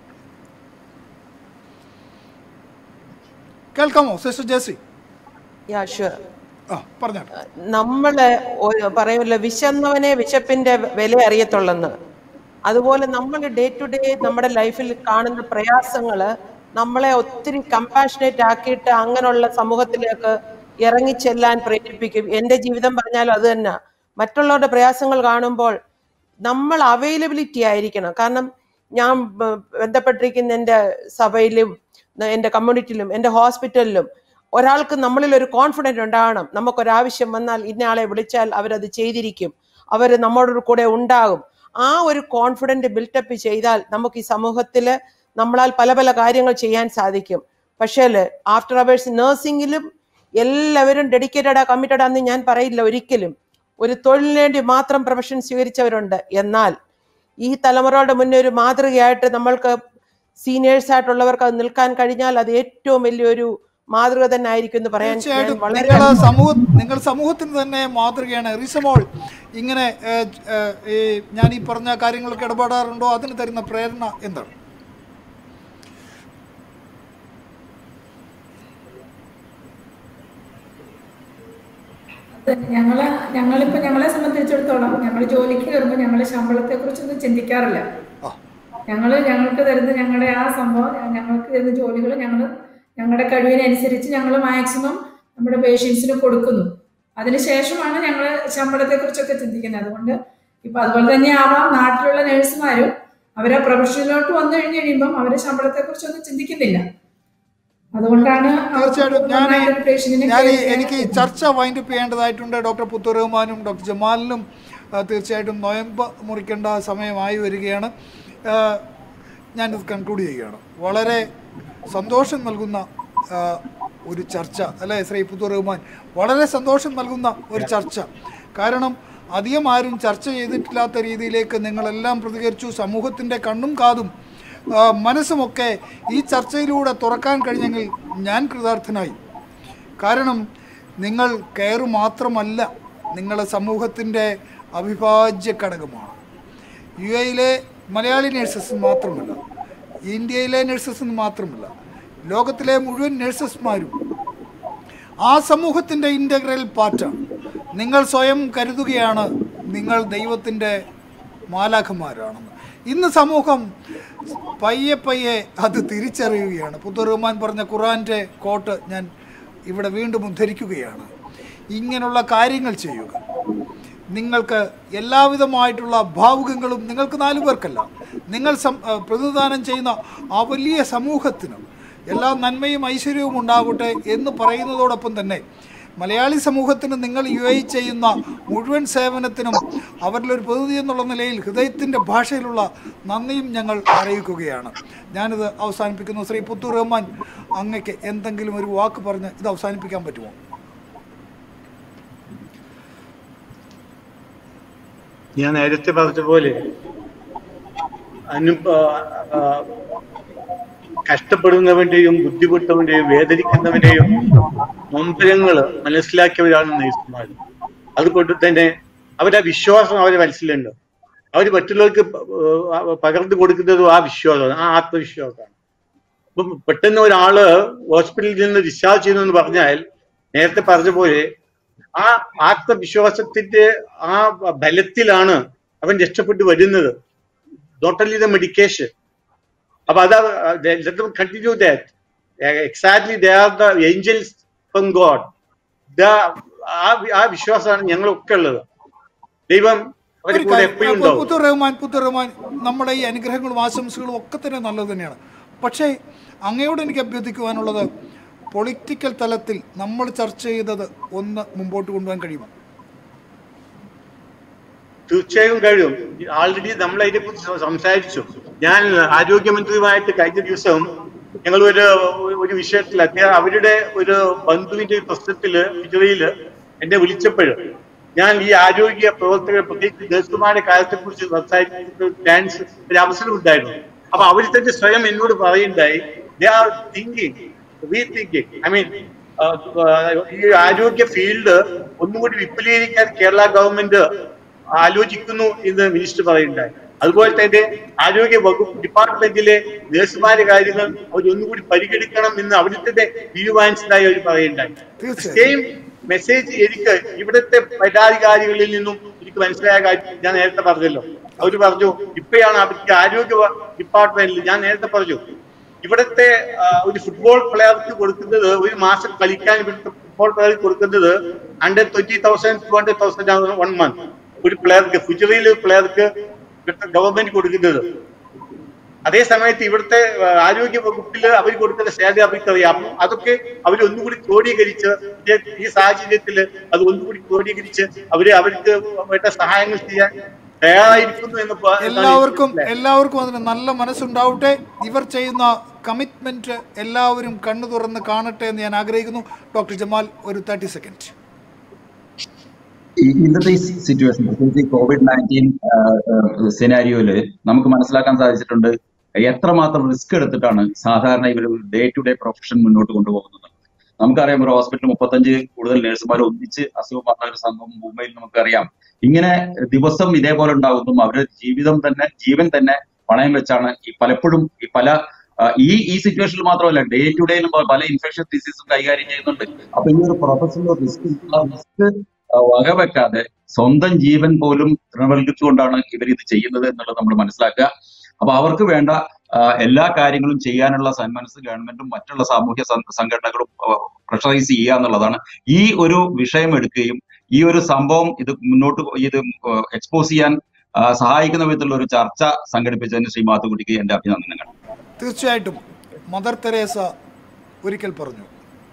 കേൾക്കാമോ സിസ്റ്റർ ജേസി യാ ഷുവർ ആ പറഞ്ഞോട്ടെ നമ്മള് ഒരു പറയുമല്ലോ വിശന്നവനെ വിശപ്പിന്റെ വില അറിയത്തുള്ളെന്ന് അതുപോലെ നമ്മൾ ഡേ ടു ഡേ നമ്മുടെ ലൈഫിൽ കാണുന്ന പ്രയാസങ്ങള് നമ്മളെ ഒത്തിരി കമ്പാഷനേറ്റ് ആക്കിയിട്ട് അങ്ങനെയുള്ള സമൂഹത്തിലേക്ക് ഇറങ്ങിച്ചെല്ലാൻ പ്രേരിപ്പിക്കും എന്റെ ജീവിതം പറഞ്ഞാലും അത് തന്നെ മറ്റുള്ളവരുടെ പ്രയാസങ്ങൾ കാണുമ്പോൾ നമ്മൾ അവൈലബിലിറ്റി ആയിരിക്കണം കാരണം ഞാൻ ബ- ബന്ധപ്പെട്ടിരിക്കുന്ന എൻ്റെ സഭയിലും എൻ്റെ കമ്മ്യൂണിറ്റിയിലും എൻ്റെ ഹോസ്പിറ്റലിലും ഒരാൾക്ക് നമ്മളിൽ ഒരു കോൺഫിഡൻറ്റ് ഉണ്ടാകണം നമുക്കൊരാവശ്യം വന്നാൽ ഇന്നയാളെ വിളിച്ചാൽ അവരത് ചെയ്തിരിക്കും അവർ നമ്മോട് കൂടെ ഉണ്ടാകും ആ ഒരു കോൺഫിഡൻറ്റ് ബിൽട്ടപ്പ് ചെയ്താൽ നമുക്ക് ഈ സമൂഹത്തിൽ നമ്മളാൽ പല പല കാര്യങ്ങൾ ചെയ്യാൻ സാധിക്കും പക്ഷേ ആഫ്റ്റർ അവേഴ്സ് നഴ്സിംഗിലും എല്ലാവരും ഡെഡിക്കേറ്റഡ് ആ കമ്മിറ്റഡ് ആണെന്ന് ഞാൻ പറയില്ല ഒരിക്കലും ഒരു തൊഴിലിന് വേണ്ടി മാത്രം പ്രൊഫഷൻ സ്വീകരിച്ചവരുണ്ട് എന്നാൽ ഈ തലമുറയുടെ മുന്നേ ഒരു മാതൃകയായിട്ട് നമ്മൾക്ക് സീനിയേഴ്സ് ആയിട്ടുള്ളവർക്ക് അത് നിൽക്കാൻ കഴിഞ്ഞാൽ അത് ഏറ്റവും വലിയൊരു മാതൃക തന്നെ ആയിരിക്കും എന്ന് പറയാൻ ഞാൻ തീർച്ചയായിട്ടും വളരെ നിങ്ങൾ സമൂഹ നിങ്ങൾ സമൂഹത്തിന് തന്നെ മാതൃകയാണ് റിസമോൾ ഇങ്ങനെ ഏഹ്, ഏഹ്, ഈ ഞാൻ ഈ പറഞ്ഞ കാര്യങ്ങൾക്ക് ഇടപെടാറുണ്ടോ അതിന് തരുന്ന പ്രേരണ എന്താണ് തന്നെ ഞങ്ങള് ഞങ്ങളിപ്പോ ഞങ്ങളെ സംബന്ധിച്ചിടത്തോളം ഞങ്ങൾ ജോലിക്ക് കയറുമ്പോൾ ഞങ്ങളുടെ ശമ്പളത്തെ കുറിച്ചൊന്നും ചിന്തിക്കാറില്ല ആ ഞങ്ങള് ഞങ്ങൾക്ക് തരുന്ന ഞങ്ങളുടെ ആ സംഭവം ഞ- ഞങ്ങൾക്ക് തരുന്ന ജോലികൾ ഞങ്ങൾ ഞങ്ങളുടെ കഴിവിനനുസരിച്ച് ഞങ്ങൾ മാക്സിമം നമ്മുടെ പേഷ്യൻസിന് കൊടുക്കുന്നു അതിനുശേഷമാണ് ഞങ്ങൾ ശമ്പളത്തെ കുറിച്ചൊക്കെ ചിന്തിക്കുന്നത് അതുകൊണ്ട് ഇപ്പൊ അതുപോലെ തന്നെ ആവാം നാട്ടിലുള്ള നഴ്സുമാരും അവരെ പ്രൊഫഷനിലോട്ട് വന്നു കഴിഞ്ഞ് കഴിയുമ്പം അവരെ ശമ്പളത്തെ കുറിച്ചൊന്നും ചിന്തിക്കുന്നില്ല അതുകൊണ്ടാണ് അവർക്ക് തീർച്ചയായിട്ടും ഞാൻ നന്നായിട്ടൊരു പേഷ്യന്റിനെ ഞാൻ care ചെയ്യാൻ എനിക്ക് ഈ ചർച്ച വൈൻഡപ്പ് ചെയ്യേണ്ടതായിട്ടുണ്ട് ഡോക്ടർ പുത്തൂർ റഹ്മാനും ഡോക്ടർ ജമാലിനും ആ, തീർച്ചയായിട്ടും നൊയമ്പ് മുറിക്കേണ്ട സമയമായി വരികയാണ് ആ, ഞാനിത് കൺക്ലൂഡ് ചെയ്യുകയാണ് വളരെ സന്തോഷം നൽകുന്ന ആ, ഒരു ചർച്ച അല്ലേ ശ്രീ പുത്തൂർ റഹ്മാൻ വളരെ സന്തോഷം നൽകുന്ന ഒരു ചർച്ച കാരണം അധികം ആരും ചർച്ച ചെയ്തിട്ടില്ലാത്ത രീതിയിലേക്ക് നിങ്ങളെല്ലാം പ്രതികരിച്ചു സമൂഹത്തിൻ്റെ കണ്ണും കാതും ആ, മനസ്സുമൊക്കെ ഈ ചർച്ചയിലൂടെ തുറക്കാൻ കഴിഞ്ഞെങ്കിൽ ഞാൻ കൃതാർത്ഥനായി കാരണം നിങ്ങൾ കെയർ മാത്രമല്ല നിങ്ങൾ സമൂഹത്തിൻ്റെ അവിഭാജ്യ ഘടകമാണ് യു എയിലെ മലയാളി നഴ്സസ് മാത്രമല്ല ഇന്ത്യയിലെ നഴ്സസ് മാത്രമല്ല ലോകത്തിലെ മുഴുവൻ നഴ്സസ്മാരും ആ സമൂഹത്തിൻ്റെ ഇൻ്റഗ്രൽ പാർട്ടാണ് നിങ്ങൾ സ്വയം കരുതുകയാണ് നിങ്ങൾ ദൈവത്തിൻ്റെ മാലാഖമാരാണെന്ന് ഇന്ന് സമൂഹം പയ്യെ പയ്യെ അത് തിരിച്ചറിയുകയാണ് പുത്തൂർ റഹ്മാൻ പറഞ്ഞ ഖുറാൻ്റെ കോട്ട് ഞാൻ ഇവിടെ വീണ്ടും ഉദ്ധരിക്കുകയാണ് ഇങ്ങനെയുള്ള കാര്യങ്ങൾ ചെയ്യുക നിങ്ങൾക്ക് എല്ലാവിധമായിട്ടുള്ള ഭാവുകങ്ങളും നിങ്ങൾക്ക് നാലു പേർക്കല്ല നിങ്ങൾ സം ആ, പ്രതിനിധാനം ചെയ്യുന്ന ആ വലിയ സമൂഹത്തിന് എല്ലാ നന്മയും ഐശ്വര്യവും ഉണ്ടാകട്ടെ എന്ന് പറയുന്നതോടൊപ്പം തന്നെ മലയാളി സമൂഹത്തിന് നിങ്ങൾ യു ഐ ചെയ്യുന്ന മുഴുവൻ സേവനത്തിനും അവരിലൊരു പ്രതിനിധി എന്നുള്ള നിലയിൽ ഹൃദയത്തിൻ്റെ ഭാഷയിലുള്ള നന്ദിയും ഞങ്ങൾ അറിയിക്കുകയാണ് ഞാനിത് അവസാനിപ്പിക്കുന്നു ശ്രീ പുത്തൂർ റഹ്മാൻ അങ്ങക്ക് എന്തെങ്കിലും ഒരു വാക്ക് പറഞ്ഞ് ഇത് അവസാനിപ്പിക്കാൻ പറ്റുമോ ഞാൻ നേരത്തെ പറഞ്ഞ പോലെ അനു ആ, ആ, കഷ്ടപ്പെടുന്നവന്റെയും ബുദ്ധിമുട്ടവന്റെയും വേദനിക്കുന്നവന്റെയും നൊമ്പരങ്ങള് മനസ്സിലാക്കിയവരാണ് നഴ്സുമാർ അതുകൊണ്ട് തന്നെ അവരുടെ വിശ്വാസം അവരെ മനസ്സിലുണ്ട് അവർ മറ്റുള്ളവർക്ക് പ- ഏഹ് പകർന്നു കൊടുക്കുന്നതും ആ വിശ്വാസമാണ് ആ ആത്മവിശ്വാസമാണ് ഇപ്പം പെട്ടെന്ന് ഒരാള് ഹോസ്പിറ്റലിൽ നിന്ന് ഡിസ്ചാർജ് ചെയ്യുന്നു എന്ന് പറഞ്ഞാൽ നേരത്തെ പറഞ്ഞ പോലെ ആ ആത്മവിശ്വാസത്തിന്റെ ആ ബലത്തിലാണ് അവൻ രക്ഷപ്പെട്ടു വരുന്നത് നോട്ട് ഓൺലി ദ മെഡിക്കേഷൻ അപ്പൊ അതാ continue that exactly they are the angels from God ആ ആ വിശ്വാസമാണ് ഞങ്ങളൊക്കെ ഉള്ളത് ദൈവം അവരുടെ ഒരു കൂടെ കാര്യം, എപ്പോഴും അപ്പോൾ ഉണ്ടാവും പുത്തു റഹ്മാൻ പുത്തു റഹ്മാൻ നമ്മുടെ ഈ അനുഗ്രഹങ്ങളും ആശംസകളും ഒക്കെ തന്നെ നല്ലത് തന്നെയാണ് പക്ഷേ അങ്ങയോട് എനിക്ക് അഭ്യർത്ഥിക്കുവാനുള്ളത് പൊളിറ്റിക്കൽ തലത്തിൽ നമ്മൾ ചർച്ച ചെയ്തത് ഒന്ന് മുമ്പോട്ട് കൊണ്ടുപോകാൻ കഴിയുമോ തീർച്ചയായും കഴിയും ആൾറെഡി നമ്മൾ അതിനെക്കുറിച്ച് സംസാരിച്ചു ഞാൻ ആരോഗ്യമന്ത്രിയുമായിട്ട് കഴിഞ്ഞ ദിവസം ഞങ്ങൾ ഒരു ഒരു വിഷയത്തിൽ അദ്ദേഹം അവരുടെ ഒരു ബന്ധുവിന്റെ പ്രശ്നത്തില് വിജയില് എന്നെ വിളിച്ചപ്പോഴും ഞാൻ ഈ ആരോഗ്യ പ്രവർത്തകർ പ്രത്യേകിച്ച് നഴ്സുമാരുടെ കാര്യത്തെ കുറിച്ച് സംസാരിച്ചിട്ട് ചാൻസ് ഒരു അവസരം ഉണ്ടായിരുന്നു അപ്പൊ അവർ തന്നെ സ്വയം എന്നോട് പറയുണ്ടായി they are thinking rethinking I mean ഈ ആരോഗ്യ ഫീൽഡ് ഒന്നുകൂടി വിപുലീകരിക്കാൻ കേരള ഗവൺമെന്റ് ആലോചിക്കുന്നു എന്ന് മിനിസ്റ്റർ പറയുണ്ടായി അതുപോലെ തന്നെ ആരോഗ്യ വകുപ്പ് ഡിപ്പാർട്ട്മെന്റിലെ നഴ്സുമാരുടെ കാര്യങ്ങൾ അവർ ഒന്നുകൂടി പരിഗണിക്കണം എന്ന് അവിടെ തന്നെ തീരുമാനിച്ചതായി അവർ പറയുണ്ടായി തീർച്ചയായും. സെയിം മെസ്സേജ് എനിക്ക് ഇവിടുത്തെ പരാധികാരികളിൽ നിന്നും എനിക്ക് മനസ്സിലായ കാര്യം ഞാൻ നേരത്തെ പറഞ്ഞല്ലോ അവർ പറഞ്ഞു ഇപ്പോഴാണ് അവർക്ക് ആരോഗ്യ വ- ഡിപ്പാർട്ട്മെന്റിൽ ഞാൻ നേരത്തെ പറഞ്ഞു ഇവിടുത്തെ ആ, ഒരു ഫുട്ബോൾ പ്ലെയർക്ക് കൊടുക്കുന്നത് ഒരു മാസം കളിക്കാൻ ഇവിടുത്തെ ഫുട്ബോൾ പ്ലെയർക്ക് കൊടുക്കുന്നത് hundred twenty thousand two hundred thousand one month ഒരു പ്ലെയർക്ക് ഫുജറിയിൽ പ്ലെയർക്ക് ഇവിടുത്തെ ഗവൺമെന്റ് കൊടുക്കുന്നത് അതേ സമയത്ത് ഇവിടുത്തെ ആ, ആരോഗ്യ വകുപ്പിൽ അവർ കൊടുക്കുന്ന സാലറി അവർക്കറിയാം അപ്പൊ അതൊക്കെ അവർ ഒന്നുകൂടി ക്രോഡീകരിച്ച് ഇത് ഈ സാഹചര്യത്തിൽ അത് ഒന്നുകൂടി ക്രോഡീകരിച്ച് അവര് അവർക്ക് വേണ്ട സഹായങ്ങൾ ചെയ്യാൻ തയ്യാറായിരിക്കുന്നു എന്ന് പ- എന്നാണ് എല്ലാവർക്കും എനിക്ക് എല്ലാവർക്കും അതിന് നല്ല മനസ്സുണ്ടാവട്ടെ ഇവർ ചെയ്യുന്ന കമ്മിറ്റ്മെന്റ് എല്ലാവരും കണ്ണു തുറന്ന് കാണട്ടെ എന്ന് ഞാൻ ആഗ്രഹിക്കുന്നു ഡോക്ടർ ജമാൽ ഒരു തേർട്ടി സെക്കൻഡ് ഈ ഇന്നത്തെ ഈ സിറ്റുവേഷൻ പ്രത്യേകിച്ച് ഈ കോവിഡ് നയൻറ്റീൻ സിനാരിയോയില് നമുക്ക് മനസ്സിലാക്കാൻ സാധിച്ചിട്ടുണ്ട് എത്രമാത്രം റിസ്ക് എടുത്തിട്ടാണ് സാധാരണ ഇവർ ഡേ ടു ഡേ പ്രൊഫഷൻ മുന്നോട്ട് കൊണ്ടുപോകുന്നത് നമുക്കറിയാം ഒരു ഹോസ്പിറ്റലിൽ മുപ്പത്തഞ്ച് കൂടുതൽ നഴ്സുമാർ ഒന്നിച്ച് അസുഖം വന്ന ഒരു സംഭവം മുംബൈയിൽ നമുക്കറിയാം ഇങ്ങനെ ദിവസം ഇതേപോലെ ഉണ്ടാകുന്നു അവരുടെ ജീവിതം തന്നെ ജീവൻ തന്നെ പണയം വെച്ചാണ് ഈ പലപ്പോഴും ഈ പല ആ, ഈ ഈ സിറ്റുവേഷനിൽ മാത്രമല്ല ഡേ ടു ഡേയിലും പല ഇൻഫെക്ഷൻ ഡിസീസും കൈകാര്യം ചെയ്യുന്നുണ്ട് അപ്പൊ ഈ ഒരു പ്രൊഫഷണൽ റിസ്ക് റിസ്ക് വകവെക്കാതെ സ്വന്തം ജീവൻ പോലും തൃണവൽക്കരിച്ചുകൊണ്ടാണ് ഇവർ ഇത് ചെയ്യുന്നത് എന്നുള്ളത് നമ്മൾ മനസ്സിലാക്കുക അപ്പൊ അവർക്ക് വേണ്ട ആ, എല്ലാ കാര്യങ്ങളും ചെയ്യാനുള്ള സന്മനസ് ഗവൺമെന്റും മറ്റുള്ള സാമൂഹ്യ സം- സംഘടനകളും പ്രഷറൈസ് ചെയ്യുക എന്നുള്ളതാണ് ഈ ഒരു വിഷയം എടുക്കുകയും ഈ ഒരു സംഭവം ഇത് മുന്നോട്ട് പോ- ഇത് എക്സ്പോസ് ചെയ്യാൻ ആ, സഹായിക്കുന്ന വിധത്തിലുള്ള ഒരു ചർച്ച സംഘടിപ്പിച്ചതിന് ശ്രീ മാത്തുക്കുട്ടിക്ക് എന്റെ അഭിനന്ദനങ്ങൾ തീർച്ചയായിട്ടും മദർ തെരേസ ഒരിക്കൽ പറഞ്ഞു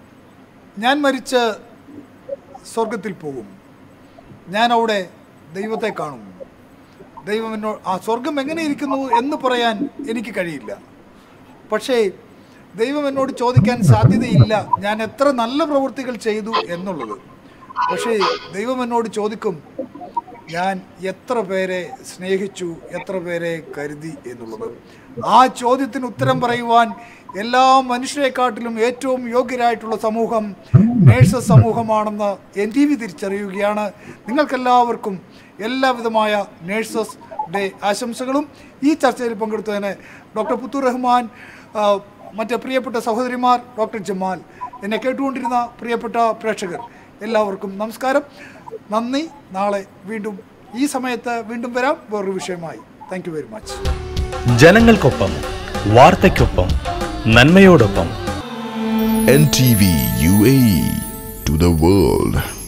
ഞാൻ മരിച്ച് സ്വർഗത്തിൽ പോകും ഞാൻ അവിടെ ദൈവത്തെ കാണും ദൈവം എന്നോട് ആ സ്വർഗം എങ്ങനെ ഇരിക്കുന്നു എന്ന് പറയാൻ എനിക്ക് കഴിയില്ല പക്ഷേ ദൈവം എന്നോട് ചോദിക്കാൻ സാധ്യതയില്ല ഞാൻ എത്ര നല്ല പ്രവൃത്തികൾ ചെയ്തു എന്നുള്ളത് പക്ഷേ ദൈവം എന്നോട് ചോദിക്കും ഞാൻ എത്ര പേരെ സ്നേഹിച്ചു എത്ര പേരെ കരുതി എന്നുള്ളത് ആ ചോദ്യത്തിന് ഉത്തരം പറയുവാൻ എല്ലാ മനുഷ്യരെക്കാട്ടിലും ഏറ്റവും യോഗ്യരായിട്ടുള്ള സമൂഹം നേഴ്സസ് സമൂഹമാണെന്ന് എൻ ടി വി തിരിച്ചറിയുകയാണ് നിങ്ങൾക്കെല്ലാവർക്കും എല്ലാവിധമായ നേഴ്സസ് ഡേ ആശംസകളും ഈ ചർച്ചയിൽ പങ്കെടുത്തതിന് ഡോക്ടർ പുത്തൂർ റഹ്മാൻ ആ, മറ്റ് പ്രിയപ്പെട്ട സഹോദരിമാർ ഡോക്ടർ ജമാൽ എന്നെ കേട്ടുകൊണ്ടിരുന്ന പ്രിയപ്പെട്ട പ്രേക്ഷകർ എല്ലാവർക്കും നമസ്കാരം നന്ദി നാളെ വീണ്ടും ഈ സമയത്ത് വീണ്ടും വരാം വേറൊരു വിഷയമായി താങ്ക് യു വെരി മച്ച് ജനങ്ങൾക്കൊപ്പം വാർത്തയ്ക്കൊപ്പം നന്മയോടൊപ്പം NTV UAE to the world.